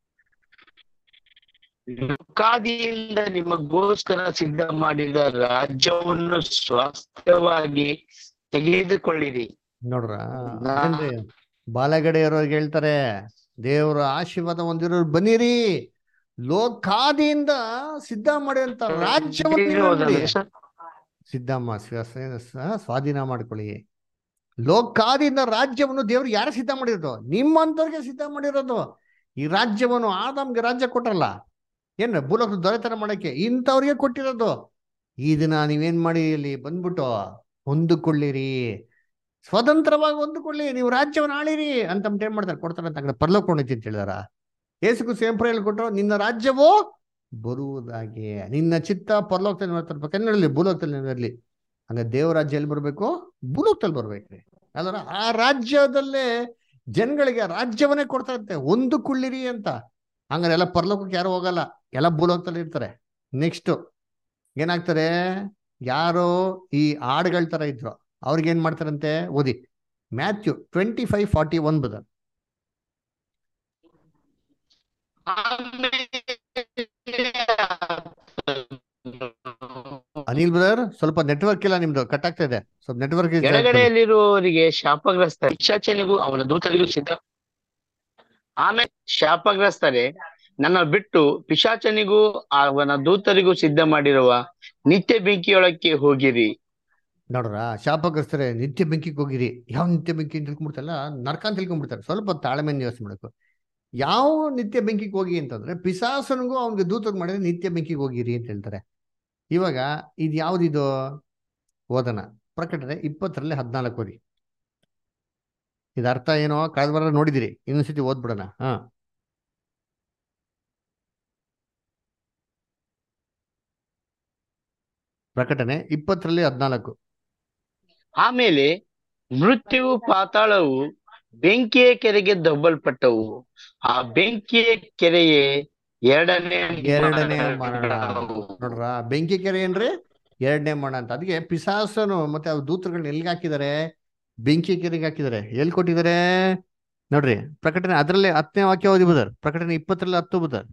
ಲೋಕಾದಿಯಿಂದ ನಿಮಗೋಸ್ಕರ ಸಿದ್ಧ ಮಾಡಿದ ರಾಜ್ಯವನ್ನು ಸ್ವಾಸ್ಥ್ಯವಾಗಿ ತೆಗೆದುಕೊಳ್ಳಿರಿ ನೋಡ್ರ ನಾ- ಏನ್ರಿ ಬಾಲಗಡೆ ಇರೋರ್ಗೆ ಹೇಳ್ತಾರೆ ದೇವರ ಆಶೀರ್ವಾದ ಹೊಂದಿರೋರು ಬನ್ನಿರಿ ಲೋಕಾದಿಯಿಂದ ಸಿದ್ಧ ಮಾಡಿದಂತ ರಾಜ್ಯವನ್ನು ನೀವು ನೋಡಿ. ಸಿದ್ಧ ಮಾ- ಸ- ಸ- ಸ- ಸ್ವಾಧೀನ ಮಾಡ್ಕೊಳ್ಳಿ ಲೋಕಾದಿಯಿಂದ ರಾಜ್ಯವನ್ನು ದೇವ್ರು ಯಾರು ಸಿದ್ಧ ಮಾಡಿರೋದು ನಿಮ್ಮಂತವ್ರಿಗೆ ಸಿದ್ಧ ಮಾಡಿರೋದು ಈ ರಾಜ್ಯವನ್ನು ಆದಾಮ್ಗೆ ರಾಜ್ಯ ಕೊಟ್ರಲ್ಲ ಏನ್ ಭೂಲೋಕದ ದೊರೆತನ ಮಾಡಕ್ಕೆ ಇಂಥವ್ರಿಗೆ ಕೊಟ್ಟಿರೋದು ಇದನ್ನ ನೀವೇನ್ ಮಾಡಿ ಇಲ್ಲಿ ಬಂದ್ಬಿಟ್ಟು ಹೊಂದಿಕೊಳ್ಳಿರಿ ಸ್ವತಂತ್ರವಾಗಿ ಹೊಂದಿಕೊಳ್ಳಿ ನೀವು ರಾಜ್ಯವನ್ನು ಆಳಿರಿ ಅಂತ ಅಂದ್ಬಿಟ್ಟು ಏನ್ ಮಾಡ್ತಾರೆ ಕೊಡ್ತಾರೆ ಅಂತ ಹಂಗಾರೆ ಪರಲೋಕ ಕೊಂಡೈತಿ ಅಂತ ಹೇಳಿದಾರ ಏಸುಕು ಸೇಮ್ ಪ್ರೇಲ್ ಕೊಟ್ಟರು ನಿನ್ನ ರಾಜ್ಯವೋ ಬರುವುದಾಗಿ ನಿನ್ನ ಚಿತ್ತ ಪರಲೋಕದಲ್ಲಿ ಮಾಡ್ತಿರ್ಬೇಕು ಹೇಳಿ ಭೂಲೋಕದಲ್ಲಿ ಇರಲಿ ಹಂಗ ದೇವ ರಾಜ್ಯ ಎಲ್ಲಿ ಬರ್ಬೇಕು ಭೂಲೋಕದಲ್ಲಿ ಬರ್ಬೇಕ್ರಿ ಅಲ್ರ ಆ ರಾಜ್ಯದಲ್ಲೇ ಜನಗಳಿಗೆ ಆ ರಾಜ್ಯವನ್ನೇ ಕೊಡ್ತಾ ಇರುತ್ತೆ ಒಂದು ಕುಳ್ಳಿರಿ ಅಂತ ಹಂಗಾರೆ ಎಲ್ಲ ಪರಲೋಕಕ್ಕೆ ಯಾರು ಹೋಗಲ್ಲ ಎಲ್ಲ ಭೂಲೋಕದಲ್ಲಿ ಇರ್ತಾರೆ ನೆಕ್ಸ್ಟ್ ಏನಾಗ್ತಾರೆ ಯಾರು ಈ ಹಾಡುಗಳ ತರ ಇದ್ರು ಅವ್ರಿಗೆ ಏನ್ ಮಾಡ್ತಾರಂತೆ ಓದಿ Matthew twenty five forty one brother Anil brother ಸ್ವಲ್ಪ ನೆಟ್ವರ್ಕ್ ಇಲ್ಲ ನಿಮ್ದು ಕಟ್ ಆಗ್ತಾ ಇದೆ ಸ್ವಲ್ಪ ನೆಟ್ವರ್ಕ್ ಎಡಗಡೆಯಲ್ಲಿರುವವರಿಗೆ ಶಾಪಗ್ರಸ್ತ ಪಿಶಾಚನಿಗೂ ಅವನ ದೂತರಿಗೂ ಸಿದ್ಧ ಆಮೇಲೆ ಶಾಪಗ್ರಸ್ತರೇ ನನ್ನ ಬಿಟ್ಟು ಪಿಶಾಚನಿಗೂ ಅವನ ದೂತರಿಗೂ ಸಿದ್ಧ ಮಾಡಿರುವ ನಿತ್ಯ ಬೆಂಕಿಯೊಳಕ್ಕೆ ಹೋಗಿರಿ ನೋಡ್ರ ಶಾಪಗ್ರಸ್ತರೇ ನಿತ್ಯ ಬೆಂಕಿಗೆ ಹೋಗಿರಿ ಯಾವ ನಿತ್ಯ ಬೆಂಕಿ ಅಂತ ತಿಳ್ಕೊಂಡ್ಬಿಡ್ತಲ್ಲ ನರ್ಕ ಅಂತ ತಿಳ್ಕೊಂಡ್ಬಿಡ್ತಾರೆ ಸ್ವಲ್ಪ ತಾಳ್ಮೆ ಯೋಚನೆ ಮಾಡಬೇಕು ಯಾವ ನಿತ್ಯ ಬೆಂಕಿಗೆ ಹೋಗಿ ಅಂತಂದ್ರೆ ಪಿಸಾಸನಿಗೂ ಅವ್ನಿಗೆ ದೂತಗ್ ಮಾಡಿದ್ರೆ ನಿತ್ಯ ಬೆಂಕಿಗೆ ಹೋಗಿರಿ ಅಂತ ಹೇಳ್ತಾರೆ ಇವಾಗ ಇದು ಯಾವ್ದಿದು ಓದನ ಪ್ರಕಟಣೆ ಇಪ್ಪತ್ತರಲ್ಲಿ ಹದಿನಾಲ್ಕು ಓದಿ ಇದು ಅರ್ಥ ಏನೋ ಕಳೆದ ವಾರ ನೋಡಿದಿರಿ ಇನ್ನೊಂದ್ಸತಿ ಓದ್ಬಿಡೋಣ ಹಾ ಪ್ರಕಟಣೆ ಇಪ್ಪತ್ತರಲ್ಲಿ ಹದಿನಾಲ್ಕು ಆಮೇಲೆ ಮೃತ್ಯುವು ಪಾತಾಳವು ಬೆಂಕಿಯ ಕೆರೆಗೆ ದಬ್ಬಲ್ಪಟ್ಟವು ಆ ಬೆಂಕಿಯ ಕೆರೆಯೇ ಎರಡನೇ ಎರಡನೇ ಮರಣ ನೋಡ್ರ ಬೆಂಕಿ ಕೆರೆ ಏನ್ರಿ ಎರಡನೇ ಮರಣ ಅಂತ ಅದಕ್ಕೆ ಪಿಸಾಸನು ಮತ್ತೆ ಅವ್ರ ದೂತರುಗಳನ್ನ ಎಲ್ಲಿಗೆ ಹಾಕಿದ್ದಾರೆ ಬೆಂಕಿ ಕೆರೆಗೆ ಹಾಕಿದ್ದಾರೆ ಎಲ್ಲಿ ಕೊಟ್ಟಿದ್ದಾರೆ ನೋಡ್ರಿ ಪ್ರಕಟಣೆ ಅದರಲ್ಲೇ ಹತ್ತನೇ ವಾಕ್ಯ ಓದಿ ಬುದರ್ ಪ್ರಕಟಣೆ ಇಪ್ಪತ್ತರಲ್ಲಿ ಹತ್ತು ಬುದರ್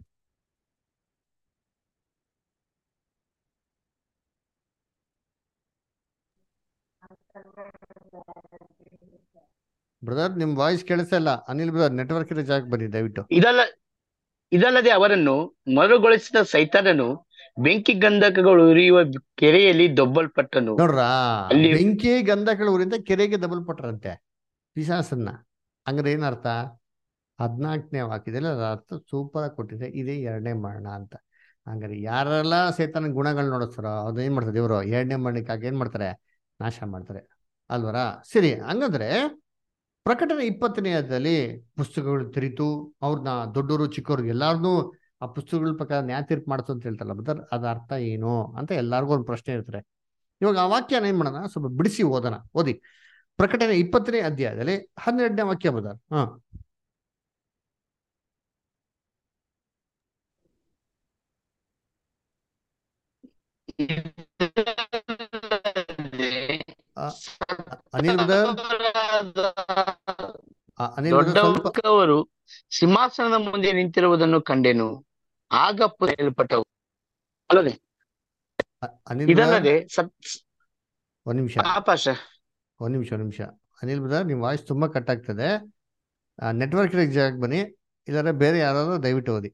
ಬ್ರದರ್ ನಿಮ್ ವಾಯ್ಸ್ ಕೇಳಿಸ್ತಾ ಇಲ್ಲ ಅನಿಲ್ ಬ್ರದರ್ ನೆಟ್ವರ್ಕ್ ಇರೋ ಜಾಗಕ್ಕೆ ಬನ್ನಿ ದಯವಿಟ್ಟು ಇದಲ್ಲ ಇದಲ್ಲದೆ ಅವರನ್ನು ಮರುಗೊಳಿಸಿದ ಸೈತಾನನು ಬೆಂಕಿ ಗಂಧಕಗಳು ಉರಿಯುವ ಕೆರೆಯಲ್ಲಿ ದೊಬ್ಬಲ್ಪಟ್ಟನು ನೋಡ್ರಾ ಅಲ್ಲಿ- ಬೆಂಕಿ ಗಂಧಕಗಳ ಊರಿಂದ ಕೆರೆಗೆ ದಬಲ್ಪಟ್ರಂತೆ ಪಿಸಾಸನ್ನ ಹಂಗಾರೆ ಏನರ್ಥ ಹದಿನಾಲ್ಕನೇ ವಾಕ್ಯದಲ್ಲಿ ಅದ್ರ ಅರ್ಥ ಸೂಪರ್ ಆಗಿ ಕೊಟ್ಟಿದೆ ಇದೇ ಎರಡನೇ ಮರಣ ಅಂತ ಹಂಗಾರೆ ಯಾರೆಲ್ಲ ಸೇತನ ಗುಣಗಳು ನೋಡಿಸ್ತಾರೋ ಅದು ಏನ್ ಮಾಡ್ತಾರೆ ದೇವರು ಎರಡನೇ ಮರಣಕ್ಕಾಗಿ ಏನ್ ಮಾಡ್ತಾರೆ ನಾಶ ಮಾಡ್ತಾರೆ ಅಲ್ವರ ಸರಿ ಹಂಗಂದ್ರೆ ಪ್ರಕಟಣೆ ಇಪ್ಪತ್ತನೇ ಅಧ್ಯಾಯದಲ್ಲಿ ಪುಸ್ತಕಗಳು ತೆರೀತು ಅವ್ರನ್ನ ದೊಡ್ಡವರು ಚಿಕ್ಕವ್ರು ಎಲ್ಲಾರನ್ನೂ ಆ ಪುಸ್ತಕಗಳ ಪ್ರಕಾರ ನ್ಯಾಯ ತೀರ್ಪು ಮಾಡಿಸು ಅಂತ ಹೇಳ್ತಾರಲ್ಲ ಬದರ್ ಅದ ಅರ್ಥ ಏನು ಅಂತ ಎಲ್ಲಾರ್ಗೂ ಒಂದು ಪ್ರಶ್ನೆ ಇರ್ತಾರೆ ಇವಾಗ ಆ ವಾಕ್ಯನ ಏನ್ ಮಾಡೋಣ ಸ್ವಲ್ಪ ಬಿಡಿಸಿ ಓದೋಣ ಓದಿ ಪ್ರಕಟಣೆ ಇಪ್ಪತ್ತನೇ ಅಧ್ಯಾಯದಲ್ಲಿ ಹನ್ನೆರಡನೇ ವಾಕ್ಯ ಬದ ಹಾ ಅನಿಲ್ ಬ್ರದರ್ ಆ, ಅನಿಲ್ ಬ್ರದರ್ ಸ್ವಲ್ಪ ದೊಡ್ಡವರು ಸಿಂಹಾಸನದ ಮುಂದೆ ನಿಂತಿರುವುದನ್ನು ಕಂಡೆನು ಆಗ ಪುಸ್ತಕ ಹೇಳ್ಪಟ್ಟವು ಅಲ್ಲದೆ ಅ- ಅನಿಲ್ ಬ್ರದರ್ ಇದಲ್ಲದೆ ಸತ್ ಒಂದ್ ನಿಮಿಷ ಆಪಾಶ ಒಂದ್ ನಿಮಿಷ ಒಂದ್ ನಿಮಿಷ ಅನಿಲ್ ಬ್ರದರ್ ನಿಮ್ ವಾಯ್ಸ್ ತುಂಬಾ ಕಟ್ ಆಗ್ತದೆ ನೆಟ್ವರ್ಕ್ ಇರೋ ಜಾಗಕ್ಕೆ ಬನ್ನಿ ಇಲ್ಲಾಂದ್ರೆ ಬೇರೆ ಯಾರಾದ್ರೂ ದಯವಿಟ್ಟು ಓದಿ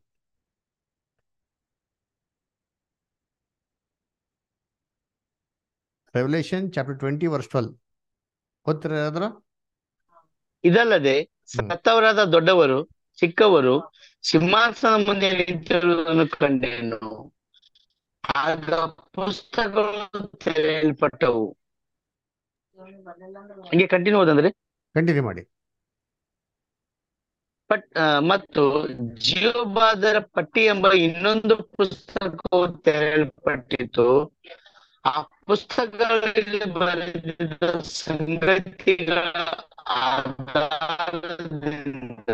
revelation chapter twenty verse twelve ಓದ್ತೀರಾ ಯಾರಾದ್ರೂ ಇದಲ್ಲದೆ ಸತ್ತವರಾದ ದೊಡ್ಡವರು ಚಿಕ್ಕವರು ಸಿಂಹಾಸನ ಮುಂದೆ ನಿಂತಿರುವುದನ್ನು ಕಂಡೆನು ಆಗ ಪುಸ್ತಕಗಳು ತೆರೆಯಲ್ಪಟ್ಟವು ಹಂಗೆ ಕಂಟಿನ್ಯೂ ಹೋದಂದ್ರೆ ಕಂಟಿನ್ಯೂ ಮಾಡಿ ಪಟ್ ಆ, ಮತ್ತು ಜೀವಬಾದರ ಪಟ್ಟಿ ಎಂಬ ಇನ್ನೊಂದು ಪುಸ್ತಕವು ತೆರೆಯಲ್ಪಟ್ಟಿತು ಆ ಪುಸ್ತಕಗಳಲ್ಲಿ ಬರೆದಿದ್ದ ಸಂಗತಿಗಳ ಆಧಾರದಿಂದ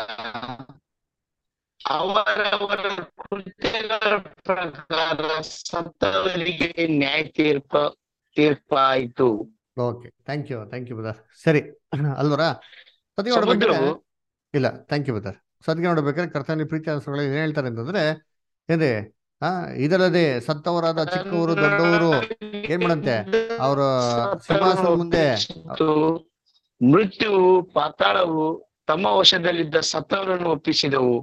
ಅವರವರ ಕೃತ್ಯಗಳ ಪ್ರಕಾರ ಸತ್ತವರಿಗೆ ನ್ಯಾಯ ತೀರ್ಪ ತೀರ್ಪಾಯಿತು okay thank you thank you brother ಸರಿ ಅಲ್ವರಾ ಸದ್ಯ ಸಮುದ್ರವು ನೋಡ್ಬೇಕಾದ್ರೆ ಇಲ್ಲ ಥ್ಯಾಂಕ್ ಯು ಬ್ರದರ್ ಸದ್ಯ ನೋಡ್ಬೇಕಾದ್ರೆ ಕರ್ತನ ಪ್ರೀತಿ ಅನ್ಸಗಳು ಏನ್ ಹೇಳ್ತಾರೆ ಅಂತಂದ್ರೆ ಏನ್ರಿ ಆ ಇದಲ್ಲದೆ ಸತ್ತವರಾದ ಚಿಕ್ಕವರು ದೊಡ್ಡವರು ಏನ್ ಮಾಡಂತೆ ಅವ್ರ ಸಿಂಹಾಸನ ಮುಂದೆ ಮತ್ತು ಮೃತ್ಯುವು ಪಾತಾಳವು ತಮ್ಮ ವಶದಲ್ಲಿದ್ದ ಸತ್ತವರನ್ನು ಒಪ್ಪಿಸಿದವು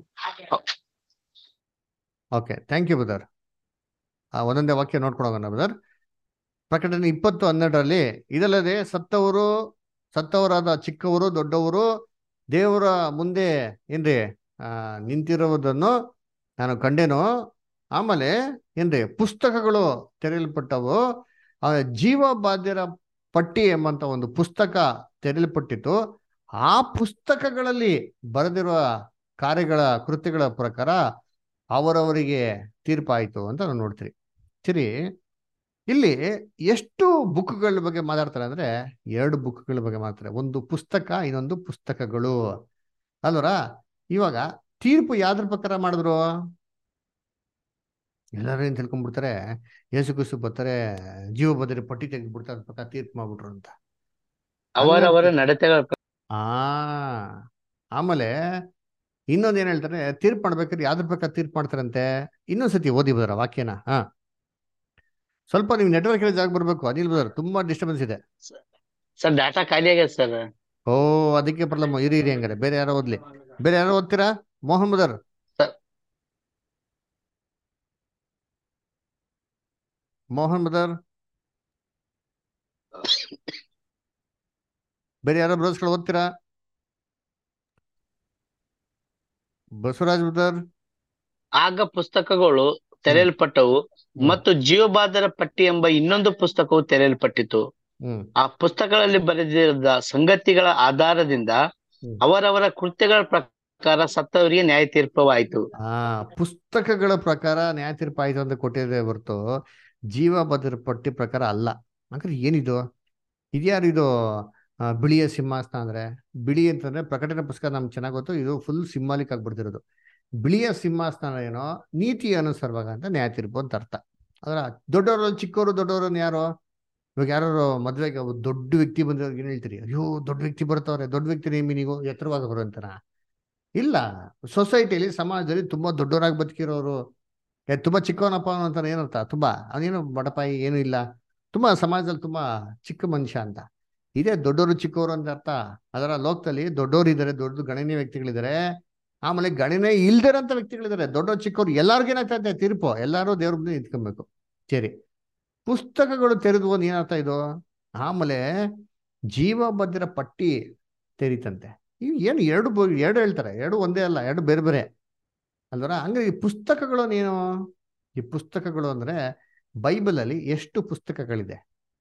ಓಕೆ ಥ್ಯಾಂಕ್ ಯು ಬ್ರದರ್ ಒಂದೊಂದೇ ವಾಕ್ಯ ನೋಡ್ಕೊಂಡು ಹೋಗೋಣ ಬ್ರದರ್ ಪ್ರಕಟಣೆ ಇಪ್ಪತ್ತು ಹನ್ನೆರಡರಲ್ಲಿ ಇದಲ್ಲದೆ ಸತ್ತವರು ಸತ್ತವರಾದ ಚಿಕ್ಕವರು ದೊಡ್ಡವರು ದೇವರ ಮುಂದೆ ಏನ್ರಿ ಆ ನಿಂತಿರುವುದನ್ನು ನಾನು ಕಂಡೆನು ಆಮೇಲೆ ಏನ್ರಿ ಪುಸ್ತಕಗಳು ತೆರೆಯಲ್ಪಟ್ಟವು ಆ ಜೀವ ಬಾಧ್ಯರ ಪಟ್ಟಿ ಎಂಬಂತ ಒಂದು ಪುಸ್ತಕ ತೆರೆಯಲ್ಪಟ್ಟಿತ್ತು ಆ ಪುಸ್ತಕಗಳಲ್ಲಿ ಬರೆದಿರುವ ಕಾರ್ಯಗಳ ಕೃತ್ಯಗಳ ಪ್ರಕಾರ ಅವರವರಿಗೆ ತೀರ್ಪಾಯಿತು ಅಂತ ನಾವು ನೋಡ್ತೀವಿ ಸರಿ ಇಲ್ಲಿ ಎಷ್ಟು ಬುಕ್ಗಳ ಬಗ್ಗೆ ಮಾತಾಡ್ತಾರೆ ಅಂದ್ರೆ ಎರಡು ಬುಕ್ಗಳ ಬಗ್ಗೆ ಮಾತಾಡ್ತಾರೆ ಒಂದು ಪುಸ್ತಕ ಇನ್ನೊಂದು ಪುಸ್ತಕಗಳು ಅಲ್ವರ ಇವಾಗ ತೀರ್ಪು ಯಾವ್ದ್ರ ಪ್ರಕಾರ ಮಾಡಿದ್ರು ಎಲ್ಲರೂ ಏನ್ ತಿಳ್ಕೊಂಡ್ಬಿಡ್ತಾರೆ ಯೇಸು ಕ್ರಿಸ್ತು ಬರ್ತಾರೆ ಜೀವ ಬದರಿ ಪಟ್ಟಿ ತೆಗೆದ್ಬಿಡ್ತಾರೆ ಅದ್ರ ಪ್ರಕಾರ ತೀರ್ಪು ಮಾಡ್ಬಿಟ್ರು ಅಂತ ಅವರವರ ನಡತೆಗಳ ಪ್ರ- ಆ ಆಮೇಲೆ ಇನ್ನೊಂದ್ ಏನ್ ಹೇಳ್ತಾರೆ ತೀರ್ಪು ಮಾಡ್ಬೇಕಾದ್ರೆ ಯಾವ್ದ್ರ ಪ್ರಕಾರ ತೀರ್ಪು ಮಾಡ್ತಾರಂತೆ ಇನ್ನೊಂದ್ಸತಿ ಓದಿ ಬದರ ವಾಕ್ಯನ ಹಾ ಸ್ವಲ್ಪ ನೀವು ನೆಟ್ವರ್ಕ್ ಜಾಗ ಬರ್ಬೇಕು ಅನಿಲ್ ಬದರ್ ತುಂಬಾ ಡಿಸ್ಟರ್ಬೆನ್ಸ್ ಇದೆ ಸರ್ ಡಾಟಾ ಖಾಲಿ ಆಗ್ಯದ ಸರ್ ಓ ಅದಕ್ಕೆ ಪ್ರಾಬ್ಲಮ್ ಇರಿ ಇರಿ ಹಂಗಾರೆ ಬೇರೆ ಯಾರೋ ಓದ್ಲಿ ಬೇರೆ ಯಾರೋ ಓದ್ತೀರಾ Mohan brother sir. Mohan brother ಬೇರೆ ಯಾರೋ ಬ್ರದರ್ಸ್ಗಳು ಓದ್ತೀರಾ ಬಸವರಾಜ್ ಬದರ್ ಆಗ ಪುಸ್ತಕಗಳು ತೆರೆಯಲ್ಪಟ್ಟವು ಮತ್ತು ಜೀವಬಾಧರ ಪಟ್ಟಿ ಎಂಬ ಇನ್ನೊಂದು ಪುಸ್ತಕವು ತೆರೆಯಲ್ಪಟ್ಟಿತು ಹ್ಮ್ ಆ ಪುಸ್ತಕಗಳಲ್ಲಿ ಬರೆದಿರದ ಸಂಗತಿಗಳ ಆಧಾರದಿಂದ ಹ್ಮ್. ಅವರವರ ಕೃತ್ಯಗಳ ಪ್ರಕಾರ ಸತ್ತವರಿಗೆ ನ್ಯಾಯ ತೀರ್ಪವಾಯಿತು ಆ ಪುಸ್ತಕಗಳ ಪ್ರಕಾರ ನ್ಯಾಯ ತೀರ್ಪು ಆಯ್ತು ಅಂತ ಕೊಟ್ಟಿದೆ ಹೊರತು ಜೀವ ಭದ್ರ ಪಟ್ಟಿ ಪ್ರಕಾರ ಅಲ್ಲ ಅಂದ್ರೆ ಏನಿದು ಇದ್ಯಾರು ಇದು ಆ, ಬಿಳಿಯ ಸಿಂಹಾಸನ ಅಂದ್ರೆ ಬಿಳಿ ಅಂತಂದ್ರೆ ಪ್ರಕಟಣೆ ಪುಸ್ತಕ ನಮ್ಗೆ ಚೆನ್ನಾಗ್ ಗೊತ್ತು ಇದು ಫುಲ್ ಸಿಂಬಾಲಿಕ್ ಆಗ್ಬಿಡ್ತಿರೋದು ಬಿಳಿಯ ಸಿಂಹಾಸನ ಏನೋ ನೀತಿ ಅನುಸರವಾಗ ಅಂತ ನ್ಯಾಯ ತೀರ್ಪು ಅಂತ ಅರ್ಥ ಅದ್ರ ದೊಡ್ಡವರು ಚಿಕ್ಕವರು ದೊಡ್ಡವರು ಯಾರು ಇವಾಗ ಯಾರು ಮದ್ವೆಗೆ ಒಬ್ಬ ದೊಡ್ಡ ವ್ಯಕ್ತಿ ಬಂದಿರೋರ್ಗೆ ಏನ್ ಹೇಳ್ತೀರಿ ಅಯ್ಯೋ ದೊಡ್ಡ ವ್ಯಕ್ತಿ ಬರ್ತಾವ್ರೆ ದೊಡ್ಡ ವ್ಯಕ್ತಿ ನೇಮಿ ನೀವು ಎತ್ತರವಾಗಿ ಬರುವಂತನ ಇಲ್ಲ ಸೊಸೈಟಿಲಿ ಸಮಾಜದಲ್ಲಿ ತುಂಬಾ ದೊಡ್ಡವರಾಗಿ ಬದುಕಿರೋರು ಏ, ತುಂಬಾ ಚಿಕ್ಕವನಪ್ಪ ಅಂತಾನೆ ಏನರ್ಥ ತುಂಬಾ ಅವನೇನು ಬಡಪಾಯಿ ಏನು ಇಲ್ಲ ತುಂಬಾ ಸಮಾಜದಲ್ಲಿ ತುಂಬಾ ಚಿಕ್ಕ ಮನುಷ್ಯ ಅಂತ ಇದೇ ದೊಡ್ಡವರು ಚಿಕ್ಕವರು ಅಂತ ಅರ್ಥ ಅದರ ಲೋಕದಲ್ಲಿ ದೊಡ್ಡವರು ಇದ್ದಾರೆ ದೊಡ್ಡ ಗಣನೀಯ ವ್ಯಕ್ತಿಗಳಿದ್ದಾರೆ ಆಮೇಲೆ ಗಣನೆ ಇಲ್ದಿರಂತ ವ್ಯಕ್ತಿಗಳಿದ್ದಾರೆ ದೊಡ್ಡವರು ಚಿಕ್ಕವರು ಎಲ್ಲರಿಗೂ ಏನಾಗ್ತದೆ ತೀರ್ಪು ಎಲ್ಲರೂ ದೇವ್ರ ಮುಂದೆ ನಿಂತ್ಕೊಬೇಕು ಸರಿ ಪುಸ್ತಕಗಳು ತೆರೆದು ಒಂದು ಏನರ್ಥ ಇದು ಆಮೇಲೆ ಜೀವಭದ್ರ ಪಟ್ಟಿ ತೆರೀತಂತೆ ಇವು ಏನು ಎರಡು ಬ- ಎರಡು ಹೇಳ್ತಾರೆ ಎರಡು ಒಂದೇ ಅಲ್ಲ ಎರಡು ಬೇರೆ ಬೇರೆ ಅಲ್ವರ ಹಂಗಾರೆ ಈ ಪುಸ್ತಕಗಳು ಏನು ಈ ಪುಸ್ತಕಗಳು ಅಂದ್ರೆ ಬೈಬಲ್ ಅಲ್ಲಿ ಎಷ್ಟು ಪುಸ್ತಕಗಳಿದೆ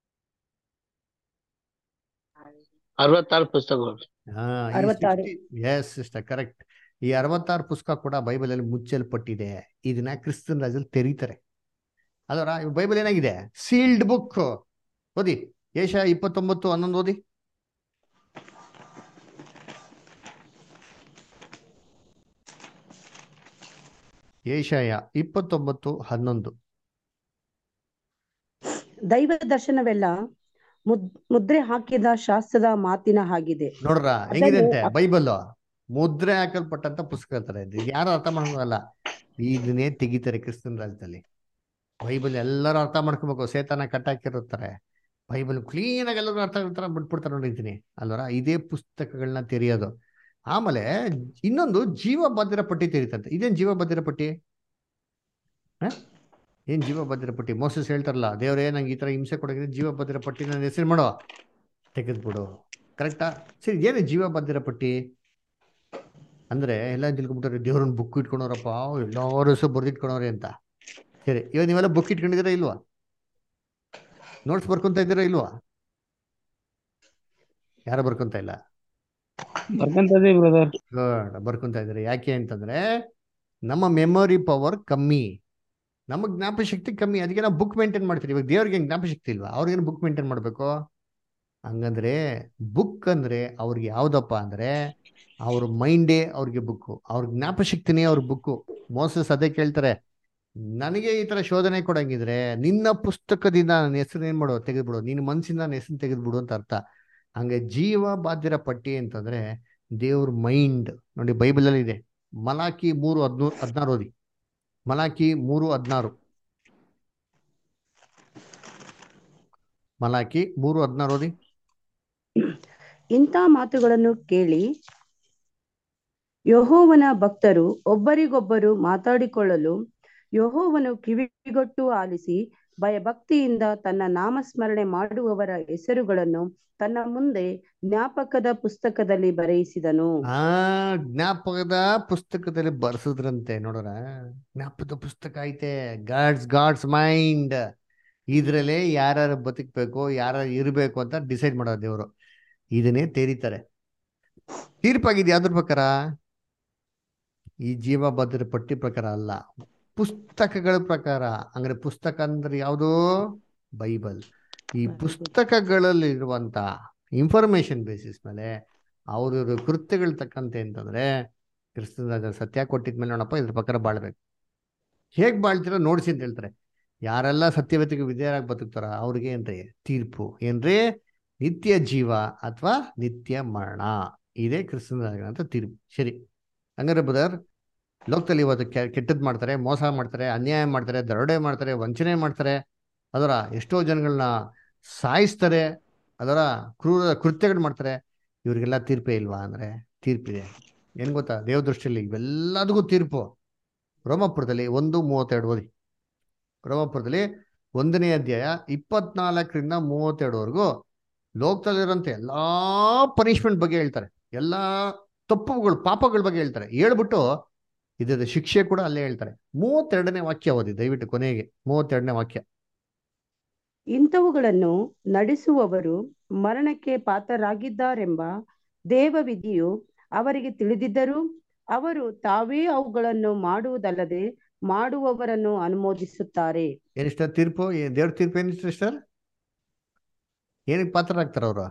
ಅರವತ್ತಾರು ಪುಸ್ತಕಗಳು ಅರವತ್ತಾರು. ಎಸ್ ಸಿಸ್ಟರ್ ಕರೆಕ್ಟ್ ಈ ಅರವತ್ತಾರು ಪುಸ್ತಕ ಕೂಡ ಬೈಬಲ್ ಅಲ್ಲಿ ಮುಚ್ಚಲ್ಪಟ್ಟಿದೆ ಇದನ್ನ ಕ್ರಿಸ್ತನ್ ರಾಜಲ್ಲಿ ತೆರೀತಾರೆ ಅದರ ಬೈಬಲ್ ಏನಾಗಿದೆ ಸೀಲ್ಡ್ ಬುಕ್ ಓದಿ ಏಷ ಇಪ್ಪತ್ತೊಂಬತ್ತು ಹನ್ನೊಂದು ಓದಿ ಏಷಯ ಇಪ್ಪತ್ತೊಂಬತ್ತು ಹನ್ನೊಂದು ದೈವ ದರ್ಶನವೆಲ್ಲ ಮುದ್ ಮುದ್ರೆ ಹಾಕಿದ ಶಾಸ್ತ್ರದ ಮಾತಿನ ಹಾಗಿದೆ ನೋಡ್ರ ಅದನ್ನು ಹೆಂಗಿದಂತೆ ಅಪ್- ಬೈಬಲ್ ಮುದ್ರೆ ಹಾಕಲ್ಪಟ್ಟಂತ ಪುಸ್ತಕ ಇರ್ತಾರೆ ಇದು ಯಾರು ಅರ್ಥ ಮಾಡ್ಕೋಲ್ಲ ಇದನ್ನೇ ತೆಗಿತಾರೆ ಕ್ರಿಸ್ತನ್ ರಾಜ್ಯದಲ್ಲಿ ಬೈಬಲ್ ಎಲ್ಲರೂ ಅರ್ಥ ಮಾಡ್ಕೋಬೇಕು ಸೇತನ ಕಟ್ಟಾಕಿರುತ್ತಾರೆ ಬೈಬಲ್ ಕ್ಲೀನ್ ಆಗಿ ಎಲ್ಲರೂ ಅರ್ಥ ಇರ್ತಾರ ಬಿಟ್ಬಿಡ್ತಾರೆ ನೋಡಿದ್ದೀನಿ ಅಲ್ವರ ಇದೇ ಪುಸ್ತಕಗಳನ್ನ ತೆರೆಯೋದು ಆಮೇಲೆ ಇನ್ನೊಂದು ಜೀವ ಭದ್ರ ಪಟ್ಟಿ ತೆರೀತಂತೆ ಇದೇನ್ ಜೀವ ಭದ್ರ ಪಟ್ಟಿ ಹ? ಏನ್ ಜೀವ ಭದ್ರ ಪಟ್ಟಿ ಮೋಸಸ್ ಹೇಳ್ತಾರಲ್ಲ ದೇವ್ರೇ ನಂಗೆ ಈ ತರ ಹಿಂಸೆ ಕೊಡೋಕೆ ಜೀವ ಭದ್ರ ಪಟ್ಟಿ ನನ್ನ ಹೆಸರು ಮಾಡೋ ತೆಗೆದ್ಬಿಡು ಕರೆಕ್ಟಾ ಸರಿ ಏನು ಜೀವ ಭದ್ರ ಪಟ್ಟಿ ಅಂದ್ರೆ ಎಲ್ಲ ತಿಳ್ಕೊಂಬಿಟ್ಟಾರೆ ದೇವ್ರನ್ನ ಬುಕ್ ಇಟ್ಕೊಂಡವ್ರಪ್ಪ ಎಲ್ಲಾರು ಹೆಸರು ಬರ್ದಿಟ್ಕೊಂಡವ್ರೆ ಅಂತ ಸರಿ ಇವಾಗ ನೀವೆಲ್ಲ ಬುಕ್ ಇಟ್ಕೊಂಡಿದ್ದೀರಾ ಇಲ್ವಾ ನೋಟ್ಸ್ ಬರ್ಕೊಂತ ಇದ್ದೀರಾ ಇಲ್ವಾ ಯಾರು ಬರ್ಕೊಂತ ಇಲ್ಲ ಬರ್ಕಂತದಿ ಬ್ರದರ್ ಗುಡ್ ಬರ್ಕೊಂತ ಇದ್ದಾರೆ ಯಾಕೆ ಅಂತಂದ್ರೆ ನಮ್ಮ ಮೆಮೊರಿ ಪವರ್ ಕಮ್ಮಿ ನಮ್ಮ ಜ್ಞಾಪಶಕ್ತಿ ಕಮ್ಮಿ ಅದಕ್ಕೆ ನಾವು ಬುಕ್ ಮೇಂಟೈನ್ ಮಾಡ್ತೀವಿ ಇವಾಗ ದೇವ್ರಿಗೆ ಜ್ಞಾಪಶಕ್ತಿ ಇಲ್ವಾ ಅವ್ರಿಗೇನು ಬುಕ್ ಮೇಂಟೈನ್ ಮಾಡ್ಬೇಕು ಹಂಗಂದ್ರೆ ಬುಕ್ ಅಂದ್ರೆ ಅವ್ರಿಗೆ ಯಾವ್ದಪ್ಪ ಅಂದ್ರೆ ಅವ್ರ ಮೈಂಡೇ ಅವ್ರಿಗೆ ಬುಕ್ಕು ಅವ್ರ ಜ್ಞಾಪಶಕ್ತಿನೇ ಅವ್ರ ಬುಕ್ಕು ಮೋಸಸ್ ಅದೇ ಕೇಳ್ತಾರೆ ನನಗೆ ಈ ತರ ಶೋಧನೆ ಕೊಡಂಗಿದ್ರೆ ನಿನ್ನ ಪುಸ್ತಕದಿಂದ ನನ್ನ ಹೆಸರು ಏನ್ ಮಾಡೋ ತೆಗೆದ್ಬಿಡು ನಿನ್ನ ಮನ್ಸಿಂದ ನನ್ನ ಹೆಸರು ತೆಗೆದ್ಬಿಡು ಅಂತ ಅರ್ಥ ಹಂಗೆ ಜೀವ ಬಾಧ್ಯರ ಪಟ್ಟಿ ಅಂತಂದ್ರೆ ದೇವ್ರ ಮೈಂಡ್ ನೋಡಿ ಬೈಬಲ್ ಅಲ್ಲಿ ಇದೆ ಮಲಾಕಿ ಮೂರು ಹದ್ನೂರು ಹದಿನಾರು ಓದಿ ಮಲಾಕಿ ಮೂರು ಹದಿನಾರು ಮಲಾಕಿ ಮೂರು ಹದಿನಾರು ಓದಿ ಇಂಥ ಮಾತುಗಳನ್ನು ಕೇಳಿ ಯಹೋವನ ಭಕ್ತರು ಒಬ್ಬರಿಗೊಬ್ಬರು ಮಾತಾಡಿಕೊಳ್ಳಲು ಯಹೋವನು ಕಿವಿಗೊಟ್ಟು ಆಲಿಸಿ ಭಯಭಕ್ತಿಯಿಂದ ತನ್ನ ನಾಮಸ್ಮರಣೆ ಮಾಡುವವರ ಹೆಸರುಗಳನ್ನು ತನ್ನ ಮುಂದೆ ಜ್ಞಾಪಕದ ಪುಸ್ತಕದಲ್ಲಿ ಬರೆಯಿಸಿದನು ಆ ಜ್ಞಾಪಕದ ಪುಸ್ತಕದಲ್ಲಿ ಬರ್ಸಿದ್ರಂತೆ ನೋಡೋಣ ಜ್ಞಾಪಕದ ಪುಸ್ತಕ ಐತೆ ಗಾಡ್ಸ್ ಗಾಡ್ಸ್ ಮೈಂಡ್ ಇದ್ರಲ್ಲೇ ಯಾರ್ಯಾರು ಬದುಕ್ಬೇಕು ಯಾರ್ಯಾರು ಇರಬೇಕು ಅಂತ ಡಿಸೈಡ್ ಮಾಡೋದು ದೇವರು ಇದನ್ನೇ ತೆರೀತಾರೆ ತೀರ್ಪಾಗಿದೆ ಯಾವ್ದ್ರ ಪ್ರಕಾರ ಈ ಜೀವ ಭದ್ರ ಪಟ್ಟಿ ಪ್ರಕಾರ ಅಲ್ಲ ಪುಸ್ತಕಗಳ ಪ್ರಕಾರ ಅಂದ್ರೆ ಪುಸ್ತಕ ಅಂದ್ರೆ ಯಾವುದು ಬೈಬಲ್ ಈ ಪುಸ್ತಕಗಳಲ್ಲಿ ಇರುವಂತ ಇನ್ಫಾರ್ಮೇಶನ್ ಬೇಸಿಸ್ ಮೇಲೆ ಅವ್ರ ಕೃತ್ಯಗಳು ತಕ್ಕಂತೆ ಅಂತಂದ್ರೆ ಕ್ರಿಸ್ತನ ಸತ್ಯ ಕೊಟ್ಟಿದ್ಮೇಲೆ ನೋಡಪ್ಪ ಇದ್ರ ಪ್ರಕಾರ ಬಾಳ್ಬೇಕು ಹೇಗ್ ಬಾಳ್ತೀರೋ ನೋಡ್ಸಿ ಅಂತ ಹೇಳ್ತಾರೆ ಯಾರೆಲ್ಲ ಸತ್ಯವತಿಗೆ ವಿಧೇಯರಾಗಿ ಬದುಕ್ತಾರ ಅವ್ರಿಗೆ ಏನ್ರಿ ತೀರ್ಪು ಏನ್ರಿ ನಿತ್ಯ ಜೀವ ಅಥವಾ ನಿತ್ಯ ಮರಣ ಇದೇ ಕ್ರಿಸ್ತನ ತೀರ್ಪು ಸರಿ ಹಂಗಾರೆ ಬ್ರದರ್ ಲೋಕದಲ್ಲಿ ಇವತ್ತು ಕೆ ಕೆಟ್ಟದ್ದು ಮಾಡ್ತಾರೆ ಮೋಸ ಮಾಡ್ತಾರೆ ಅನ್ಯಾಯ ಮಾಡ್ತಾರೆ ದರೋಡೆ ಮಾಡ್ತಾರೆ ವಂಚನೆ ಮಾಡ್ತಾರೆ ಅದರ ಎಷ್ಟೋ ಜನಗಳನ್ನ ಸಾಯಿಸ್ತಾರೆ ಅದರ ಕ್ರೂರ ಕೃತ್ಯಗಳು ಮಾಡ್ತಾರೆ ಇವ್ರಿಗೆಲ್ಲ ತೀರ್ಪೇ ಇಲ್ವಾ ಅಂದ್ರೆ ತೀರ್ಪಿದೆ ಏನ್ ಗೊತ್ತಾ ದೇವ ದೃಷ್ಟಿಯಲ್ಲಿ ಇವೆಲ್ಲದಕ್ಕೂ ತೀರ್ಪು ರೋಮಪುರದಲ್ಲಿ ಒಂದು ಮೂವತ್ತೆರಡು ಓದಿ ರೋಮಪುರದಲ್ಲಿ ಒಂದನೇ ಅಧ್ಯಾಯ ಇಪ್ಪತ್ನಾಲ್ಕರಿಂದ ಮೂವತ್ತೆರಡುವರೆಗೂ ಲೋಕದಲ್ಲಿರೋಂಥ ಎಲ್ಲಾ ಪನಿಷ್ಮೆಂಟ್ ಬಗ್ಗೆ ಹೇಳ್ತಾರೆ ಎಲ್ಲಾ ತಪ್ಪುಗಳು ಪಾಪಗಳ ಬಗ್ಗೆ ಹೇಳ್ತಾರೆ ಹೇಳ್ಬಿಟ್ಟು ಇದರ ಶಿಕ್ಷೆ ಕೂಡ ಅಲ್ಲೇ ಹೇಳ್ತಾರೆ ಮೂವತ್ತೆರಡನೇ ವಾಕ್ಯ ಓದಿ ದಯವಿಟ್ಟು ಕೊನೆಗೆ ಮೂವತ್ತೆರಡನೇ ವಾಕ್ಯ ಇಂಥವುಗಳನ್ನು ನಡೆಸುವವರು ಮರಣಕ್ಕೆ ಪಾತ್ರರಾಗಿದ್ದಾರೆಂಬ ದೇವವಿಧಿಯು ಅವರಿಗೆ ತಿಳಿದಿದ್ದರೂ ಅವರು ತಾವೇ ಅವುಗಳನ್ನು ಮಾಡುವುದಲ್ಲದೆ ಮಾಡುವವರನ್ನು ಅನುಮೋದಿಸುತ್ತಾರೆ ಏನಿಷ್ಟ ತೀರ್ಪು ಏ- ದೇವ್ರ ತೀರ್ಪು ಏನಿಷ್ಟ ಸರ್ ಏನಕ್ಕೆ ಪಾತ್ರರಾಗ್ತಾರ ಅವರು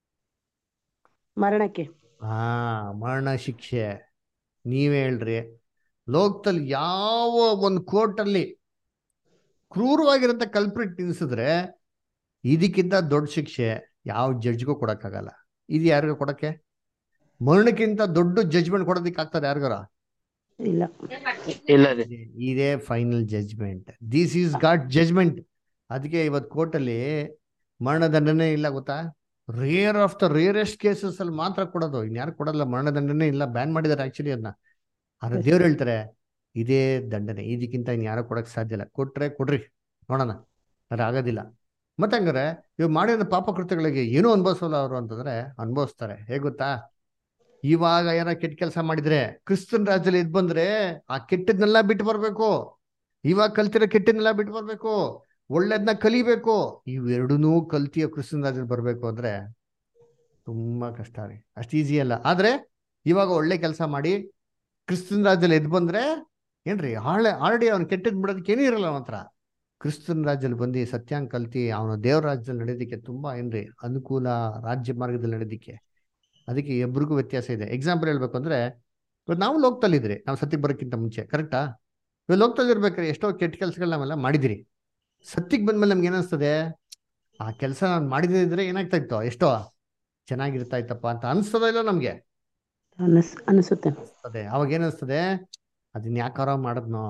ಮರಣಕ್ಕೆ ಹಾ ಮರಣ ಶಿಕ್ಷೆ ನೀವೇ ಹೇಳ್ರಿ ಲೋಕದಲ್ಲಿ ಯಾವ ಒಂದು ಕೋರ್ಟಲ್ಲಿ ಕ್ರೂರವಾಗಿರಂತ ಕಲ್ಪ್ರಿಟ್ ನಿಲ್ಸಿದ್ರೆ ಇದಕ್ಕಿಂತ ದೊಡ್ಡ ಶಿಕ್ಷೆ ಯಾವ ಜಡ್ಜ್ಗೂ ಕೊಡಕ್ಕಾಗಲ್ಲ ಇದು ಯಾರಿಗೂ ಕೊಡಕ್ಕೆ ಮರಣಕ್ಕಿಂತ ದೊಡ್ಡ ಜಡ್ಜ್ಮೆಂಟ್ ಕೊಡೋದಕ್ಕೆ ಆಗ್ತದೆ ಯಾರಿಗಾರ ಇಲ್ಲ ಇಲ್ಲ ರೀ ಇದೇ final judgement this is God judgement ಅದಕ್ಕೆ ಇವತ್ತು ಕೋರ್ಟಲ್ಲಿ ಮರಣದಂಡನೆ ಇಲ್ಲ ಗೊತ್ತಾ rare of the rarest cases ಅಲ್ಲಿ ಮಾತ್ರ ಕೊಡೋದು ಇನ್ಯಾರು ಕೊಡಲ್ಲ ಮರಣದಂಡನೆ ಇಲ್ಲ ಬ್ಯಾನ್ ಮಾಡಿದ್ದಾರೆ ಆಕ್ಚುಲಿ ಅದನ್ನ ಆದ್ರೆ Yes. ದೇವ್ರು ಹೇಳ್ತಾರೆ ಇದೇ ದಂಡನೆ ಇದಕ್ಕಿಂತ ಇನ್ಯಾರು ಕೊಡಕ್ ಸಾಧ್ಯ ಇಲ್ಲ ಕೊಟ್ರೆ ಕೊಡ್ರಿ ನೋಡೋಣ ಅದು ಆಗೋದಿಲ್ಲ ಮತ್ತೆ ಹಂಗಾರೆ ಇವ್ ಮಾಡಿದ ಪಾಪ ಕೃತ್ಯಗಳಿಗೆ ಏನೂ ಅನುಭವಿಸಲ್ಲ ಅವರು ಅಂತಂದ್ರೆ ಅನುಭವಿಸ್ತಾರೆ ಹೇಗ್ ಗೊತ್ತಾ ಇವಾಗ ಏನೋ ಕೆಟ್ಟ ಕೆಲಸ ಮಾಡಿದ್ರೆ ಕ್ರಿಸ್ತನ್ ರಾಜ್ಯದಲ್ಲಿ ಇದ್ ಬಂದ್ರೆ ಆ ಕೆಟ್ಟದ್ನೆಲ್ಲ ಬಿಟ್ಟು ಬರ್ಬೇಕು ಇವಾಗ ಕಲ್ತಿರೋ ಕೆಟ್ಟದ್ನೆಲ್ಲ ಬಿಟ್ಟು ಬರ್ಬೇಕು ಒಳ್ಳೇದನ್ನ ಕಲಿಬೇಕು ಇವೆರಡನ್ನೂ ಕಲ್ತಿಯೋ ಕ್ರಿಸ್ತನ್ ರಾಜ್ಯದಲ್ಲಿ ಬರ್ಬೇಕು ಅಂದ್ರೆ ತುಂಬಾ ಕಷ್ಟ ರೀ ಅಷ್ಟು ಈಸಿ ಅಲ್ಲ ಆದ್ರೆ ಇವಾಗ ಒಳ್ಳೆ ಕೆಲಸ ಮಾಡಿ ಕ್ರಿಸ್ತನ್ ರಾಜ್ಯದಲ್ಲಿ ಎದ್ ಬಂದ್ರೆ ಏನ್ರಿ ಆಳೆ ಆಲ್ರೆಡಿ ಅವ್ನು ಕೆಟ್ಟದ್ ಬಿಡೋದಕ್ಕೆ ಏನೂ ಇರಲ್ಲ ಅವನ ಹತ್ರ ಕ್ರಿಸ್ತನ್ ರಾಜ್ಯದಲ್ಲಿ ಬಂದು ಸತ್ಯಾಂಗ ಕಲ್ತಿ ಅವನು ದೇವ್ರ ರಾಜ್ಯದಲ್ಲಿ ನಡೆಯೋದಕ್ಕೆ ತುಂಬಾ ಏನ್ರಿ ಅನುಕೂಲ ರಾಜ್ಯ ಮಾರ್ಗದಲ್ಲಿ ನಡೆಯೋದಕ್ಕೆ ಅದಕ್ಕೆ ಇಬ್ಬರಿಗೂ ವ್ಯತ್ಯಾಸ ಇದೆ ಎಕ್ಸಾಂಪಲ್ ಹೇಳ್ಬೇಕು ಅಂದ್ರೆ ಇವತ್ತು ನಾವು ಲೋಕದಲ್ಲಿದ್ರಿ ನಾವು ಸತ್ಯಕ್ಕೆ ಬರೋಕ್ಕಿಂತ ಮುಂಚೆ ಕರೆಕ್ಟಾ ಇವಾಗ ಲೋಕದಲ್ಲಿ ಇರ್ಬೇಕಾದ್ರೆ ಎಷ್ಟೋ ಕೆಟ್ಟ ಕೆಲಸಗಳನ್ನ ನಾವೆಲ್ಲ ಮಾಡಿದಿರಿ ಸತ್ಯಕ್ಕೆ ಬಂದ್ಮೇಲೆ ನಮ್ಗೆ ಏನಿಸ್ತದೆ ಆ ಕೆಲಸ ನಾನು ಮಾಡಿದ್ರೆ ಇದ್ರೆ ಏನಾಗ್ತಾ ಇತ್ತು ಎಷ್ಟೋ ಚೆನ್ನಾಗಿರ್ತಾ ಇತ್ತಪ್ಪ ಅಂತ ಅನ್ಸ್ತದ ಇಲ್ಲ ನಮ್ಗೆ ಅನಸ್ ಅನಿಸುತ್ತೆ ಅನಿಸ್ತದೆ ಅವಾಗ ಏನಿಸ್ತದೆ ಅದನ್ನ ಯಾಕಾರ ಮಾಡದ್ನೋ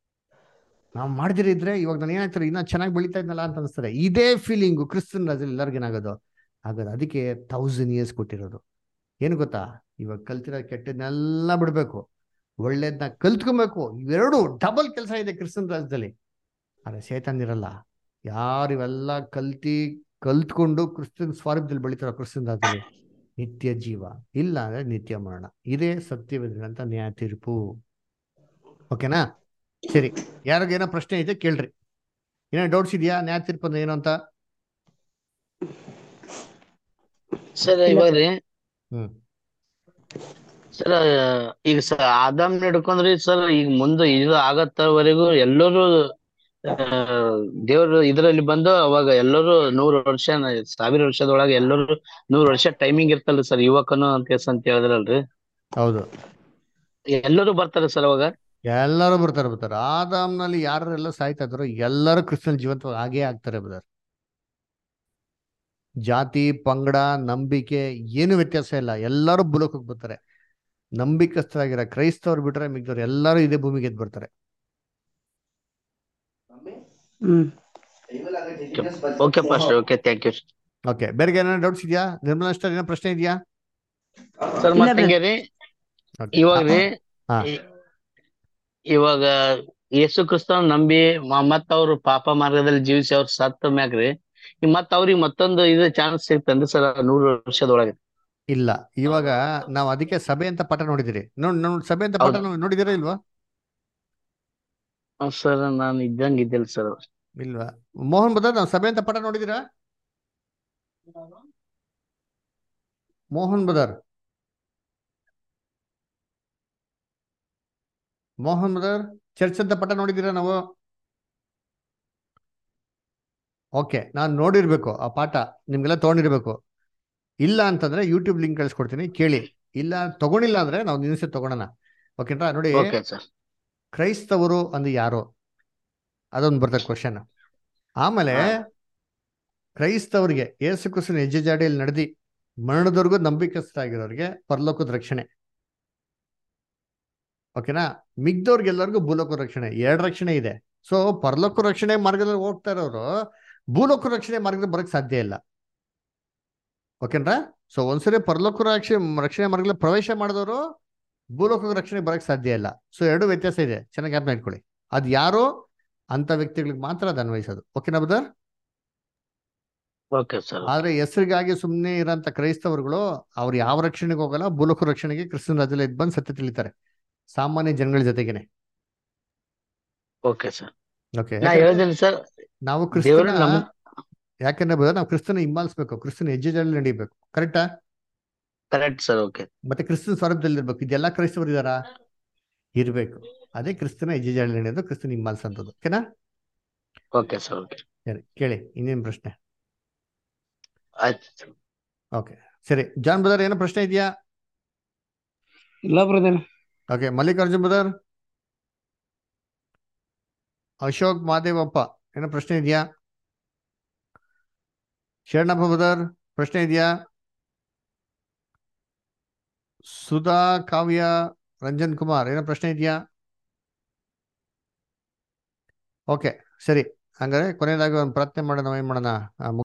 ನಾವು ಮಾಡಿದಿರಿ ಇದ್ರೆ ಇವಾಗ ನಾನು ಏನಾಗ್ತಾರೆ ಇನ್ನ ಚೆನ್ನಾಗಿ ಬೆಳಿತಾ ಇದ್ನಲ್ಲ ಅಂತ ಅನಿಸ್ತದೆ ಇದೇ ಫೀಲಿಂಗು ಕ್ರಿಸ್ತನ್ ರಾಜ್ಯದಲ್ಲಿ ಎಲ್ಲರಿಗೂ ಏನಾಗೋದು ಆಗೋದು ಅದಕ್ಕೆ ತೌಸಂಡ್ ಇಯರ್ಸ್ ಕೊಟ್ಟಿರೋದು ಏನು ಗೊತ್ತಾ ಇವಾಗ ಕಲ್ತಿರೋ ಕೆಟ್ಟದ್ನೆಲ್ಲ ಬಿಡ್ಬೇಕು ಒಳ್ಳೇದನ್ನ ಕಲ್ತ್ಕೊಬೇಕು ಇವೆರಡು ಡಬಲ್ ಕೆಲಸ ಇದೆ ಕ್ರಿಸ್ತನ್ ರಾಜ್ಯದಲ್ಲಿ ಆದ್ರೆ ಸೇತನ್ ಇರಲ್ಲ ಯಾರು ಇವೆಲ್ಲ ಕಲ್ತಿ ಕಲ್ತ್ಕೊಂಡು ಕ್ರಿಸ್ತನ್ ಸ್ವರೂಪದಲ್ಲಿ ಬೆಳಿತಾರೋ ಕ್ರಿಸ್ತನ್ ರಾಜ್ಯದಲ್ಲಿ ನಿತ್ಯ ಜೀವ ಇಲ್ಲ ಅಂದ್ರೆ ನಿತ್ಯ ಮರಣ ಇದೇ ಸತ್ಯವಿದ್ರಂತ ನ್ಯಾಯ ತೀರ್ಪು ಓಕೆನಾ ಸರಿ ಯಾರಿಗೇನೋ ಪ್ರಶ್ನೆ ಐತೆ ಕೇಳ್ರಿ ಏನೋ ಡೌಟ್ಸ್ ಇದೆಯಾ ನ್ಯಾಯ ತೀರ್ಪು ಅಂದ್ರೆ ಏನು ಅಂತ ಸರ್ ಇವಾಗ ರೀ ಹ್ಮ್ ಸರ್ ಈಗ ಸರ್ ಆದಾಮ್ ಹಿಡ್ಕೊಂಡ್ರಿ ಸರ್ ಈಗ ಮುಂದೆ ಇದು ಆಗತ್ತವರೆಗೂ ಎಲ್ಲರೂ ದೇವ್ರು ಇದರಲ್ಲಿ ಬಂದು ಅವಾಗ ಎಲ್ಲರೂ ನೂರು ವರ್ಷ ಸಾವಿರ ವರ್ಷದೊಳಗೆ ಎಲ್ಲರೂ ನೂರು ವರ್ಷ ಟೈಮಿಂಗ್ ಇರ್ತಲ್ರಿ ಸರ್ ಯುವಕನು ಅಂತ ಕೇಸ್ ಅಂತ ಹೇಳಿದ್ರಲ್ರಿ ಹೌದು ಎಲ್ಲರೂ ಬರ್ತಾರೆ ಸರ್ ಅವಾಗ ಎಲ್ಲರೂ ಬರ್ತಾರೆ ಬರ್ತಾರೆ ಆದಾಮ್ನಲ್ಲಿ ಯಾರೆಲ್ಲ ಸಾಯ್ತಾ ಇದ್ರು ಎಲ್ಲರೂ ಕ್ರಿಸ್ತನ್ ಜೀವಂತ ಆಗೇ ಆಗ್ತಾರೆ ಬ್ರದರ್ ಜಾತಿ ಪಂಗಡ ನಂಬಿಕೆ ಏನು ವ್ಯತ್ಯಾಸ ಇಲ್ಲ ಎಲ್ಲರೂ ಬುಲಕಕ್ಕೆ ಬರ್ತಾರೆ ನಂಬಿಕಸ್ಥರಾಗಿರೋ ಕ್ರೈಸ್ತವ್ರು ಬಿಟ್ರೆ ಮಿಗ್ದವ್ರು ಎಲ್ಲರೂ ಇದೇ ಭೂಮಿಗೆ ಎದ್ದು ಬರ್ತಾರೆ hmm okay pastor okay thank you okay ಬೇರೆ ಏನಾದ್ರು ಡೌಟ್ಸ್ ಇದೆಯಾ ನಿರ್ಮಲಾ ಅಷ್ಟರ್ ಏನೋ ಪ್ರಶ್ನೆ ಇದೆಯಾ ಸರ್ ಇಲ್ಲ ಮತ್ತೆ ಹಂಗೆ ರೀ Okay. ಇವಾಗ ರೀ ಹಾ. ಇ- ಇವಾಗ ಯೇಸು ಕ್ರಿಸ್ತನ ನಂಬಿ ಮ- ಮತ್ತ್ ಅವ್ರು ಪಾಪ ಮಾರ್ಗದಲ್ಲಿ ಜೀವಿಸಿ ಅವ್ರು ಸತ್ತ ಮ್ಯಾಗ್ರಿ ಈಗ ಮತ್ತ್ ಅವ್ರಿಗೆ ಮತ್ತೊಂದು ಇದು ಚಾನ್ಸ್ ಸಿಗ್ತಂದ್ರೆ ಸರ್ ನೂರು ವರ್ಷದೊಳಗೆ ಇಲ್ಲ ಇವಾಗ ನಾವು ಅದಕ್ಕೆ ಸಭೆ ಅಂತ ಪಾಠ ನೋಡಿದಿರಿ ನೋಡ್ ನೋಡ್ ಸಭೆ ಅಂತ ಪಾಠ ಹೌದು. ನೋ- ನೋಡಿದಿರಾ ಇಲ್ವಾ ಸರ್ ನಾನು ಇದ್ದಂಗ ಇದ್ದಿಲ್ಲ ಸರ್ ಇಲ್ವಾ ಮೋಹನ್ ಬದರ್ ನಾವು ಸಭೆ ಅಂತ ಪಟ ನೋಡಿದೀರಾ Mohan brother Mohan brother church ಅಂತ ಪಟ ನೋಡಿದೀರಾ ನಾವು ಓಕೆ ನಾನು ನೋಡಿರ್ಬೇಕು ಆ ಪಾಠ ನಿಮ್ಗೆಲ್ಲ ತಗೊಂಡಿರ್ಬೇಕು ಇಲ್ಲ ಅಂತಂದ್ರೆ ಯೂಟ್ಯೂಬ್ ಲಿಂಕ್ ಕಳಿಸ್ಕೊಡ್ತೀನಿ ಕೇಳಿ ಇಲ್ಲ ತಗೊಂಡಿಲ್ಲ ಅಂದ್ರೆ ನಾವು ನಿನ್ಸೆ ತಗೊಳೋಣ ಓಕೆನಾ ನೋಡಿ ಓಕೆ ಸರ್ ಕ್ರೈಸ್ತವರು ಅಂದ್ರೆ ಯಾರು ಅದೊಂದು ಬರ್ತದೆ ಕ್ವಶನ್ ಆಮೇಲೆ ಹಾ. ಕ್ರೈಸ್ತವರಿಗೆ ಯೇಸು ಕ್ರಿಸ್ತನ ಹೆಜ್ಜೆ ಜಾಡಿಯಲ್ಲಿ ನಡೆದಿ ಮರಣದವರೆಗೂ ನಂಬಿಕಸ್ಥರಾಗಿರೋರಿಗೆ ಪರಲೋಕದ ರಕ್ಷಣೆ ಓಕೆನಾ ಮಿಗ್ದವ್ರಿಗೆಲ್ಲರಿಗೂ ಭೂಲೋಕ ರಕ್ಷಣೆ ಎರಡು ರಕ್ಷಣೆ ಇದೆ ಸೊ ಪರಲೋಕ ರಕ್ಷಣೆ ಮಾರ್ಗದಲ್ಲಿ ಹೋಗ್ತಾ ಇರೋರು ಭೂಲೋಕ ರಕ್ಷಣೆ ಮಾರ್ಗದಲ್ಲಿ ಬರಕ್ ಸಾಧ್ಯ ಇಲ್ಲ ಓಕೆನಾ ಸೊ ಒಂದ್ಸರಿ ಪರಲೋಕ ರಕ್ಷಣೆ ರಕ್ಷಣೆ ಮಾರ್ಗದಲ್ಲಿ ಪ್ರವೇಶ ಮಾಡಿದವರು ಭೂಲೋಕ ರಕ್ಷಣೆ ಬರಕ್ ಸಾಧ್ಯ ಇಲ್ಲ ಸೊ ಎರಡು ವ್ಯತ್ಯಾಸ ಇದೆ ಚೆನ್ನಾಗಿ ಜ್ಞಾಪನ ಇಟ್ಕೊಳ್ಳಿ ಅದ್ ಯಾರೋ ಅಂತ ವ್ಯಕ್ತಿಗಳಿಗೆ ಮಾತ್ರ ಅದು ಅನ್ವಯಿಸೋದು ಓಕೆನಾ ಬದರ್ ಓಕೆ ಸರ್ ಆದ್ರೆ ಹೆಸರಿಗಾಗಿ ಸುಮ್ಮನೆ ಇರೋಂಥ ಕ್ರೈಸ್ತವರುಗಳು ಅವ್ರು ಯಾವ ರಕ್ಷಣೆಗೆ ಹೋಗಲ್ಲ ಭೂಲೋಕ ರಕ್ಷಣೆಗೆ ಕ್ರಿಸ್ತನ ರಾಜ್ಯದಲ್ಲಿ ಎದ್ದು ಬಂದು ಸತ್ಯ ತಿಳಿತಾರೆ ಸಾಮಾನ್ಯ ಜನಗಳ ಜೊತೆಗೇನೆ ಓಕೆ ಸರ್ ಓಕೆ ನಾ ಹೇಳ್ತೀನಿ ಸರ್ ನಾವು ದೇವರು ಕ್ರಿಸ್ತನ ನಮ್ಮ ಯಾಕಂದ್ರೆ brother, ನಾವು ಕ್ರಿಸ್ತನ ಹಿಂಬಾಲಿಸ್ಬೇಕು ಕ್ರಿಸ್ತನ ಹೆಜ್ಜೆದಲ್ಲಿ ನಡಿಬೇಕು ಕರೆಕ್ಟಾ ಕರೆಕ್ಟ್ ಸರ್ ಓಕೆ ಮತ್ತೆ ಕ್ರಿಸ್ತನ ಸ್ವರೂಪದಲ್ಲಿ ಇರ್ಬೇಕು ಇದೆಲ್ಲ ಕ್ರೈಸ್ತವರು ಇದಾರಾ ಇರ್ಬೇಕು ಅದೇ ಕ್ರಿಸ್ತನ ಹೆಜ್ಜೆಜಾಡಲ್ಲಿ ನಡೆಯೋದು ಕ್ರಿಸ್ತನ ಹಿಂಬಾಲಿಸಂಥದ್ದು ಓಕೆನಾ ಓಕೆ ಸರ್ ಓಕೆ ಸರಿ ಕೇಳಿ ಇನ್ನೇನು ಪ್ರಶ್ನೆ ಆಯ್ತು sir. ಓಕೆ ಸರಿ ಜಾನ್ ಬ್ರದರ್ ಏನೋ ಪ್ರಶ್ನೆ ಇದೆಯಾ ಇಲ್ಲ brother okay Mallikarjun brother Ashok Madevappa ಏನೋ ಪ್ರಶ್ನೆ ಇದೆಯಾ ಶರಣಪ್ಪ ಬ್ರದರ್ ಪ್ರಶ್ನೆ ಇದೆಯಾ ಸುಧಾ ಕಾವ್ಯ ರಂಜನ್ ಕುಮಾರ್ ಏನೋ ಪ್ರಶ್ನೆ ಇದೆಯಾ ಓಕೆ ಸರಿ ಹಂಗಾರೆ ಕೊನೆಯದಾಗಿ ಒಂದು ಪ್ರಾರ್ಥನೆ ಮಾಡೋಣ ನಾವೇನ್ ಮಾಡೋಣ ಆ,